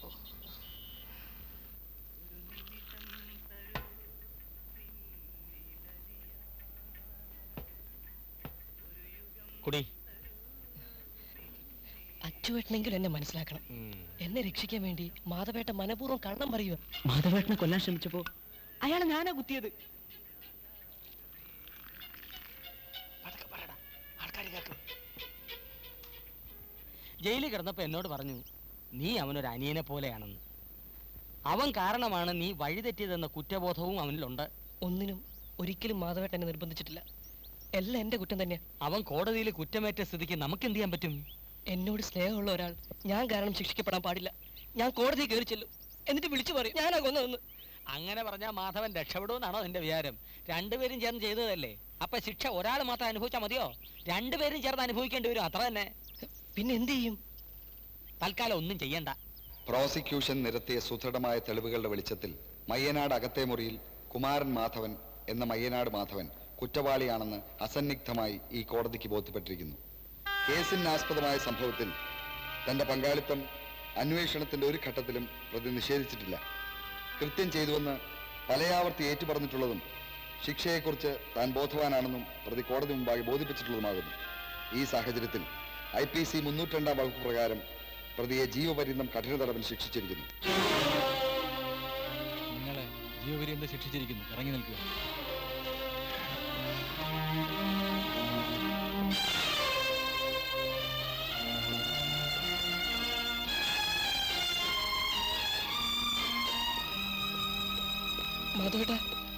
കുടി അച്ചുവേട്ടനെങ്കിലും എന്നെ മനസ്സിലാക്കണം എന്നെ രക്ഷിക്കാൻ വേണ്ടി മാധവേട്ട മനപൂർവ്വം കള്ളം പറയുക മാധവേട്ടനെ കൊല്ലാൻ ശ്രമിച്ചപ്പോ അയാളെ ഞാനാ കുത്തിയത് ജയിലിൽ കിടന്നപ്പോ എന്നോട് പറഞ്ഞു നീ അവനൊരു അനിയനെ പോലെയാണെന്ന് അവൻ കാരണമാണ് നീ വഴിതെറ്റിയതെന്ന കുറ്റബോധവും അവനിലുണ്ട് ഒന്നിനും ഒരിക്കലും മാധവേട്ട എന്നെ നിർബന്ധിച്ചിട്ടില്ല എല്ലാം എന്റെ കുറ്റം തന്നെയാ അവൻ കോടതിയിൽ കുറ്റമേറ്റ സ്ഥിതിക്ക് നമുക്ക് എന്ത് ചെയ്യാൻ പറ്റും എന്നോട് സ്നേഹമുള്ള ഒരാൾ ഞാൻ കാരണം ശിക്ഷിക്കപ്പെടാൻ പാടില്ല ഞാൻ കോടതി കയറി ചെല്ലും എന്നിട്ട് വിളിച്ചു പറയും ഞാനാ കൊന്നതെന്ന് അങ്ങനെ പറഞ്ഞാൽ മാധവൻ രക്ഷപ്പെടുമെന്നാണോ നിന്റെ വിചാരം രണ്ടുപേരും ചേർന്ന് ചെയ്തതല്ലേ അപ്പൊ ശിക്ഷ ഒരാൾ മാത്രം അനുഭവിച്ചാൽ മതിയോ രണ്ടുപേരും ചേർന്ന് അനുഭവിക്കേണ്ടി വരും അത്ര തന്നെ പിന്നെ എന്ത് ചെയ്യും തൽക്കാലം ഒന്നും ചെയ്യണ്ട പ്രോസിക്യൂഷൻ നിരത്തിയ സുദൃഢമായ തെളിവുകളുടെ വെളിച്ചത്തിൽ മയ്യനാട് അകത്തെ മുറിയിൽ കുമാരൻ മാധവൻ എന്ന മയ്യനാട് മാധവൻ കുറ്റവാളിയാണെന്ന് അസന്നിഗ്ധമായി ഈ കോടതിക്ക് ബോധ്യപ്പെട്ടിരിക്കുന്നു കേസിനാസ്പദമായ സംഭവത്തിൽ തന്റെ പങ്കാളിത്തം അന്വേഷണത്തിന്റെ ഒരു ഘട്ടത്തിലും പ്രതി നിഷേധിച്ചിട്ടില്ല കൃത്യം ചെയ്തുവെന്ന് പലയാവർത്തി ഏറ്റുപറഞ്ഞിട്ടുള്ളതും ശിക്ഷയെക്കുറിച്ച് താൻ ബോധവാനാണെന്നും പ്രതി കോടതി മുമ്പാകെ ബോധിപ്പിച്ചിട്ടുള്ളതുമാകുന്നു ഈ സാഹചര്യത്തിൽ ഐ പി സി മുന്നൂറ്റിരണ്ടാം വകുപ്പ് പ്രകാരം പ്രതിയെ ജീവപര്യന്തം കഠിന തടവിൽ ശിക്ഷിച്ചിരിക്കുന്നു നിങ്ങളെ ജീവപര്യന്തം ശിക്ഷിച്ചിരിക്കുന്നു ഇറങ്ങി നിൽക്കുക മാധവേട്ട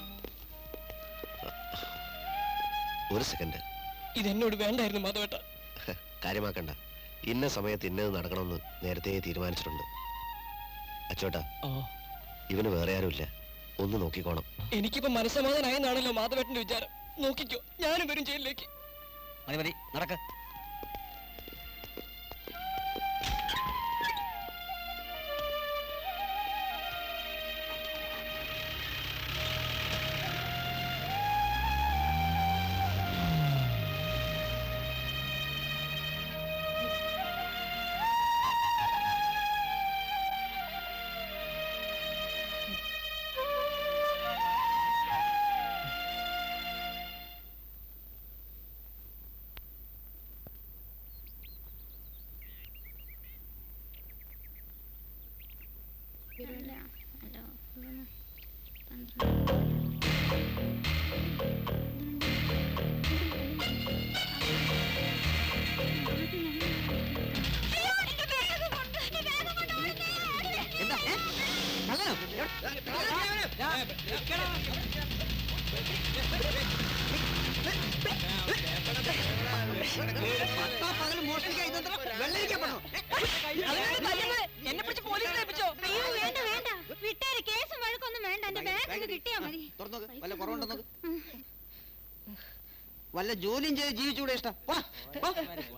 ഒരു സെക്കൻഡ് ഇതെന്നോട് വേണ്ടായിരുന്നു മാധവേട്ട കാര്യമാക്കണ്ട ഇന്ന സമയത്ത് ഇന്നത് നടക്കണമെന്ന് നേരത്തെ തീരുമാനിച്ചിട്ടുണ്ട് അച്ചോട്ടാ ഇവന് വേറെ ആരുമില്ല ഒന്ന് നോക്കിക്കോണം എനിക്കിപ്പോ മനസ്സമാധാനായെന്നാണല്ലോ മാധവേട്ടന്റെ വിചാരം നോക്കിക്കോ ഞാനും വരും ജയിലിലേക്ക് മതി മതി നടക്ക എന്നെ പിടിച്ച് പോലീസിൽ ഏൽപ്പിച്ചോ അയ്യോ വേണ്ട വേണ്ട വിട്ടേര് കേസും വഴക്കൊന്നും വേണ്ട എന്റെ ബാഗ് ഒന്ന് കിട്ടിയാ മതി വല്ല കുറവുണ്ടോ നോക്ക് വല്ല ജോലിയും ചെയ്ത് ജീവിച്ചുകൂടെ ഇഷ്ടം വാ, വാ.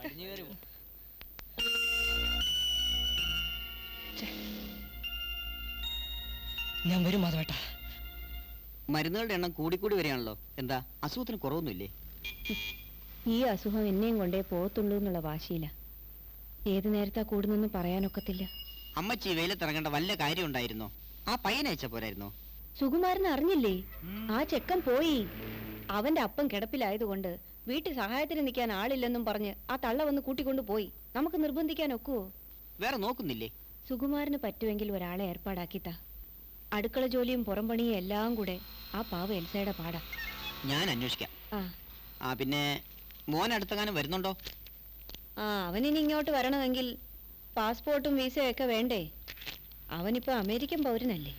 ഞാൻ വരും മാധവേട്ട മരുന്നുകളുടെ എണ്ണം കൂടിക്കൂടി വരികയാണല്ലോ എന്താ അസുഖത്തിന് കുറവൊന്നുമില്ലേ ഈ അസുഖം എന്നെയും കൊണ്ടേ പോകത്തുള്ളൂ എന്നുള്ള വാശിയില്ല ഏത് നേരത്താ കൂടുന്നെന്ന് പറയാനൊക്കത്തില്ല അമ്മച്ചി വെയിലത്തിറങ്ങേണ്ട വല്ല കാര്യം ഉണ്ടായിരുന്നോ ആ പയ്യനെ അയച്ച പോരായിരുന്നോ സുകുമാരൻ അറിഞ്ഞില്ലേ ആ ചെക്കൻ പോയി അവന്റെ അപ്പം കിടപ്പിലായതുകൊണ്ട് വീട്ടിൽ സഹായത്തിന് നിൽക്കാൻ ആളില്ലെന്നും പറഞ്ഞ് ആ തള്ള വന്ന് കൂട്ടിക്കൊണ്ടു പോയി നമുക്ക് നിർബന്ധിക്കാൻ ഒക്കുവോ വേറെ നോക്കുന്നില്ലേ സുകുമാരന് പറ്റുമെങ്കിൽ ഒരാളെ ഏർപ്പാടാക്കിത്താ അടുക്കള ജോലിയും പുറംപണിയും എല്ലാം കൂടെ ആ പാവ എൽസയുടെ പാടാ ഞാൻ അന്വേഷിക്കാം ആ ആ പിന്നെ മോൻ അടുത്തെങ്ങാനും വരുന്നുണ്ടോ ആ അവനിനി ഇങ്ങോട്ട് വരണമെങ്കിൽ പാസ്പോർട്ടും വിസയും ഒക്കെ വേണ്ടേ അവനിപ്പോ അമേരിക്കൻ പൗരനല്ലേ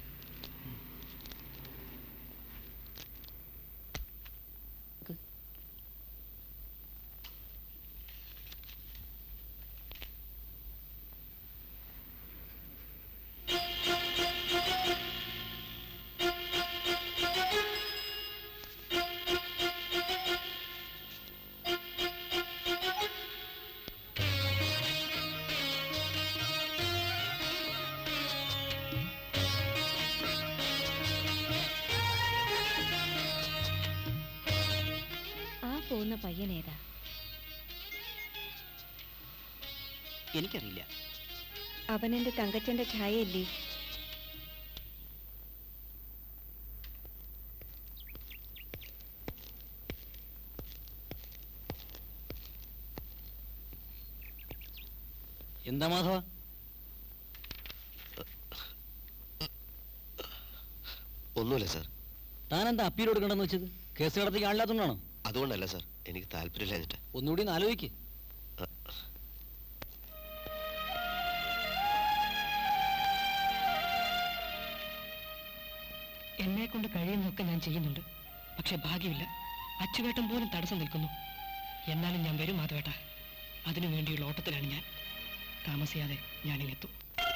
ആ പോകുന്ന പയ്യൻ ഏതാ എനിക്കറിയില്ല അവൻ എന്റെ തങ്കച്ചന്റെ ഛായയല്ലേ എന്താ മാധവ ഒന്നുമില്ല സാർ താൻ എന്താ അപ്പീൽ കൊടുക്കണ്ടെന്ന് വെച്ചത് കേസ് നടത്തി ആളില്ലാത്തതുകൊണ്ടാണോ അതുകൊണ്ടല്ല സാർ എനിക്ക് താല്പര്യമില്ലാഞ്ഞിട്ട് ഒന്നുകൂടി ഒന്ന് ആലോചിക്ക് എന്നെ കൊണ്ട് കഴിയുന്നതൊക്കെ ഞാൻ ചെയ്യുന്നുണ്ട് പക്ഷെ ഭാഗ്യമില്ല അച്ചുവേട്ടൻ പോലും തടസ്സം നിൽക്കുന്നു എന്നാലും ഞാൻ വരും മാധവേട്ട അതിനു വേണ്ടിയുള്ള ഓട്ടത്തിലാണ് ഞാൻ താമസിയാതെ ഞാനിങ്ങെത്തും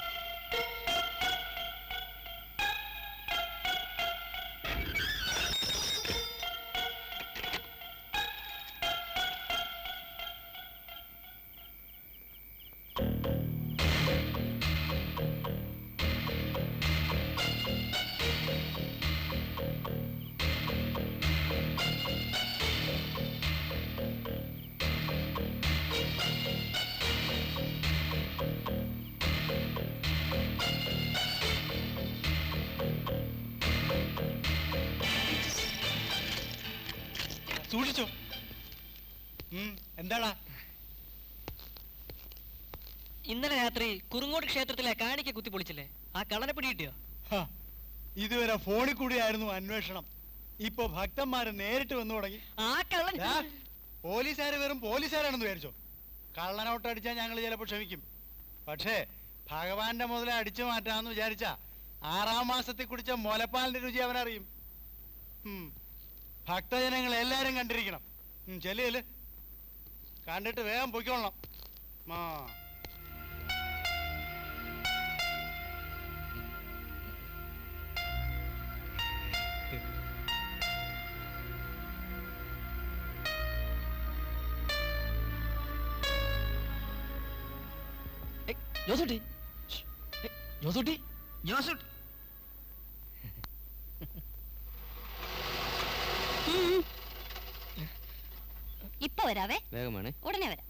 സൂക്ഷിച്ചോ ഉം, എന്താടാ ഇന്നലെ രാത്രി കുറുങ്ങോട് ക്ഷേത്രത്തിലെ കാണിക്ക കുത്തിപ്പൊളിച്ചില്ലേ ആ കള്ളനെ പിടികിട്ടിയോ ഹ, ഇതുവരെ ഫോണിൽ കൂടിയായിരുന്നു അന്വേഷണം ഇപ്പൊ ഭക്തന്മാര് നേരിട്ട് വന്നു തുടങ്ങി ആ കള്ളൻ ദാ, പോലീസുകാര് വെറും പോലീസുകാരാണെന്ന് വിചാരിച്ചോ കള്ളനോട്ട് അടിച്ചാൽ ഞങ്ങൾ ചിലപ്പോൾ ക്ഷമിക്കും പക്ഷേ ഭഗവാന്റെ മുതലേ അടിച്ചു മാറ്റാന്ന് വിചാരിച്ച ആറാം മാസത്തിൽ കുടിച്ച മുലപ്പാലിന്റെ രുചി അവനറിയും ഉം. ഭക്തജനങ്ങൾ എല്ലാരും കണ്ടിരിക്കണം ഉം, ചെല്ല് ചെല്ല് കണ്ടിട്ട് വേഗം പൊയ്ക്കോളണം ആ ജോസൂട്ടി ജോസൂട്ടി ജോസൂട്ടി ഇപ്പൊ വരാവേ വേഗം വേണേ ഉടനെ വരാം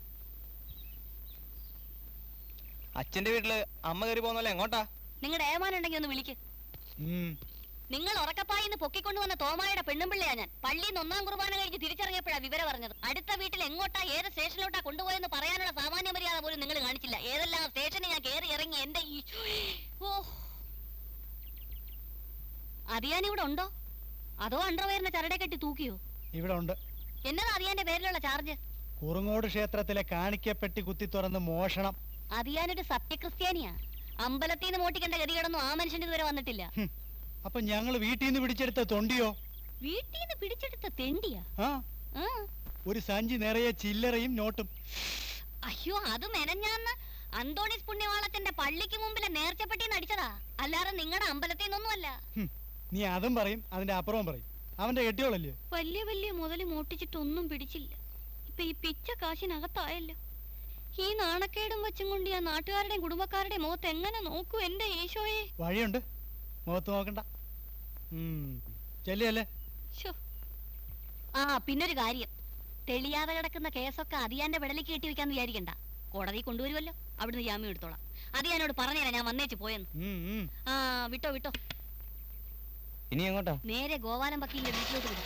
അച്ഛന്റെ വീട്ടില് അമ്മ കയറി പോകുന്നല്ലേ എങ്ങോട്ടാ നിങ്ങളുടെ ഏമാനുണ്ടെങ്കിൽ ഒന്ന് വിളിക്ക് നിങ്ങൾ ഉറക്കപ്പായിന്ന് പൊക്കിക്കൊണ്ടുവന്ന തോമായുടെ പെണ്ണുമ്പിള്ളയാ ഞാൻ പള്ളിയിൽ നിന്ന് ഒന്നാം കുർബാന കഴിഞ്ഞ് തിരിച്ചിറങ്ങിയപ്പോഴാ വിവരം അറിഞ്ഞത് അടുത്ത വീട്ടിൽ എങ്ങോട്ടാ ഏത് സ്റ്റേഷനിലോട്ടാ കൊണ്ടുപോയെന്ന് പറയാനുള്ള സാമാന്യ മര്യാദ പോലും നിങ്ങൾ കാണിച്ചില്ല ഏതെല്ലാം സ്റ്റേഷനിൽ ഞാൻ കയറി ഇറങ്ങി എന്റെ ഈ ഓ അറിയാൻ ഇവിടെ ഉണ്ടോ അതോ അണ്ടർവെയറിന്റെ ചരടെ കെട്ടി തൂക്കിയോ ഇവിടെ ഉണ്ട് എന്നതാ അറിയാന്റെ പേരിലുള്ള ചാർജ് കുറുങ്ങോട് ക്ഷേത്രത്തിലെ കാണിക്കപ്പെട്ടി കുത്തി തുറന്ന് മോഷണം അറിയാനൊരു സത്യക്രിസ്ത്യാനിയാ അമ്പലത്തിൽ നിന്ന് മോട്ടിക്കേണ്ട ഗതികേടൊന്നും ആ മനുഷ്യന്റെ ഇതുവരെ വന്നിട്ടില്ല അപ്പൊ ഞങ്ങൾ വീട്ടിൽ നിന്ന് പിടിച്ചെടുത്ത തൊണ്ടിയോ വീട്ടിൽ നിന്ന് പിടിച്ചെടുത്ത തെണ്ടിയാ ആ ആ ഒരു സഞ്ചി നിറയെ ചില്ലറയും നോട്ടും അയ്യോ അത് മെനഞ്ഞാന്ന് അന്തോണീസ് പുണ്യവാളത്തിന്റെ പള്ളിക്ക് മുമ്പിലെ നേർച്ചപ്പെട്ടിന്ന് അടിച്ചതാ അല്ലാതെ നിങ്ങളുടെ അമ്പലത്തിൽ നിന്നൊന്നുമല്ല ഹും, നീ അതും പറയും അതിന്റെ അപ്പുറവും പറയും അവന്റെ കെട്ടിയോളല്ലേ വലിയ വലിയ മുതല് മോട്ടിച്ചിട്ടൊന്നും പിടിച്ചില്ല ഇപ്പൊ ഈ പിച്ച കാശിനകത്തായല്ലോ ഈ നാണക്കേടും വെച്ചും കൊണ്ട് ഞാൻ നാട്ടുകാരുടെയും കുടുംബക്കാരുടെയും മുഖത്ത് എങ്ങനെ നോക്കൂ എന്റെ ഈശോയെ വഴിയുണ്ട് മുഖത്ത് നോക്കണ്ട ചെല്ലിയല്ലേ ശോ. ആ പിന്നൊരു കാര്യം തെളിയാതെ കിടക്കുന്ന കേസൊക്കെ അതിയാന്റെ വിടലേക്ക് കെട്ടി വെക്കാന്ന് വിചാരിക്കണ്ട കോടതി കൊണ്ടുവരുമല്ലോ അവിടുന്ന് ജാമ്യം എടുത്തോളാം അത് ഞാനോട് പറഞ്ഞുതരാം ഞാൻ വന്നേച്ച് പോയെന്ന് ആ വിട്ടോ വിട്ടോ ഇനി എങ്ങോട്ടാ നേരെ ഗോപാലൻ വക്കീലിന്റെ വീട്ടിലോട്ട് വിടും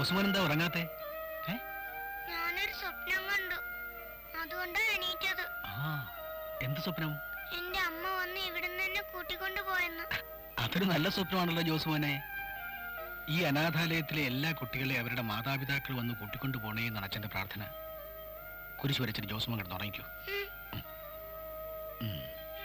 ജോസുമോൻ എന്താ ഉറങ്ങാത്തെ ഞാനൊരു സ്വപ്നം കണ്ടു അതുകൊണ്ടാ എണീറ്റത് ആ എന്ത് സ്വപ്നം എന്റെ അമ്മ വന്ന് ഇവിടുന്ന് എന്നെ കൂട്ടിക്കൊണ്ടു പോയെന്ന് അതൊരു നല്ല സ്വപ്നമാണല്ലോ ജോസുമോനെ ഈ അനാഥാലയത്തിലെ എല്ലാ കുട്ടികളെയും അവരുടെ മാതാപിതാക്കൾ വന്ന് കൂട്ടിക്കൊണ്ടു പോണേ എന്നാണ് അച്ഛന്റെ പ്രാർത്ഥന കുരിശ് വരച്ചിട്ട് ജോസുമോൻ കിടന്ന് ഉറങ്ങിക്കൂ ഉം.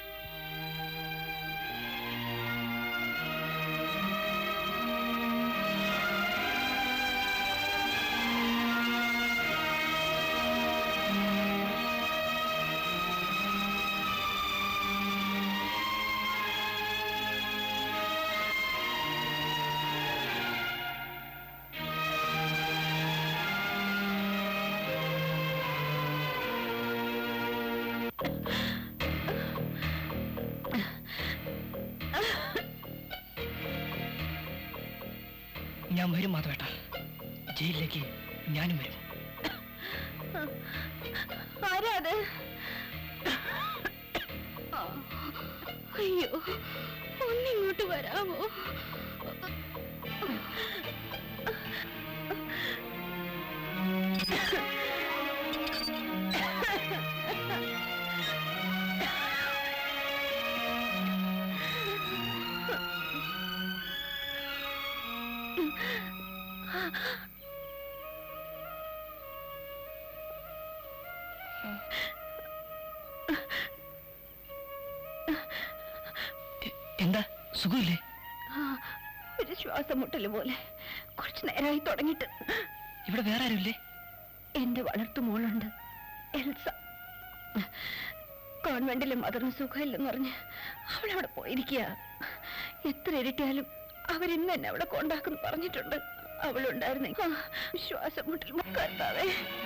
ഞാൻ വരും മാധവേട്ട ജയിലിലേക്ക് ഞാനും വരും ആരാ അത് അയ്യോ ഒന്നിങ്ങോട്ട് വരാമോ എന്താ സുഖമില്ലേ ആ, ഒരു ശ്വാസം മുട്ടല് പോലെ കുറച്ചു നേരമായി തുടങ്ങിയിട്ട് ഇവിടെ വേറെ ആരുമില്ലേ എന്റെ വളർത്തു മോളുണ്ട് എൽസ കോൺവെന്റിലെ മദറിന് സുഖമില്ലെന്ന് പറഞ്ഞ് അവളവിടെ പോയിരിക്കുക എത്ര ഇരട്ടിയാലും അവരിന്ന് എന്നെ അവിടെ കൊണ്ടാക്കുന്നു പറഞ്ഞിട്ടുണ്ട് അവളുണ്ടായിരുന്നെങ്കിൽ ആ, ശ്വാസം മുട്ടൽ കർത്താവേ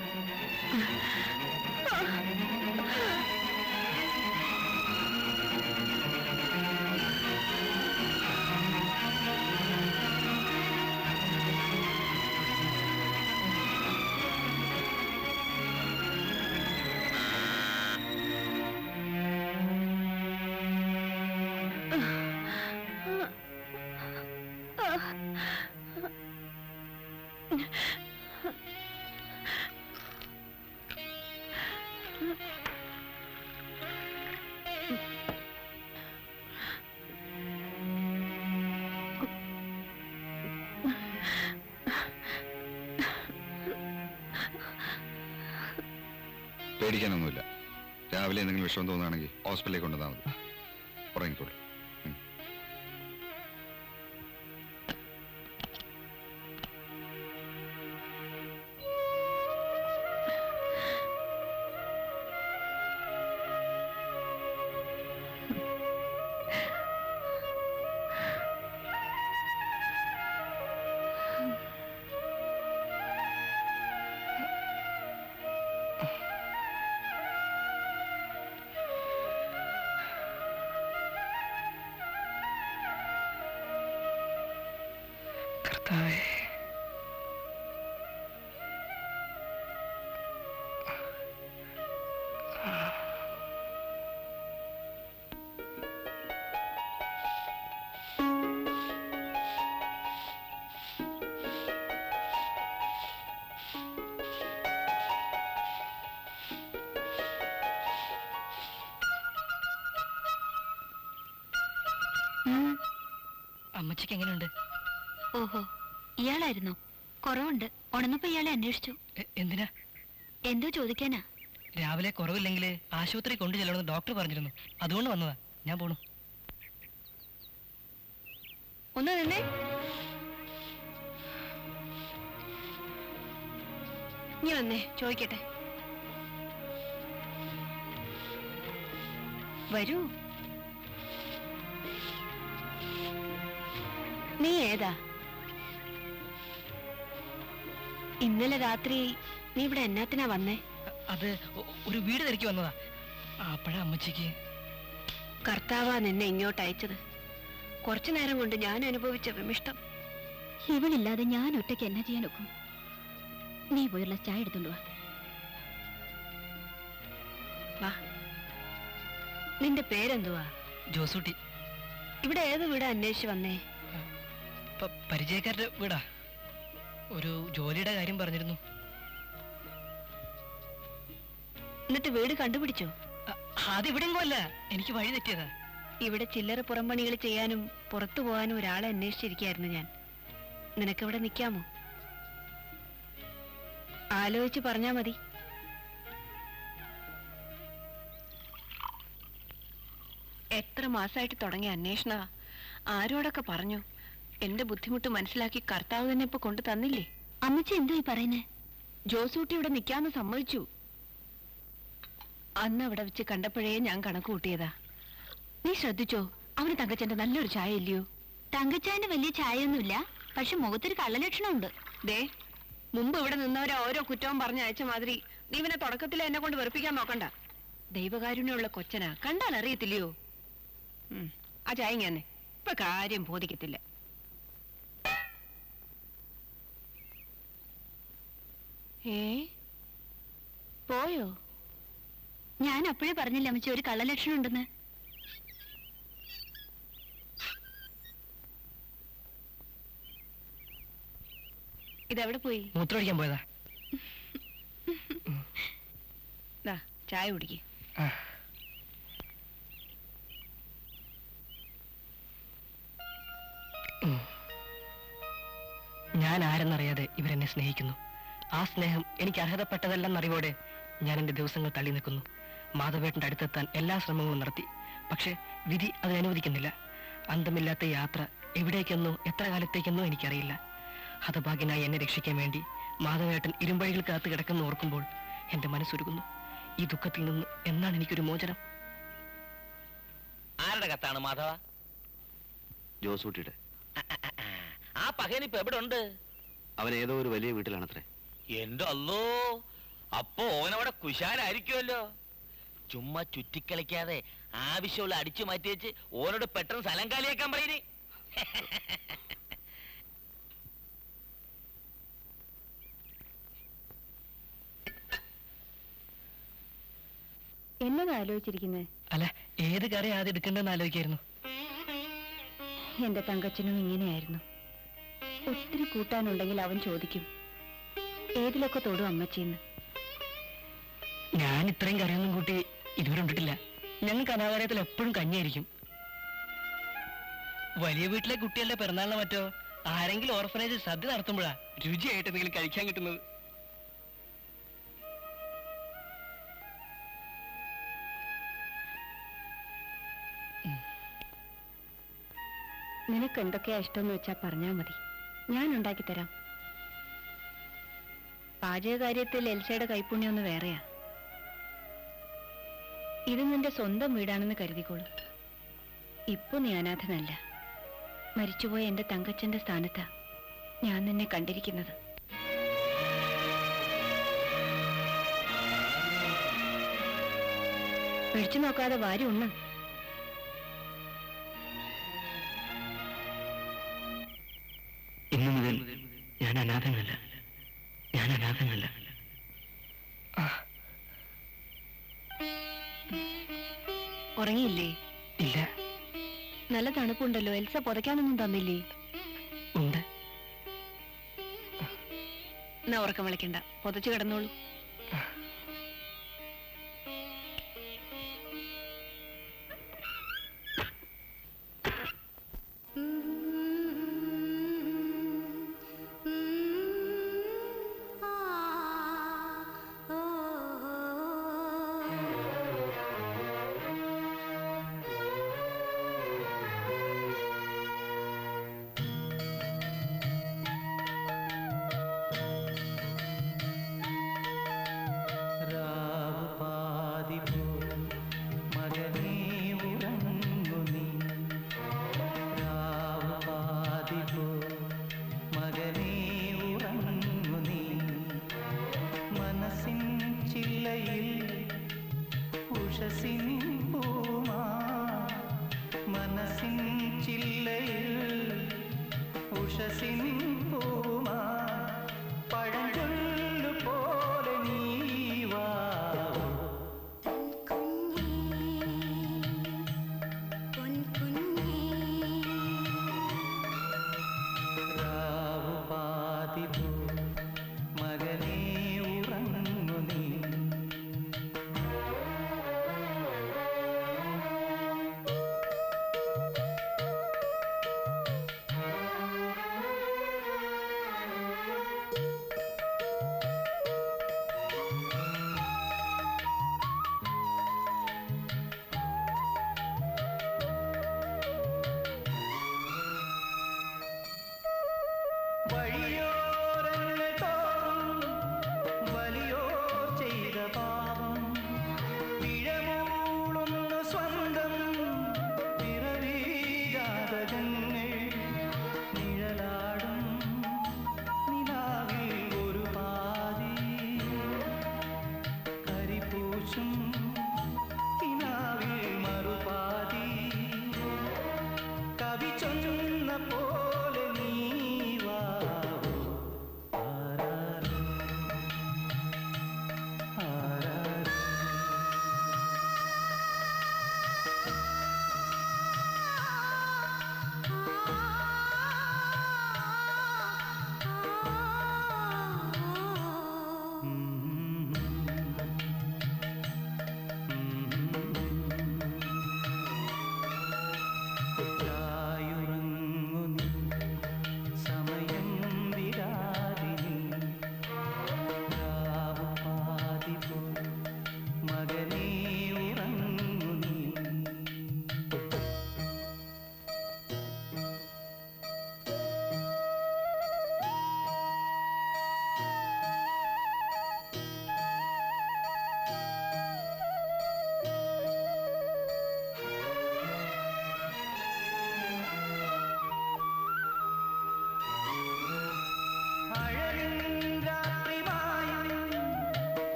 പേടിക്കാനൊന്നുമില്ല രാവിലെ എന്തെങ്കിലും വിഷമം തോന്നുകയാണെങ്കിൽ ഹോസ്പിറ്റലിലേക്ക് കൊണ്ടുവന്നാൽ മതി ഉറങ്ങിക്കോളൂ ഉം. കർത്താവേ അമ്മച്ചിക്ക് എങ്ങനെയുണ്ട് ഓഹോ ഇയാളായിരുന്നോ കുറവുണ്ട് ഉണർന്നപ്പോ ഇയാളെ അന്വേഷിച്ചു എ- എന്തിനാ എന്തോ ചോദിക്കാനാ രാവിലെ കുറവില്ലെങ്കിൽ ആശുപത്രി കൊണ്ടു ചെല്ലണമെന്ന് ഡോക്ടർ പറഞ്ഞിരുന്നു അതുകൊണ്ട് വന്നതാ ഞാൻ പോണു ഒന്ന് നിന്നേ നീ വന്നേ ചോദിക്കട്ടെ വരൂ നീ ഏതാ ഇന്നലെ രാത്രി നീ ഇവിടെ എന്നാത്തിനാ വന്നേ അത് ഒ- ഒരു വീട് തിരക്കി വന്നതാ അപ്പോഴാ അമ്മച്ചിക്ക് കർത്താവാ നിന്നെ ഇങ്ങോട്ട് അയച്ചത് കുറച്ചു നേരം കൊണ്ട് ഞാൻ അനുഭവിച്ച വിമിഷ്ടം ഇവളില്ലാതെ ഞാൻ ഒറ്റയ്ക്ക് എന്നാ ചെയ്യാൻ ഒക്കും നീ പോയുള്ള ചായ എടുത്തോണ്ട് വാ വാ നിന്റെ പേരെന്തുവാ ജോസൂട്ടി ഇവിടെ ഏത് വീടാ അന്വേഷിച്ച് വന്നേ പ- പരിചയക്കാരുടെ വീടാ ഒരു ജോലിയുടെ കാര്യം പറഞ്ഞിരുന്നു എന്നിട്ട് വീട് കണ്ടുപിടിച്ചോ അതിവിടെങ്ങും അല്ല എനിക്ക് വഴി തെറ്റിയതാ ഇവിടെ ചില്ലറ പുറംപണികൾ ചെയ്യാനും പുറത്തു പോകാനും ഒരാളെ അന്വേഷിച്ചിരിക്കായിരുന്നു ഞാൻ നിനക്കിവിടെ നിൽക്കാമോ ആലോചിച്ച് പറഞ്ഞാ മതി എത്ര മാസമായിട്ട് തുടങ്ങിയ അന്വേഷണ ആരോടൊക്കെ പറഞ്ഞു എന്റെ ബുദ്ധിമുട്ട് മനസ്സിലാക്കി കർത്താവ് തന്നെ ഇപ്പൊ കൊണ്ടു തന്നില്ലേ അമ്മച്ചി എന്തോ ഈ പറയുന്നേ ജോസൂട്ടി ഇവിടെ നിൽക്കാന്ന് സമ്മതിച്ചു അന്ന് അവിടെ വെച്ച് കണ്ടപ്പോഴേ ഞാൻ കണക്ക് കൂട്ടിയതാ നീ ശ്രദ്ധിച്ചോ അവന് തങ്കച്ചന്റെ നല്ലൊരു ചായ ഇല്ലയോ തങ്കച്ചാന്റെ വലിയ ചായയൊന്നുമില്ല പക്ഷെ മുഖത്തൊരു കള്ളലക്ഷണമുണ്ട് ദേ മുമ്പ് ഇവിടെ നിന്നവരെ ഓരോ കുറ്റവും പറഞ്ഞ് അയച്ച മാതിരി നീ ഇവനെ തുടക്കത്തിൽ എന്നെ കൊണ്ട് വെറുപ്പിക്കാൻ നോക്കണ്ട ദൈവകാരുണ്യമുള്ള കൊച്ചനാ കണ്ടാൽ അറിയത്തില്ലയോ ഉം, ആ ചായ ഞാൻ ഇപ്പൊ കാര്യം ബോധിക്കത്തില്ല ഏ പോയോ ഞാൻ അപ്പോഴേ പറഞ്ഞില്ല അമ്മച്ചി ഒരു കള്ളലക്ഷണം ഉണ്ടെന്ന് ഇതെവിടെ പോയി മൂത്രമൊഴിക്കാൻ പോയതാ ദാ ചായ കുടിക്ക് ഞാൻ ആരെന്നറിയാതെ ഇവരെന്നെ സ്നേഹിക്കുന്നു ആ സ്നേഹം എനിക്ക് അർഹതപ്പെട്ടതല്ലെന്നറിവോടെ ഞാൻ എൻ്റെ ദിവസങ്ങൾ തള്ളി നിൽക്കുന്നു മാധവേട്ടൻ്റെ അടുത്തെത്താൻ എല്ലാ ശ്രമങ്ങളും നടത്തി പക്ഷേ വിധി അതിന് അനുവദിക്കുന്നില്ല അന്തമില്ലാത്ത യാത്ര എവിടേക്കെന്നോ എത്ര കാലത്തേക്കെന്നോ എനിക്കറിയില്ല ഹതഭാഗ്യനായി എന്നെ രക്ഷിക്കാൻ വേണ്ടി മാധവേട്ടൻ ഇരുമ്പഴികൾ കാത്തു കിടക്കുന്ന ഓർക്കുമ്പോൾ എൻ്റെ മനസ്സുരുകുന്നു ഈ ദുഃഖത്തിൽ നിന്ന് എന്നാണ് എനിക്കൊരു മോചനം ആരുടെ കത്താണ് മാധവ ജോസൂട്ടിയുടെ ആ പകയൻ ഇപ്പൊ എവിടെ ഉണ്ട് അവൻ ഏതോ ഒരു വലിയ വീട്ടിലാണത്രേ എന്റെ അല്ലോ അപ്പോ ഓനവിടെ കുശാലായിരിക്കുമല്ലോ ചുമ്മാ ചുറ്റിക്കളിക്കാതെ ആവശ്യമുള്ള അടിച്ചു മാറ്റി വെച്ച് ഓനോട് പെട്ടെന്ന് സ്ഥലം കാലിയാക്കാൻ പറയുന്നേ എന്നതാ ആലോചിച്ചിരിക്കുന്നത് അല്ല ഏത് കറി ആദ്യം എടുക്കേണ്ടതെന്ന് ആലോചിക്കായിരുന്നു എന്റെ തങ്കച്ചനും ഇങ്ങനെയായിരുന്നു ഒത്തിരി കൂട്ടാനുണ്ടെങ്കിൽ അവൻ ചോദിക്കും ഏതിലൊക്കെ തൊടും അമ്മച്ചിന്ന് ഞാൻ ഇത്രയും കറിയൊന്നും കൂട്ടി ഇതുവരെ ഉണ്ടിട്ടില്ല ഞങ്ങൾക്ക് അനാഥാലയത്തിൽ എപ്പോഴും കഞ്ഞിയായിരിക്കും വലിയ വീട്ടിലെ കുട്ടികളുടെ പിറന്നാളിന് മറ്റോ ആരെങ്കിലും ഓർഫനേജ് സദ്യ നടത്തുമ്പോഴാ രുചിയായിട്ട് എന്തെങ്കിലും കഴിക്കാൻ കിട്ടുന്നത് നിനക്ക് എന്തൊക്കെയാ ഇഷ്ടമെന്ന് വെച്ചാ പറഞ്ഞാ മതി ഞാൻ ഉണ്ടാക്കി തരാം പാചകകാര്യത്തിൽ എൽസയുടെ കൈപ്പുണ്യം ഒന്ന് വേറെയാ ഇത് നിന്റെ സ്വന്തം വീടാണെന്ന് കരുതിക്കോളൂ ഇപ്പൊ നീ അനാഥനല്ല മരിച്ചുപോയ എന്റെ തങ്കച്ചന്റെ സ്ഥാനത്താ ഞാൻ നിന്നെ കണ്ടിരിക്കുന്നത് പിടിച്ചു നോക്കാതെ വാരി ഉണ്ണ് ഇന്നു മുതൽ ഞാൻ അനാഥനല്ല ഞാൻ അനാഥനല്ല ഉറങ്ങിയില്ലേ ഇല്ല നല്ല തണുപ്പുണ്ടല്ലോ എൽസ പുതയ്ക്കാനൊന്നും തന്നില്ലേ ഉണ്ട് എന്നാ ഉറക്കം വിളിക്കണ്ട പുതച്ചു കിടന്നോളൂ മനസ്സിൻ ചില്ലയിൽ ഉഷസിൻ പൂമാ മനസ്സിൻ ചില്ലയിൽ ഉഷസിൻ പൂമാ പഴഞ്ചൊല്ലു പോലെ നീ വാവോ രാവുപാതി പോ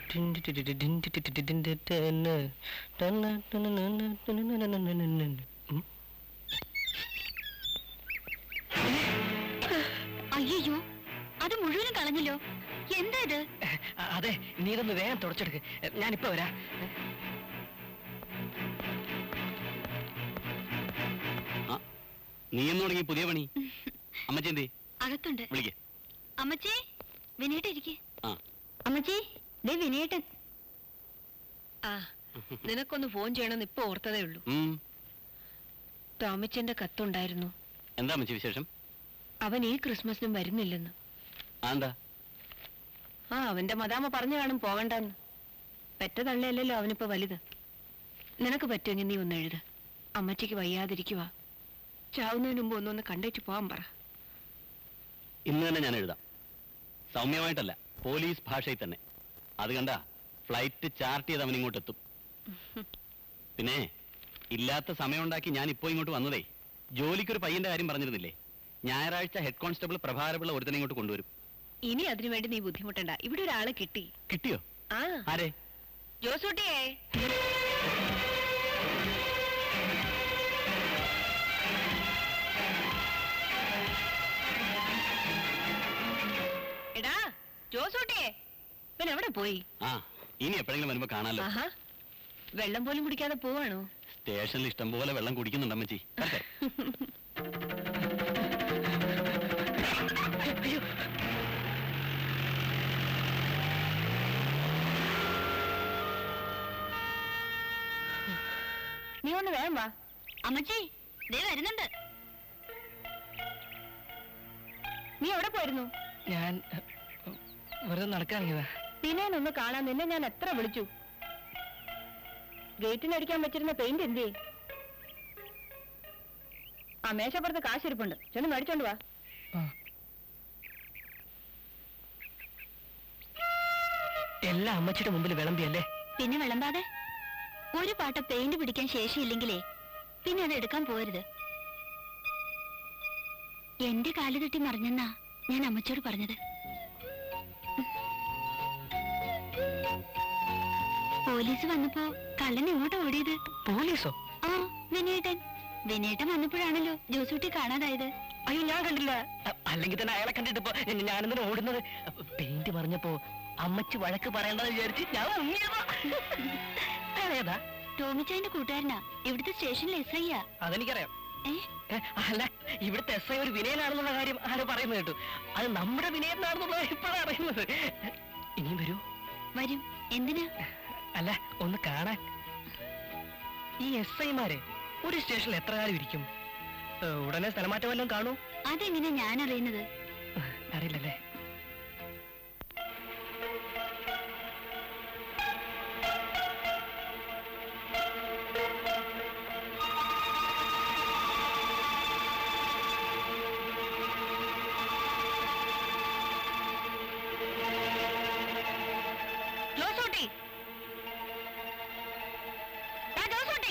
അയ്യോ അത് മുഴുവനും കളഞ്ഞല്ലോ എന്താ ഇത് അ- അതെ നീ ഇതൊന്ന് വേഗം തുടച്ചെടുക്ക് ഞാനിപ്പോ വരാം നീ എന്ന് തുടങ്ങി പുതിയ പണി അമ്മച്ചി എന്തേ അകത്തുണ്ട് വിളിക്ക അമ്മച്ചി വിനേട്ടൻ ഇരിക്കെ ആ അമ്മച്ചി ദേ വിനേട്ടൻ ആ നിനക്കൊന്ന് ഫോൺ ചെയ്യണമെന്ന് ഇപ്പൊ ഓർത്തതേ ഉള്ളൂ ഉം. ടോമിച്ചന്റെ കത്തുണ്ടായിരുന്നു എന്താ അമ്മച്ചി വിശേഷം അവൻ ഈ ക്രിസ്മസിനും വരുന്നില്ലെന്ന് ആ എന്താ ആ അവന്റെ മദാമ പറഞ്ഞു കാണും പോകണ്ടെന്ന് പെറ്റ തള്ളയല്ലല്ലോ അവനിപ്പോ വലുത് നിനക്ക് പറ്റുമെങ്കിൽ നീ ഒന്ന് എഴുത് അമ്മച്ചിക്ക് വയ്യാതിരിക്കുവാ ചാവുന്നതിന് മുമ്പ് ഒന്നൊന്ന് കണ്ടേച്ച് പോവാൻ പറ ഇന്ന് തന്നെ ഞാൻ എഴുതാം സൗമ്യമായിട്ടല്ല പോലീസ് ഭാഷയിൽ തന്നെ അത് കണ്ട ഫ്ലൈറ്റ് ചാർട്ട് ചെയ്ത് അവൻ ഇങ്ങോട്ട് എത്തും പിന്നെ ഇല്ലാത്ത സമയമുണ്ടാക്കി ഞാൻ ഇപ്പോൾ ഇങ്ങോട്ട് വന്നതേ ജോലിക്കൊരു പയ്യന്റെ കാര്യം പറഞ്ഞിരുന്നില്ലേ ഞായറാഴ്ച ഹെഡ് കോൺസ്റ്റബിൾ പ്രഭാരപിള്ള ഒരുത്തനെ ഇങ്ങോട്ട് കൊണ്ടുവരും ഇനി അതിനു വേണ്ടി നീ ബുദ്ധിമുട്ടണ്ട ഇവിടെ ഒരാളെ കിട്ടി കിട്ടിയോ ആ ആരെ ജോസൂട്ടിയേ എടാ ജോസൂട്ടിയേ ഇവൻ എവിടെ പോയി ആ ഇനി എപ്പോഴെങ്കിലും വരുമ്പോ കാണാലോ ആഹാ വെള്ളം പോലും കുടിക്കാതെ പോവാണോ സ്റ്റേഷനിൽ ഇഷ്ടം പോലെ വെള്ളം കുടിക്കുന്നുണ്ട് അമ്മച്ചി വരട്ടെ? നീ ഒന്ന് വേഗം വാ അമ്മച്ചി ദേ വരുന്നുണ്ട് നീ എവിടെ പോയിരുന്നു ഞാൻ എ, വെറുതെ നടക്കാനിങ്ങതാ ദിനേനൊന്ന് കാണാൻ നിന്നെ ഞാൻ എത്ര വിളിച്ചു ഗേറ്റിനടിക്കാൻ വെച്ചിരുന്ന പെയിന്റ് എന്തേ ആ മേശപ്പുറത്ത് കാശിരിപ്പുണ്ട് ചെന്ന് മേടിച്ചോണ്ട് വാ എല്ലാം അമ്മച്ചിയുടെ മുമ്പിൽ വിളമ്പിയല്ലേ പിന്നെ വിളമ്പാതെ ഒരു പാട്ട പെയിന്റ് പിടിക്കാൻ ശേഷിയില്ലെങ്കിലേ പിന്നെ അത് എടുക്കാൻ പോരുത് എന്റെ കാല് തട്ടി മറിഞ്ഞെന്നാ ഞാൻ അമ്മച്ചോട് പറഞ്ഞത് പോലീസ് വന്നപ്പോ കള്ളൻ എങ്ങോട്ടാ ഓടിയത് പോലീസോ ആ വിനേട്ടൻ വിനേട്ടൻ വന്നപ്പോഴാണല്ലോ ജോസൂട്ടി കാണാതായത് അയ്യോ ഞാൻ കണ്ടില്ല അ- അല്ലെങ്കിൽ തന്നെ അയാളെ കണ്ടിട്ടിപ്പോ ഞാനെന്തിനാ ഓടുന്നത് പെയിന്റ് പറഞ്ഞപ്പോ അമ്മച്ചി വഴക്ക് പറയണ്ടെന്ന് വിചാരിച്ച് ഞാൻ മുങ്ങിയതാ അയാളേതാ ടോമിച്ചായന്റെ കൂട്ടുകാരനാ ഇവിടുത്തെ സ്റ്റേഷനിൽ എസ് ഐയാ അതെനിക്കറിയാം ഏ ഏ, അല്ല ഇവിടുത്തെ എസ് ഐ ഒരു വിനയനാണെന്നുള്ള കാര്യം ആരോ പറയുന്നത് കേട്ടു അത് നമ്മുടെ വിനയനാണെന്നുള്ള ഇപ്പോഴാണ് അറിയുന്നത് ഇനിയും വരൂ വരും എന്തിനാ അല്ല ഒന്ന് കാണാൻ ഈ എസ് ഐമാരെ ഒരു സ്റ്റേഷനിൽ എത്ര കാലം ഇരിക്കും ഏ, ഉടനെ സ്ഥലമാറ്റം വല്ലതും കാണൂ അതെങ്ങനെ ഞാൻ അറിയുന്നത് അറിയില്ലല്ലേ ജോസൂട്ടി ആ, ജോസൂട്ടി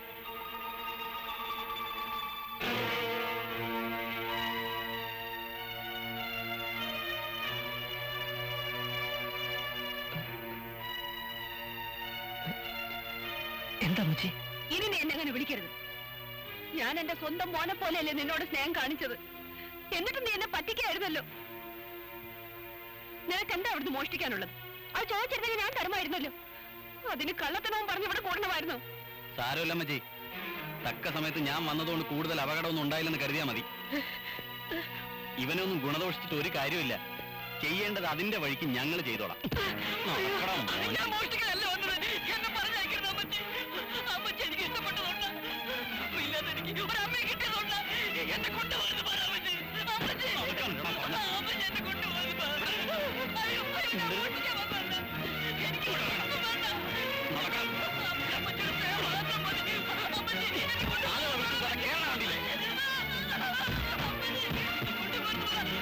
എന്താ അമ്മച്ചി ഇനി നീ എന്നെ അങ്ങനെ വിളിക്കരുത് ഞാൻ എന്റെ സ്വന്തം മോനെ പോലെയല്ലേ നിന്നോട് സ്നേഹം കാണിച്ചത് എന്നിട്ട് നീ എന്നെ പറ്റിക്കായിരുന്നല്ലോ നിനക്ക് എന്താ അവിടുന്ന് മോഷ്ടിക്കാനുള്ളത് അത് ചോദിച്ചിരുന്നെങ്കിൽ ഞാൻ തരുമായിരുന്നല്ലോ അതിന് കള്ളത്തനവും പറഞ്ഞ് ഇവിടെ കൂടണമായിരുന്നു സാരമില്ല അമ്മച്ചി തക്ക സമയത്ത് ഞാൻ വന്നതുകൊണ്ട് കൂടുതൽ അപകടമൊന്നും ഉണ്ടായില്ലെന്ന് കരുതിയാ മതി ഇവനൊന്നും ഗുണദോഷിച്ചിട്ട് ഒരു കാര്യമില്ല ചെയ്യേണ്ടത് അതിന്റെ വഴിക്ക് ഞങ്ങൾ ചെയ്തോളാം നടക്കണം മോനെ. ഞാൻ മോഷ്ടിക്കാനല്ല വന്നത് എന്നെ പറഞ്ഞയക്കരുത് അമ്മച്ചി അമ്മച്ചി എനിക്ക് ഇഷ്ടപ്പെട്ടതുകൊണ്ട് ഇല്ലാതെ എനിക്ക് ഒരു അമ്മയെ കിട്ടിയതുകൊണ്ട് എന്നെ കൊണ്ടുപോകുന്നത് പറ അമ്മച്ചി അമ്മച്ചി അമ്മച്ചി എന്നെ കൊണ്ടുപോകുന്നത് പറ. അയ്യോ അയ്യോ ഞാൻ മോഷ്ടിക്കാൻ വന്നതല്ല. എനിക്ക് ഒന്നും വേണ്ട. അമ്മച്ചിയുടെ സ്നേഹം മാത്രം മതി. അമ്മച്ചി എന്നെ കൊണ്ടുപോകുന്നത്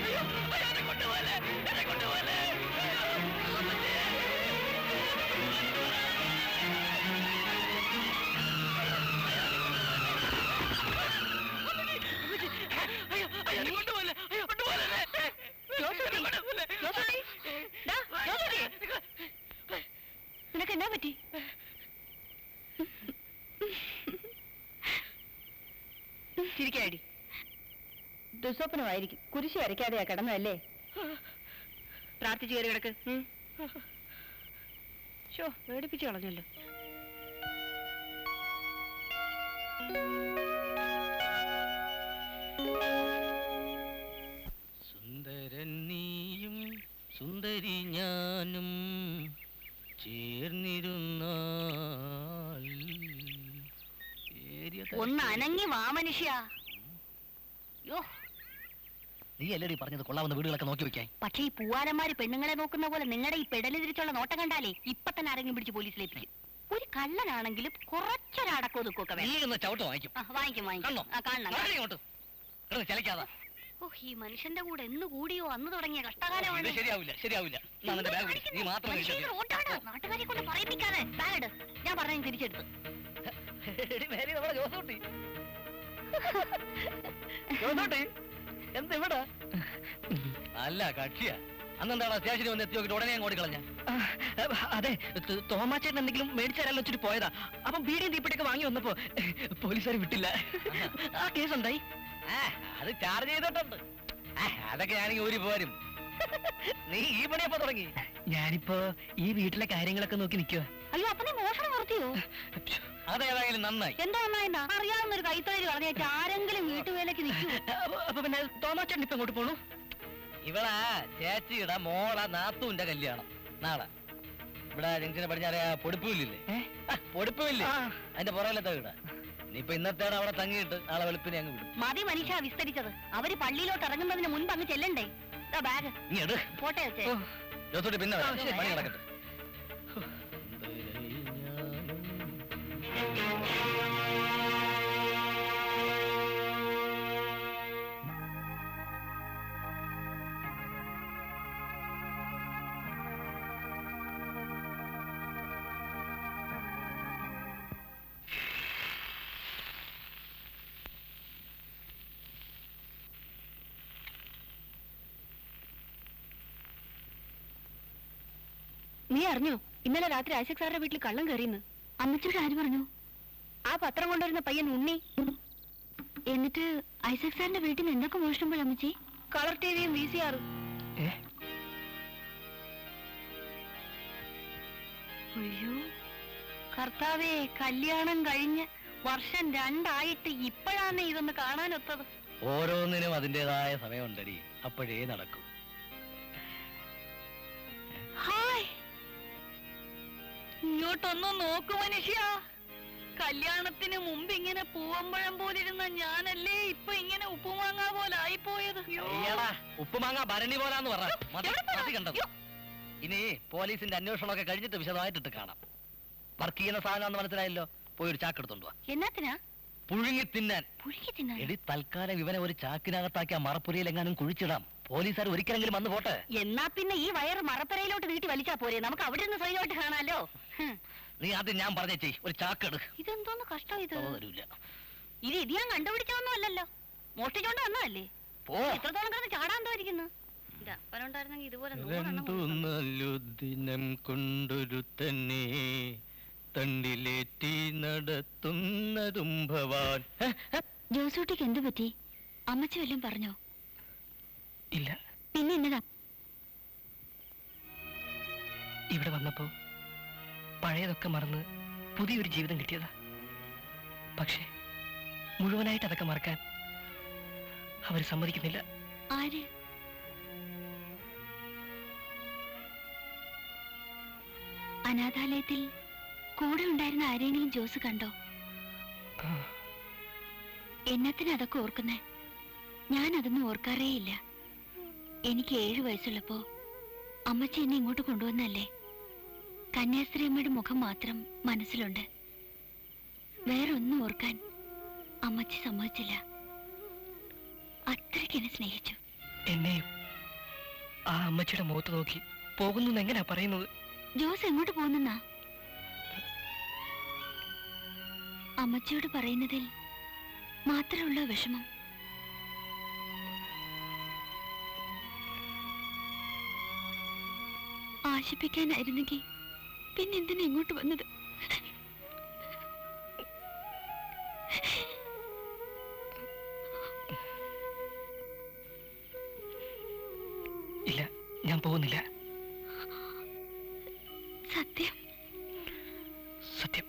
എന്നെ കൊണ്ടുപോലെ എന്നെ കൊണ്ടുപോലെ നിനക്ക് എന്നാ പറ്റി ചിരിക്കാടി ദുസ്വപ്നമായിരിക്കും കുരിശ് വരയ്ക്കാതെയാ കിടന്നതല്ലേ പ്രാർത്ഥിച്ചു കയറി കിടക്ക് ഉം. ഷോ പേടിപ്പിച്ചു കളഞ്ഞല്ലോ സുന്ദരൻ നീയും സുന്ദരി ഞാനും ചേർന്നിരുന്നാൽ ഏരിയ ഒന്ന് അനങ്ങി വാ മനുഷ്യ യോ നീ അല്ലടി പറഞ്ഞത് കൊള്ളാവുന്ന വീടുകളൊക്കെ നോക്കി വെക്കാൻ പക്ഷേ ഈ പൂവാരന്മാര് പെണ്ണുങ്ങളെ നോക്കുന്ന പോലെ നിങ്ങളുടെ ഈ പെടല് തിരിച്ചുള്ള നോട്ടം കണ്ടാലേ ഇപ്പൊ തന്നെ ആരെങ്കിലും പിടിച്ച് പോലീസിലേപ്പിക്കും ഒരു കള്ളനാണെങ്കിലും കുറച്ചൊരടക്കോ നിൽക്കൊക്കെ നീ ഒന്ന് ചവിട്ട് വാങ്ങിക്കും വാങ്ങിക്കും വാങ്ങിക്കും കണ്ടോ? ആ കാണണം മാറി ഇങ്ങോട്ട്. കിടന്ന് ചലിക്കാതെ ഓ ഈ മനുഷ്യന്റെ കൂടെ എന്ന് കൂടിയോ അന്ന് തുടങ്ങിയ ഇത് കഷ്ടകാലമാണ് ശരിയാവില്ല ശരിയാവില്ല എന്നാ നിന്റെ ബാഗ് പിടി. നീ മാത്രം മനുഷ്യൻ കഴിച്ചാൽ റോഡാണ് നാട്ടുകാരെ കൊണ്ട് പറയിപ്പിക്കാതെ ബാഗ് ഇട് ഞാൻ പറഞ്ഞ തിരിച്ചെടുത്ത് ജോസൂട്ടി ജോസൂട്ടി എന്താ ഇവിടെ അല്ല കക്ഷിയാ അന്നെന്താണോ സ്റ്റേഷനിൽ വന്ന് എത്തി നോക്കിട്ട് ഉടനെ അങ്ങോട്ട് കളഞ്ഞ അതെ ത- തോമാച്ചേട്ടൻ എന്തെങ്കിലും മേടിച്ചാലോ വെച്ചിട്ട് പോയതാ അപ്പം ബീഡിയും തീപ്പിട്ടൊക്കെ വാങ്ങി വന്നപ്പോ പോലീസുകാർ വിട്ടില്ല ആ കേസ് എന്തായി അത് ചാർജ് ചെയ്തിട്ടുണ്ട് ആ, അതൊക്കെ ഞാനെങ്കിൽ ഊരി പോരും നീ ഈ പണിയപ്പോ തുടങ്ങി ഞാനിപ്പോ ഈ വീട്ടിലെ കാര്യങ്ങളൊക്കെ നോക്കി നിൽക്കുക അയ്യോ അപ്പൊ നീ മോഷണം നടത്തിയോ അതേതായാലും നന്നായി എന്താ നന്നായിന്നാ അറിയാവുന്ന ഒരു കൈത്തൊഴിൽ പറഞ്ഞേച്ച് ആരെങ്കിലും വീട്ടുവേലക്ക് നിൽക്കൂ അപ്പൊ പിന്നെ തോമാച്ചേട്ടൻ ഇപ്പൊ എങ്ങോട്ട് പോണു ഇവളാ ചേച്ചിയുടെ മോള നാത്തൂന്റെ കല്യാണം നാളെ ഇവിടെ ജംഗ്ഷനെ പഠിച്ചാൽ പൊടിപ്പില്ലേ പൊടിപ്പില്ലേ അതിന്റെ പുറകിലത്തെ വീടാ ഇനിയിപ്പൊ ഇന്നത്തേടെ അവിടെ തങ്ങിയിട്ട് നാളെ വെളുപ്പിനെ അങ്ങ് വിടും മതി മനുഷ്യ വിസ്തരിച്ചത് അവര് പള്ളിയിലോട്ട് ഇറങ്ങുന്നതിന് മുൻപ് അങ്ങ് ചെല്ലണ്ടേ ഇതാ ബാഗ് നീ എടു പോട്ടെ വെച്ചേ ജോസൂട്ടി പിന്നെ വരാം. ആ, ശരി. പണി നടക്കട്ടെ നീ അറിഞ്ഞോ ഇന്നലെ രാത്രി ആശക് സാറിന്റെ വീട്ടിൽ കള്ളം കയറിയെന്ന് അമ്മച്ചിയുടെ ആര് പറഞ്ഞു ആ പത്രം കൊണ്ടുവരുന്ന പയ്യൻ ഉണ്ണി എന്നിട്ട് ഐസക് സാറിന്റെ വീട്ടിൽ നിന്ന് എന്തൊക്കെ മോഷണം പോയി അമ്മച്ചി കളർ ടി വിയും വി സി ആറും അയ്യോ കർത്താവേ കല്യാണം കഴിഞ്ഞ് വർഷം രണ്ടായിട്ട് ഇപ്പോഴാണ് ഇതൊന്ന് കാണാനൊത്തത് ഓരോന്നിനും അതിൻ്റെതായ സമയമുണ്ടടി അപ്പോഴേ നടക്കും ഹായ് ഇങ്ങോട്ടൊന്ന് നോക്കു മനുഷ്യ കല്യാണത്തിന് മുമ്പ് ഇങ്ങനെ പൂവമ്പഴം പോലിരുന്ന ഞാനല്ലേ ഇപ്പൊ ഇങ്ങനെ ഉപ്പുമാങ്ങ പോലെ ആയിപ്പോയത് അയ്യടാ ഉപ്പുമാങ്ങ ഭരണി പോലാന്ന് പറ മതി മതി കണ്ടത് ഇനി പോലീസിന്റെ അന്വേഷണമൊക്കെ കഴിഞ്ഞിട്ട് വിശദമായിട്ടിട്ട് കാണാം വർക്ക് ചെയ്യുന്ന സാധനം മനസ്സിലായല്ലോ പോയി ഒരു ചാക്കെടുത്തോണ്ട് വാ എന്നാത്തിനാ പുഴുങ്ങി തിന്നാൻ പുഴുക്കി തിന്നാൻ എടി തൽക്കാലം ഇവനെ ഒരു ചാക്കിനകത്താക്കി ആ മറപ്പുരയിൽ എങ്ങാനും കുഴിച്ചിടാം പോലീസുകാർ ഒരിക്കലെങ്കിലും വന്ന് പോട്ടെ എന്നാ പിന്നെ ഈ വയറ് മറപ്പരയിലോട്ട് നീട്ടി വലിച്ചാ പോരെ നമുക്ക് അവിടെ നിന്ന് സ്വയമായിട്ട് കാണാലോ ഹും. നീ ആദ്യം ഞാൻ പറഞ്ഞേ ചെയ് ഒരു ചാക്കെടു ഇതെന്തോന്ന് കഷ്ടം ഇത് തരൂല ഇത് ഇത് ഞാൻ കണ്ടുപിടിച്ചൊന്നും അല്ലല്ലോ മോഷ്ടിച്ചോണ്ട് വന്നതല്ലേ പോ എത്രത്തോളം കിടന്ന് ചാടാൻ തോന്നിരിക്കുന്നു അപ്പനുണ്ടായിരുന്നെങ്കിൽ ഇതുപോലെ നൂറെണ്ണം രണ്ടു നല്ലു ദിനം കൊണ്ടൊരു തന്നെ തണ്ടിലേറ്റി നടത്തുന്നതും ഭവാൻ ജോസൂട്ടിക്ക് എന്ത് പറ്റി അമ്മച്ചി വല്ലതും പറഞ്ഞോ ഇല്ല പിന്നെ എന്നതാ ഇവിടെ വന്നപ്പോ പഴയതൊക്കെ മറന്ന് പുതിയൊരു ജീവിതം കിട്ടിയതാ പക്ഷേ മുഴുവനായിട്ട് അതൊക്കെ മറക്കാൻ അവർ സമ്മതിക്കുന്നില്ല ആര് അനാഥാലയത്തിൽ കൂടെ ഉണ്ടായിരുന്ന ആരെങ്കിലും ജോസ് കണ്ടോ എന്നത്തിന് അതൊക്കെ ഓർക്കുന്നേ ഞാൻ അതൊന്നും ഓർക്കാറേയില്ല എനിക്ക് ഏഴു വയസ്സുള്ളപ്പോ അമ്മച്ചി എന്നെ ഇങ്ങോട്ട് കൊണ്ടുവന്നല്ലേ കന്യാസ്ത്രീ അമ്മയുടെ മുഖം മാത്രം മനസ്സിലുണ്ട് വേറൊന്നും ഓർക്കാൻ അമ്മച്ചി സമ്മതിച്ചില്ല അത്രയ്ക്ക് എന്നെ സ്നേഹിച്ചു എന്നെയും ആ അമ്മച്ചിയുടെ മുഖത്ത് നോക്കി പോകുന്നു എങ്ങനെയാ പറയുന്നത് ജോസ് എങ്ങോട്ട് പോകുന്നെന്നാ അമ്മച്ചിയോട് പറയുന്നതിൽ മാത്രമുള്ള വിഷമം ആശിപ്പിക്കാനായിരുന്നെങ്കിൽ പിന്നെ എന്തിനാ ഇങ്ങോട്ട് വന്നത് ഇല്ല ഞാൻ പോകുന്നില്ല സത്യം സത്യം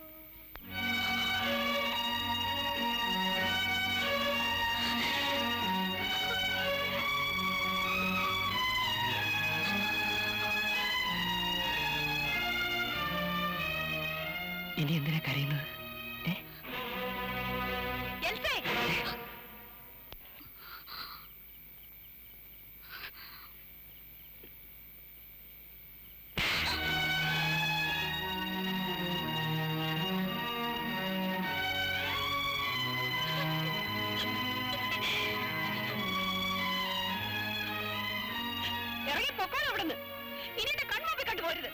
ഇനി എന്തിനാ കരയുന്നത് ഇറങ്ങി പൊക്കോളൂ അവിടുന്ന് ഇനി എന്റെ കൺമുമ്പിൽ കണ്ടുപോരുത്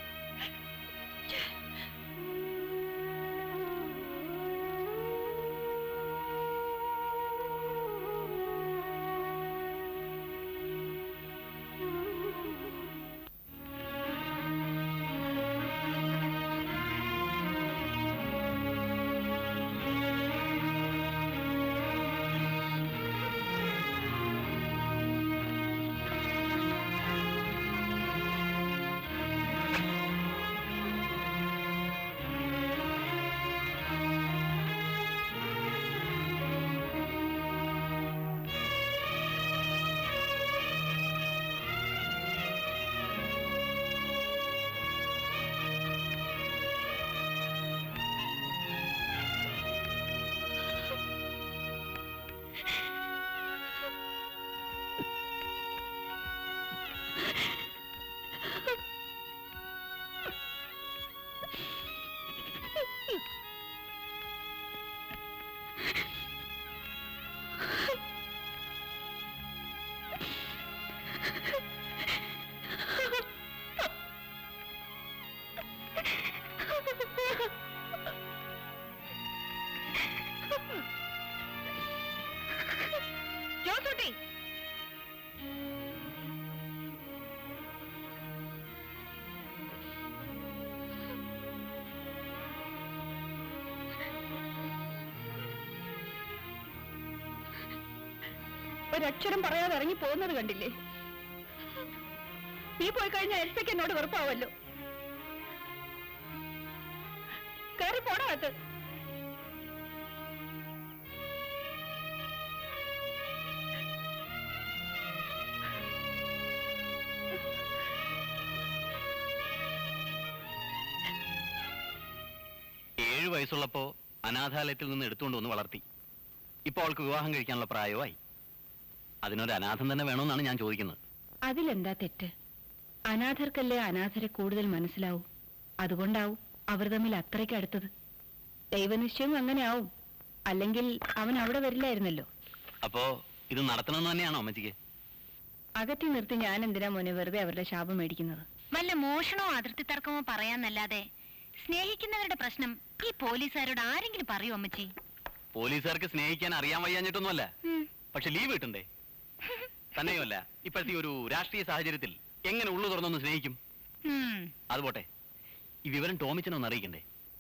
ജോസൂട്ടി ഒരക്ഷരം പറയാതെ ഇറങ്ങി പോകുന്നത് കണ്ടില്ലേ നീ പോയി കഴിഞ്ഞാൽ എൽസയ്ക്ക് എന്നോട് വെറുപ്പാവല്ലോ കയറി പോണകത്ത് ഏഴു വയസ്സുള്ളപ്പോ അനാഥാലയത്തിൽ നിന്ന് എടുത്തുകൊണ്ട് വന്ന് വളർത്തി ഇപ്പോൾ അവൾക്ക് വിവാഹം കഴിക്കാനുള്ള പ്രായമായി അതിനൊരു അനാഥം തന്നെ വേണമെന്നാണ് ഞാൻ ചോദിക്കുന്നത് അതിലെന്താ തെറ്റ് അനാഥർക്കല്ലേ അനാഥരെ കൂടുതൽ മനസ്സിലാവൂ അതുകൊണ്ടാവും അവർ തമ്മിൽ അത്രയ്ക്ക് അടുത്തത് ദൈവനിശ്ചയം അങ്ങനെ ആവും അല്ലെങ്കിൽ അവൻ അവിടെ വരില്ലായിരുന്നല്ലോ അപ്പോ ഇത് നടത്തണമെന്ന് തന്നെയാണോ അമ്മച്ചിക്ക് അകറ്റി നിർത്തി ഞാൻ എന്തിനാ മോനെ വെറുതെ അവരുടെ ശാപം മേടിക്കുന്നത് വല്ല മോഷണോ അതിർത്തി തർക്കമോ പറയാന്നല്ലാതെ സ്നേഹിക്കുന്നവരുടെ പ്രശ്നം ഈ പോലീസുകാരോട് ആരെങ്കിലും പറയൂ അമ്മച്ചി പോലീസുകാർക്ക് സ്നേഹിക്കാൻ അറിയാൻ വയ്യാഞ്ഞിട്ടൊന്നുമല്ല പക്ഷെ ലീവ് കിട്ടണ്ടേ തന്നെയുമല്ല ഇപ്പോഴത്തെ ഈ ഒരു രാഷ്ട്രീയ സാഹചര്യത്തിൽ എങ്ങനെ ഉള്ളു തുറന്നൊന്ന് സ്നേഹിക്കും ഉം. അത് പോട്ടെ ഈ വിവരം ടോമിച്ചനൊന്ന് അറിയിക്കണ്ടേ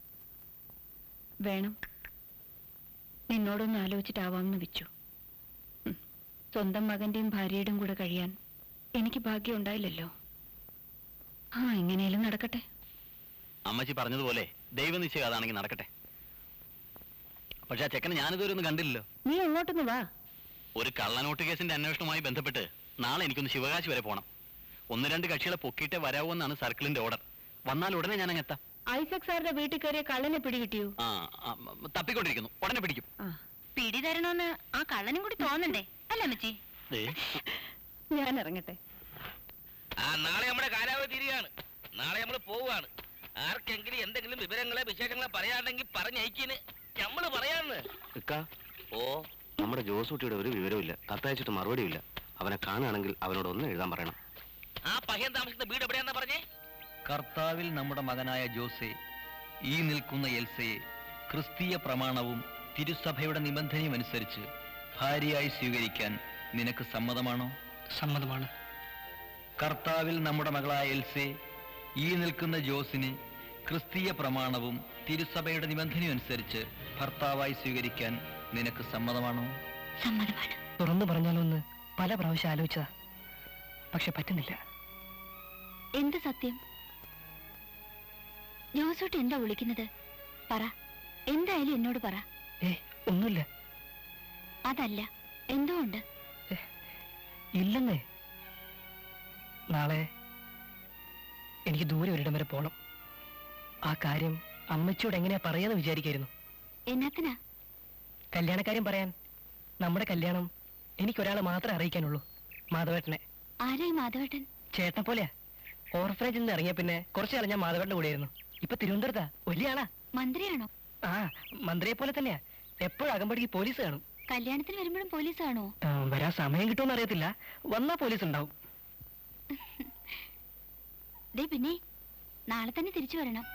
വേണം നിന്നോടൊന്ന് ആലോചിച്ചിട്ടാവാമെന്ന് വെച്ചു ഉം. സ്വന്തം മകന്റെയും ഭാര്യയുടെയും കൂടെ കഴിയാൻ എനിക്ക് ഭാഗ്യം ഉണ്ടായില്ലല്ലോ ആ എങ്ങനെയാലും നടക്കട്ടെ അമ്മച്ചി പറഞ്ഞതുപോലെ ദൈവനിശ്ചയം അതാണെങ്കിൽ നടക്കട്ടെ പക്ഷെ ആ ചെക്കനെ ഞാനിതുവരെ ഒന്നും കണ്ടില്ലല്ലോ നീ അങ്ങോട്ടൊന്ന് വാ ഒരു കള്ളനോട്ട് കേസിന്റെ അന്വേഷണവുമായി ബന്ധപ്പെട്ട് നാളെ എനിക്കൊന്ന് ശിവകാശി വരെ പോകണം ഒന്ന് രണ്ട് കക്ഷികളെ പൊക്കിയിട്ടേ വരാവൂ എന്നാണ് സർക്കിളിന്റെ ഓർഡർ വന്നാൽ ഉടനെ ഞാൻ അങ്ങ് എത്താം ഐസക് സാറിന്റെ വീട്ടിൽ കയറിയ കള്ളനെ പിടികിട്ടിയോ ആ ആ, മ, തപ്പിക്കൊണ്ടിരിക്കുന്നു ഉടനെ പിടിക്കും പിടി തരണോന്ന് ആ കള്ളനും കൂടി തോന്നണ്ടേ അല്ല അമ്മച്ചി ദേ, ഞാൻ ഇറങ്ങട്ടെ ആ നാളെ നമ്മുടെ കാലാവധി തീരുകയാണ് നാളെ നമ്മൾ പോവുകയാണ് ആർക്കെങ്കിലും എന്തെങ്കിലും വിവരങ്ങളെ വിശേഷങ്ങളെ പറയാണ്ടെങ്കിൽ പറഞ്ഞയക്കിന് നമ്മള് പറയാന്ന് ഇക്ക ഓ നമ്മുടെ ജോസൂട്ടിയുടെ ഒരു വിവരമില്ല കത്തയച്ചിട്ട് മറുപടിയില്ല അവനെ കാണുകയാണെങ്കിൽ അവനോട് ഒന്ന് എഴുതാൻ പറയണം ആ പഹയൻ താമസിക്കുന്ന വീട് എവിടെയാന്നാ പറഞ്ഞേ കർത്താവിൽ നമ്മുടെ മകനായ ജോസെ ഈ നിൽക്കുന്ന എൽസയെ ക്രിസ്തീയ പ്രമാണവും തിരുസഭയുടെ നിബന്ധനയും അനുസരിച്ച് ഭാര്യയായി സ്വീകരിക്കാൻ നിനക്ക് സമ്മതമാണോ സമ്മതമാണ് കർത്താവിൽ നമ്മുടെ മകളായ എൽസെ ഈ നിൽക്കുന്ന ജോസിന് ക്രിസ്തീയ പ്രമാണവും തിരുസഭയുടെ നിബന്ധനയും അനുസരിച്ച് ഭർത്താവായി സ്വീകരിക്കാൻ നിനക്ക് സമ്മതമാണോ സമ്മതമാണ് തുറന്നു പറഞ്ഞാലോന്ന് പല പ്രാവശ്യം ആലോചിച്ചതാ പക്ഷെ പറ്റുന്നില്ല എന്ത് സത്യം ജോസൂട്ടി എന്താ വിളിക്കുന്നത് പറ എന്തായാലും എന്നോട് പറ ഏ ഒന്നുമില്ല അതല്ല എന്തോ ഉണ്ട് ഇല്ലെന്നേ നാളെ എനിക്ക് ദൂരെ ഒരിടം വരെ പോണം ആ കാര്യം അമ്മച്ചിയോട് എങ്ങനെയാ പറയാന്ന് വിചാരിക്കായിരുന്നു എന്നാത്തിനാ കല്യാണക്കാര്യം പറയാൻ നമ്മുടെ കല്യാണം എനിക്കൊരാളെ മാത്രമേ അറിയിക്കാനുള്ളൂ മാധവേട്ടനെ ആരായി മാധവേട്ടൻ ചേട്ടനെ പോലെയാ ഓർഫനേജിൽ നിന്ന് ഇറങ്ങിയ പിന്നെ കുറച്ചു കാലം ഞാൻ മാധവേട്ടന്റെ കൂടെയായിരുന്നു ഇപ്പൊ തിരുവനന്തപുരത്താ വലിയ ആളാ മന്ത്രിയാണോ ആ മന്ത്രിയെ പോലെ തന്നെയാ എപ്പോഴും അകമ്പടിക്ക് പോലീസ് കാണും കല്യാണത്തിന് വരുമ്പോഴും പോലീസ് ആണോ ആ, വരാൻ സമയം കിട്ടുമെന്ന് അറിയത്തില്ല വന്നാ പോലീസ് ഉണ്ടാവും ദേ പിന്നെ നാളെ തന്നെ തിരിച്ചു വരണം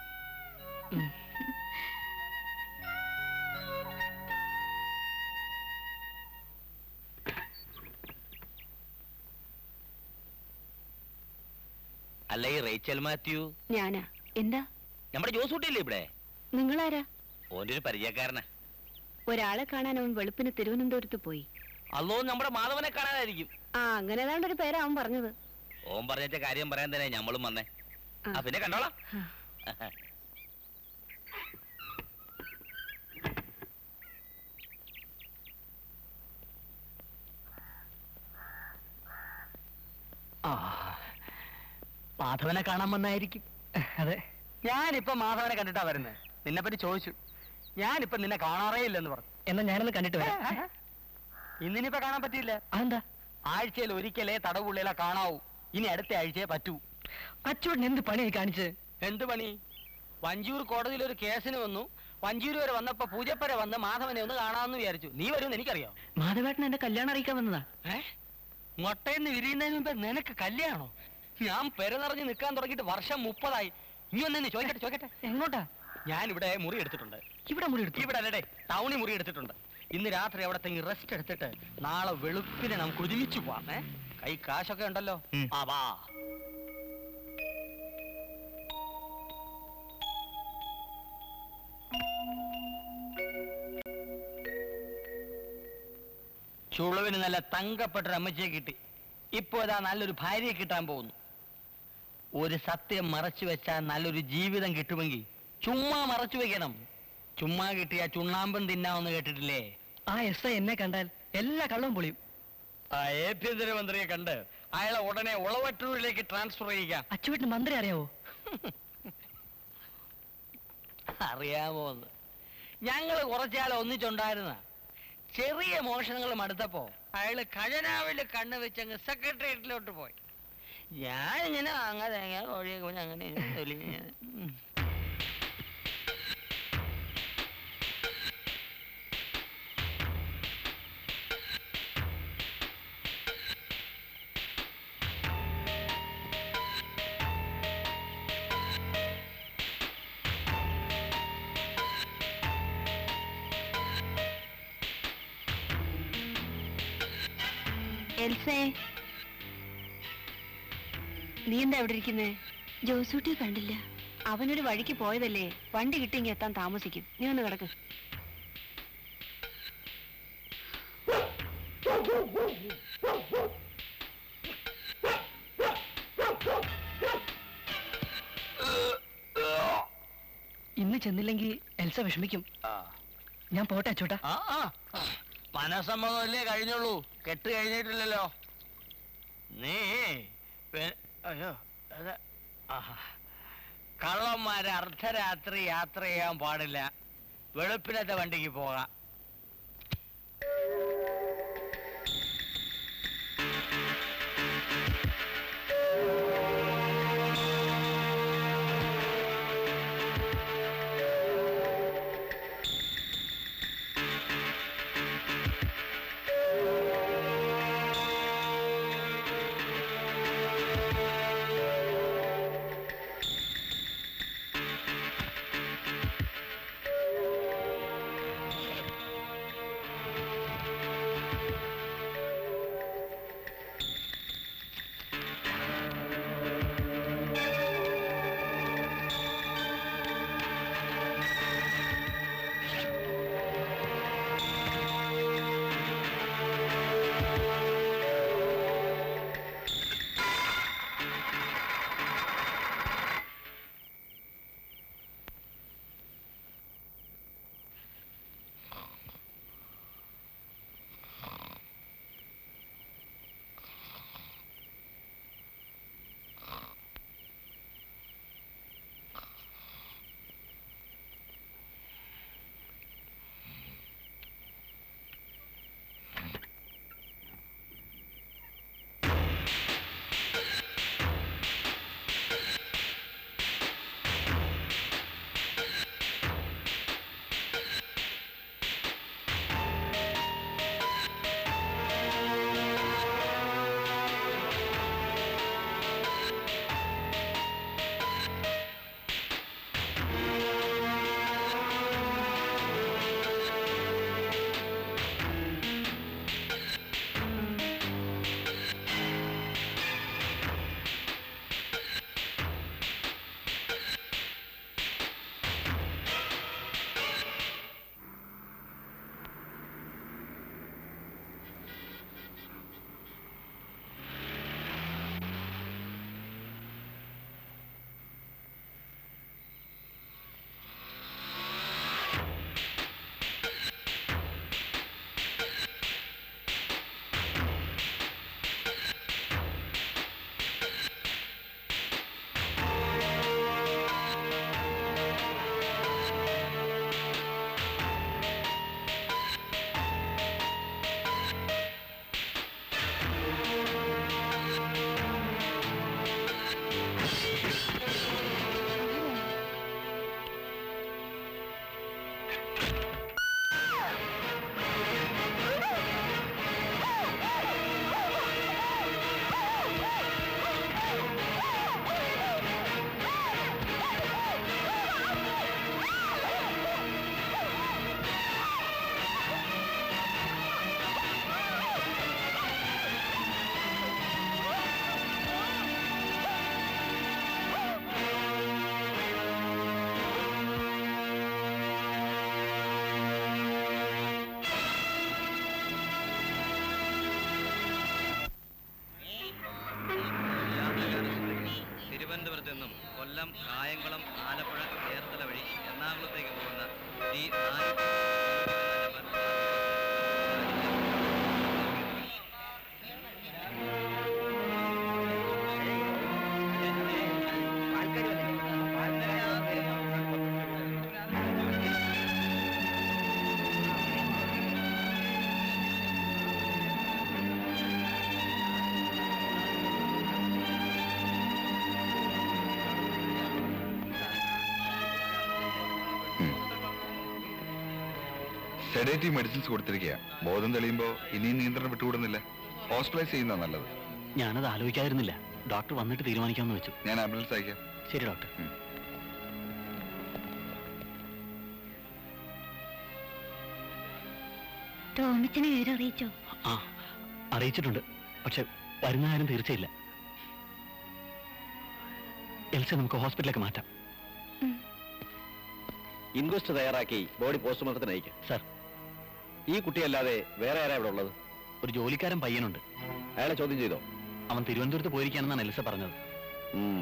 അല്ല ഈ റേച്ചൽ മാത്യു ഞാനാ എന്താ നമ്മുടെ ജോസൂട്ടിയല്ലേ ഇവിടെ നിങ്ങളാരാ ഓന്റെ ഒരു പരിചയക്കാരനാ ഒരാളെ കാണാൻ അവൻ വെളുപ്പിന് തിരുവനന്തപുരത്ത് പോയി അല്ലോ നമ്മുടെ മാധവനെ കാണാനായിരിക്കും ആ അങ്ങനെ ഏതാണ്ട് ഒരു പേരാ അവൻ പറഞ്ഞത് ഓൻ പറഞ്ഞ കാര്യം പറയാൻ തന്നെ ഞമ്മളും വന്നേ ആ പിന്നെ കണ്ടോളാം ആ മാധവനെ കാണാൻ വന്നായിരിക്കും അതെ ഞാനിപ്പോ മാധവനെ കണ്ടിട്ടാ വരുന്നത് നിന്നെ പറ്റി ചോദിച്ചു ഞാനിപ്പോ നിന്നെ കാണാറേ ഇല്ലെന്ന് പറഞ്ഞു എന്നാ ഞാനൊന്ന് കണ്ടിട്ട് വരാം ഇന്നിനിപ്പോ കാണാൻ പറ്റിയില്ല അതെന്താ ആഴ്ചയിൽ ഒരിക്കലേ തടവുള്ളിലെ കാണാവൂ ഇനി അടുത്ത ആഴ്ചയെ പറ്റൂ അച്ചോട്ടൻ എന്ത് പണിയായി കാണിച്ചത് എന്ത് പണി വഞ്ചൂർ കോടതിയിൽ ഒരു കേസിന് വന്നു വഞ്ചൂർ വരെ വന്നപ്പോ പൂജപ്പര വന്ന് മാധവനെ ഒന്ന് കാണാമെന്ന് വിചാരിച്ചു നീ വരുമെന്ന് എനിക്കറിയാം മാധവേട്ടൻ എന്റെ കല്യാണം അറിയിക്കാൻ വന്നതാ ഏ മുട്ടയെന്ന് വിരിയുന്നതിന് മുമ്പ് നിനക്ക് കല്യാണോ ഞാൻ പെരനിറഞ്ഞ് നിൽക്കാൻ തുടങ്ങിയിട്ട് വർഷം മുപ്പതായി നീ ഒന്നെ ചോദിക്കട്ടെ ചോദിക്കട്ടെ എങ്ങോട്ടാ ഞാൻ ഇവിടെ മുറി എടുത്തിട്ടുണ്ട് ഇവിടെ മുറി എടുത്തു ഇവിടെ അല്ലേ ടൗണിൽ മുറി എടുത്തിട്ടുണ്ട് ഇന്ന് രാത്രി അവിടെ റെസ്റ്റ് എടുത്തിട്ട് നാളെ വെളുപ്പിനെ നമുക്ക് ഒരുമിച്ച് പോവാം ഏ കൈ കാശൊക്കെ ഉണ്ടല്ലോ ആ വാ ചുളുവിന് നല്ല തങ്കപ്പെട്ടൊരു അമ്മച്ചിയെ കിട്ടി ഇപ്പോ ഇതാ നല്ലൊരു ഭാര്യയെ കിട്ടാൻ പോകുന്നു ഒരു സത്യം മറച്ചു വെച്ചാൽ നല്ലൊരു ജീവിതം കിട്ടുമെങ്കിൽ ചുമ്മാ മറച്ചു വെക്കണം ചുമ്മാ കിട്ടിയ ചുണ്ണാമ്പൻ തിന്നാമെന്ന് കേട്ടിട്ടില്ലേ ആ എസ് ഐ എന്നെ കണ്ടാൽ എല്ലാ കള്ളവും പൊളിയും ആ ആഭ്യന്തരമന്ത്രിയെ കണ്ട് അയാളെ ഉടനെ ഉളവട്ടൂരിലേക്ക് ട്രാൻസ്ഫർ ചെയ്യുക അച്ചുവേട്ടന് മന്ത്രി അറിയാവോ അറിയാമോന്ന് ഞങ്ങൾ കുറച്ചാൾ ഒന്നിച്ചുണ്ടായിരുന്ന ചെറിയ മോഷണങ്ങൾ മടുത്തപ്പോ അയാള് ഖജനാവില് കണ്ണ് വെച്ചങ്ങ് സെക്രട്ടേറിയറ്റിലോട്ട് പോയി ഞാനിങ്ങനെ അങ്ങനെ തേങ്ങ കോഴിയൊക്കെ പിന്നെ അങ്ങനെ ഇങ്ങനെ തൊലിഞ്ഞ് ഉം. എൽസേ നീ എന്താ എവിടെ ഇരിക്കുന്നേ ജോസൂട്ടിയെ കണ്ടില്ല അവനൊരു വഴിക്ക് പോയതല്ലേ വണ്ടി കിട്ടിയെങ്കിൽ എത്താൻ താമസിക്കും നീ ഒന്ന് കിടക്ക് ഇന്ന് ചെന്നില്ലെങ്കിൽ എൽസ വിഷമിക്കും ഞാൻ പോട്ടെ അച്ചോട്ടാ ആ ആ മനസമ്മതമല്ലേ കഴിഞ്ഞുള്ളൂ കെട്ട് കഴിഞ്ഞിട്ടില്ലല്ലോ നീ പെ- അയ്യോ അത് ആഹാ. കള്ളന്മാര് അർദ്ധരാത്രി യാത്ര ചെയ്യാൻ പാടില്ല വെളുപ്പിനത്തെ വണ്ടിക്ക് പോകാം കൊല്ലം കായംകുളം ആലപ്പുഴ ചേർത്തല വഴി എറണാകുളത്തേക്ക് പോകുന്ന ടി നാല് സെഡേറ്റീവ് മെഡിസിൻസ് കൊടുത്തിരിക്കുക ബോധം തെളിയുമ്പോൾ ഇനിയും നിയന്ത്രണം വിട്ടുകൂടുന്നില്ല ഹോസ്പിറ്റലൈസ് ചെയ്യുന്ന നല്ലത് ഞാനത് ആലോചിക്കാതിരുന്നില്ല ഡോക്ടർ വന്നിട്ട് തീരുമാനിക്കാമെന്ന് വെച്ചു ഞാൻ ആംബുലൻസ് അയക്കാം ശരി ഡോക്ടർ ടോമിച്ചനെ വിവരം അറിയിച്ചോ ആ അറിയിച്ചിട്ടുണ്ട് പക്ഷെ വരുന്ന കാര്യം തീർച്ചയില്ല എൽസ നമുക്ക് ഹോസ്പിറ്റലിലേക്ക് മാറ്റാം ഇൻക്വസ്റ്റ് തയ്യാറാക്കി ബോഡി പോസ്റ്റ്മോർട്ടത്തിന് അയക്കാം സർ ഈ കുട്ടിയല്ലാതെ വേറെ ആരാ ഇവിടെ ഉള്ളത് ഒരു ജോലിക്കാരൻ പയ്യനുണ്ട് അയാളെ ചോദ്യം ചെയ്തോ അവൻ തിരുവനന്തപുരത്ത് പോയിരിക്കാനെന്നാണ് എൽസ പറഞ്ഞത് ഉം.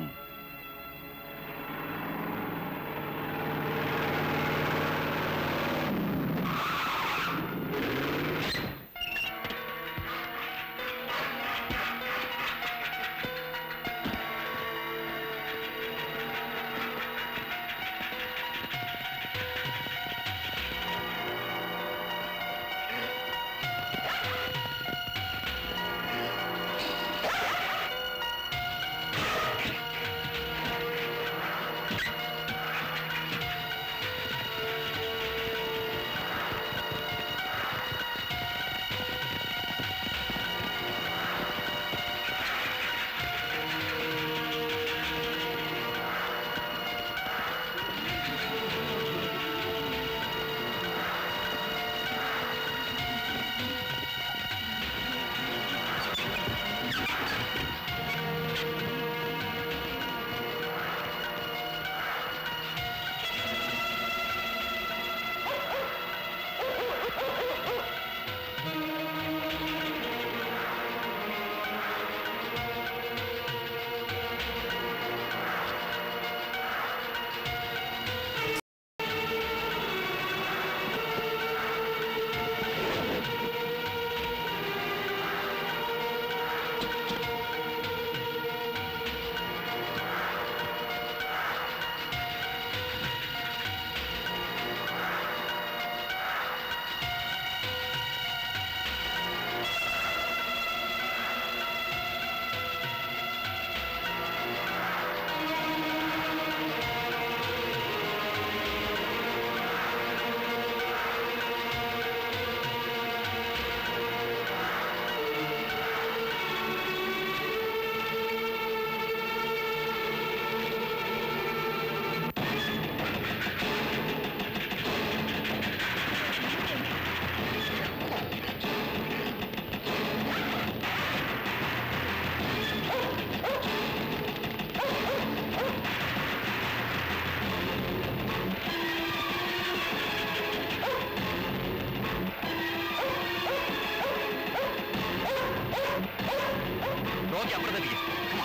റോക്കി അപ്പുറത്തേക്ക്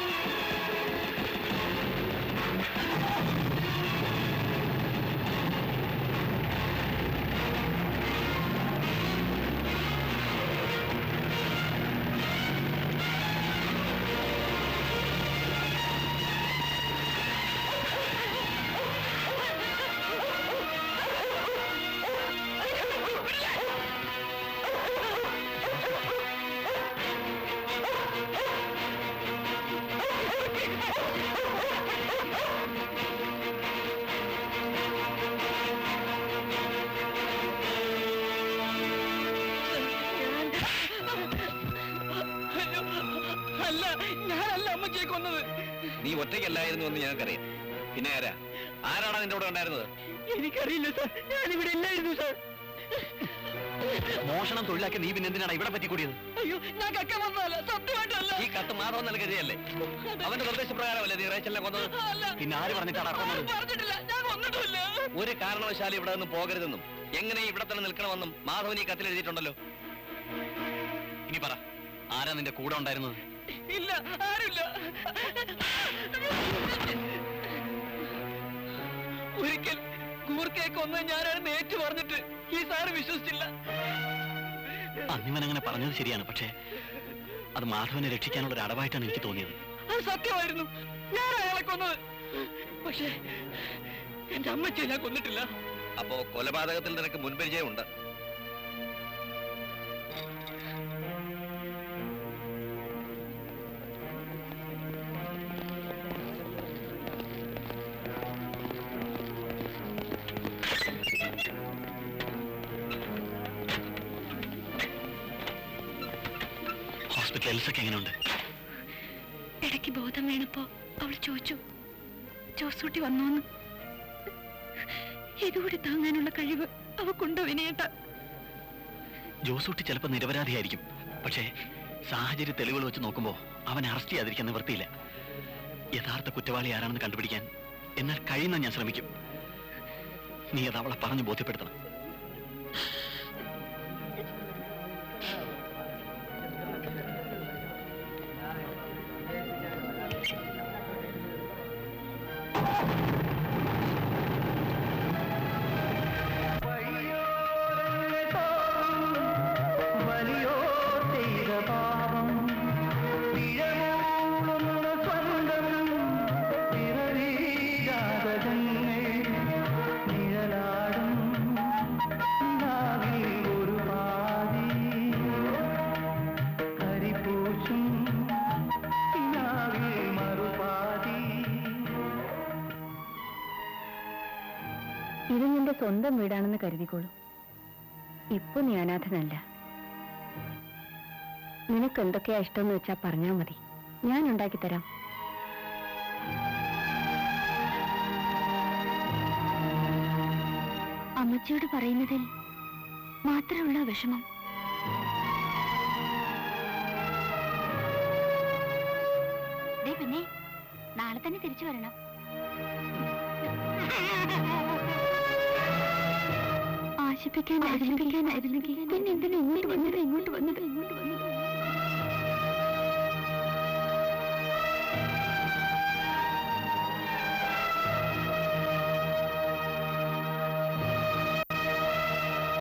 അല്ല ഞാനല്ല അമ്മച്ചിയെ കൊന്നത് നീ ഒറ്റയ്ക്കല്ലായിരുന്നു എന്ന് ഞങ്ങൾക്കറിയാം പിന്നെ ആരാ ആരാണ് നിന്റെ കൂടെ ഉണ്ടായിരുന്നത് എനിക്കറിയില്ല സാർ ഞാനിവിടെ ഇല്ലായിരുന്നു സാർ മോഷണം തൊഴിലാക്കി നീ പിന്നെ എന്തിനാണ് ഇവിടെ പറ്റിക്കൂടിയത് അയ്യോ ഞാൻ കക്ക വന്നതല്ല സത്യമായിട്ടല്ല ഈ കത്ത് മാധവൻ നൽകുകയല്ലേ അവന്റെ നിർദ്ദേശപ്രകാരമല്ലേ നീ റേച്ചലിനെ കൊന്നത് പിന്നെ ആര് പറഞ്ഞിട്ടാണ് കൊന്നത് പറഞ്ഞിട്ടില്ല ഞാൻ കൊന്നിട്ടില്ല ഒരു കാരണവശാലും ഇവിടെ നിന്ന് പോകരുതെന്നും എങ്ങനെ ഇവിടെ തന്നെ നിൽക്കണമെന്നും മാധവൻ ഈ കത്തിൽ എഴുതിയിട്ടുണ്ടല്ലോ ഇനി പറ ആരാ നിന്റെ കൂടെ ഉണ്ടായിരുന്നത് ഇല്ല ആരുമില്ല ഒരിക്കൽ കൂർക്കയൊക്കെ ഒന്ന് ഞാനാണെന്ന് ഏറ്റു പറഞ്ഞിട്ട് ഈ സാറ് വിശ്വസിച്ചില്ല അന്നിവൻ അങ്ങനെ പറഞ്ഞത് ശരിയാണ് പക്ഷേ അത് മാധവനെ രക്ഷിക്കാനുള്ള ഒരു അടവായിട്ടാണ് എനിക്ക് തോന്നിയത് അത് സത്യമായിരുന്നു ഞാൻ അയാളെ കൊന്നത് പക്ഷേ എന്റെ അമ്മച്ചിയെ ഞാൻ കൊന്നിട്ടില്ല അപ്പോ കൊലപാതകത്തിൽ നിനക്ക് മുൻപരിചയമുണ്ട് ഹോസ്പിറ്റൽ എൽസൊക്കെ എങ്ങനെയുണ്ട് ഇടയ്ക്ക് ബോധം വീണപ്പോ അവൾ ചോദിച്ചു ജോസൂട്ടി വന്നോന്ന് ഇതുകൂടി താങ്ങാനുള്ള കഴിവ് അവക്കുണ്ടോ വിനയേട്ട ജോസൂട്ടി ചിലപ്പോൾ നിരപരാധിയായിരിക്കും പക്ഷേ സാഹചര്യ തെളിവുകൾ വെച്ച് നോക്കുമ്പോൾ അവനെ അറസ്റ്റ് ചെയ്യാതിരിക്കാൻ നിവൃത്തിയില്ല യഥാർത്ഥ കുറ്റവാളി ആരാണെന്ന് കണ്ടുപിടിക്കാൻ എന്നാൽ കഴിയുന്ന ഞാൻ ശ്രമിക്കും നീ അത് അവളെ പറഞ്ഞു ബോധ്യപ്പെടുത്തണം വലിയോ ചെയ്ത പാപം പിഴമൂടുന്ന സ്വന്തം പിറവീജാതകങ്ങൾ നിഴലാടും നാവിൽ ഒരു പാതി കരിപ്പൂച്ചും നാവിൽ മറുപാതി ഇത് നിന്റെ സ്വന്തം വീടാണെന്ന് കരുതിക്കോളൂ ഇപ്പൊ നീ അനാഥനല്ല നിനക്ക് എന്തൊക്കെയാ ഇഷ്ടമെന്ന് വെച്ചാ പറഞ്ഞാ മതി ഞാൻ ഉണ്ടാക്കി തരാം അമ്മച്ചിയോട് പറയുന്നതിൽ മാത്രമുള്ള വിഷമം ദേ പിന്നെ നാളെ തന്നെ തിരിച്ചു വരണം ആശിപ്പിക്കാൻ ആശിപ്പിക്കാനായിരുന്നെങ്കിൽ പിന്നെ എന്തിനാ ഇങ്ങോട്ട് വന്നത് ഇങ്ങോട്ട് വന്നത് ഇങ്ങോട്ട് വന്നത്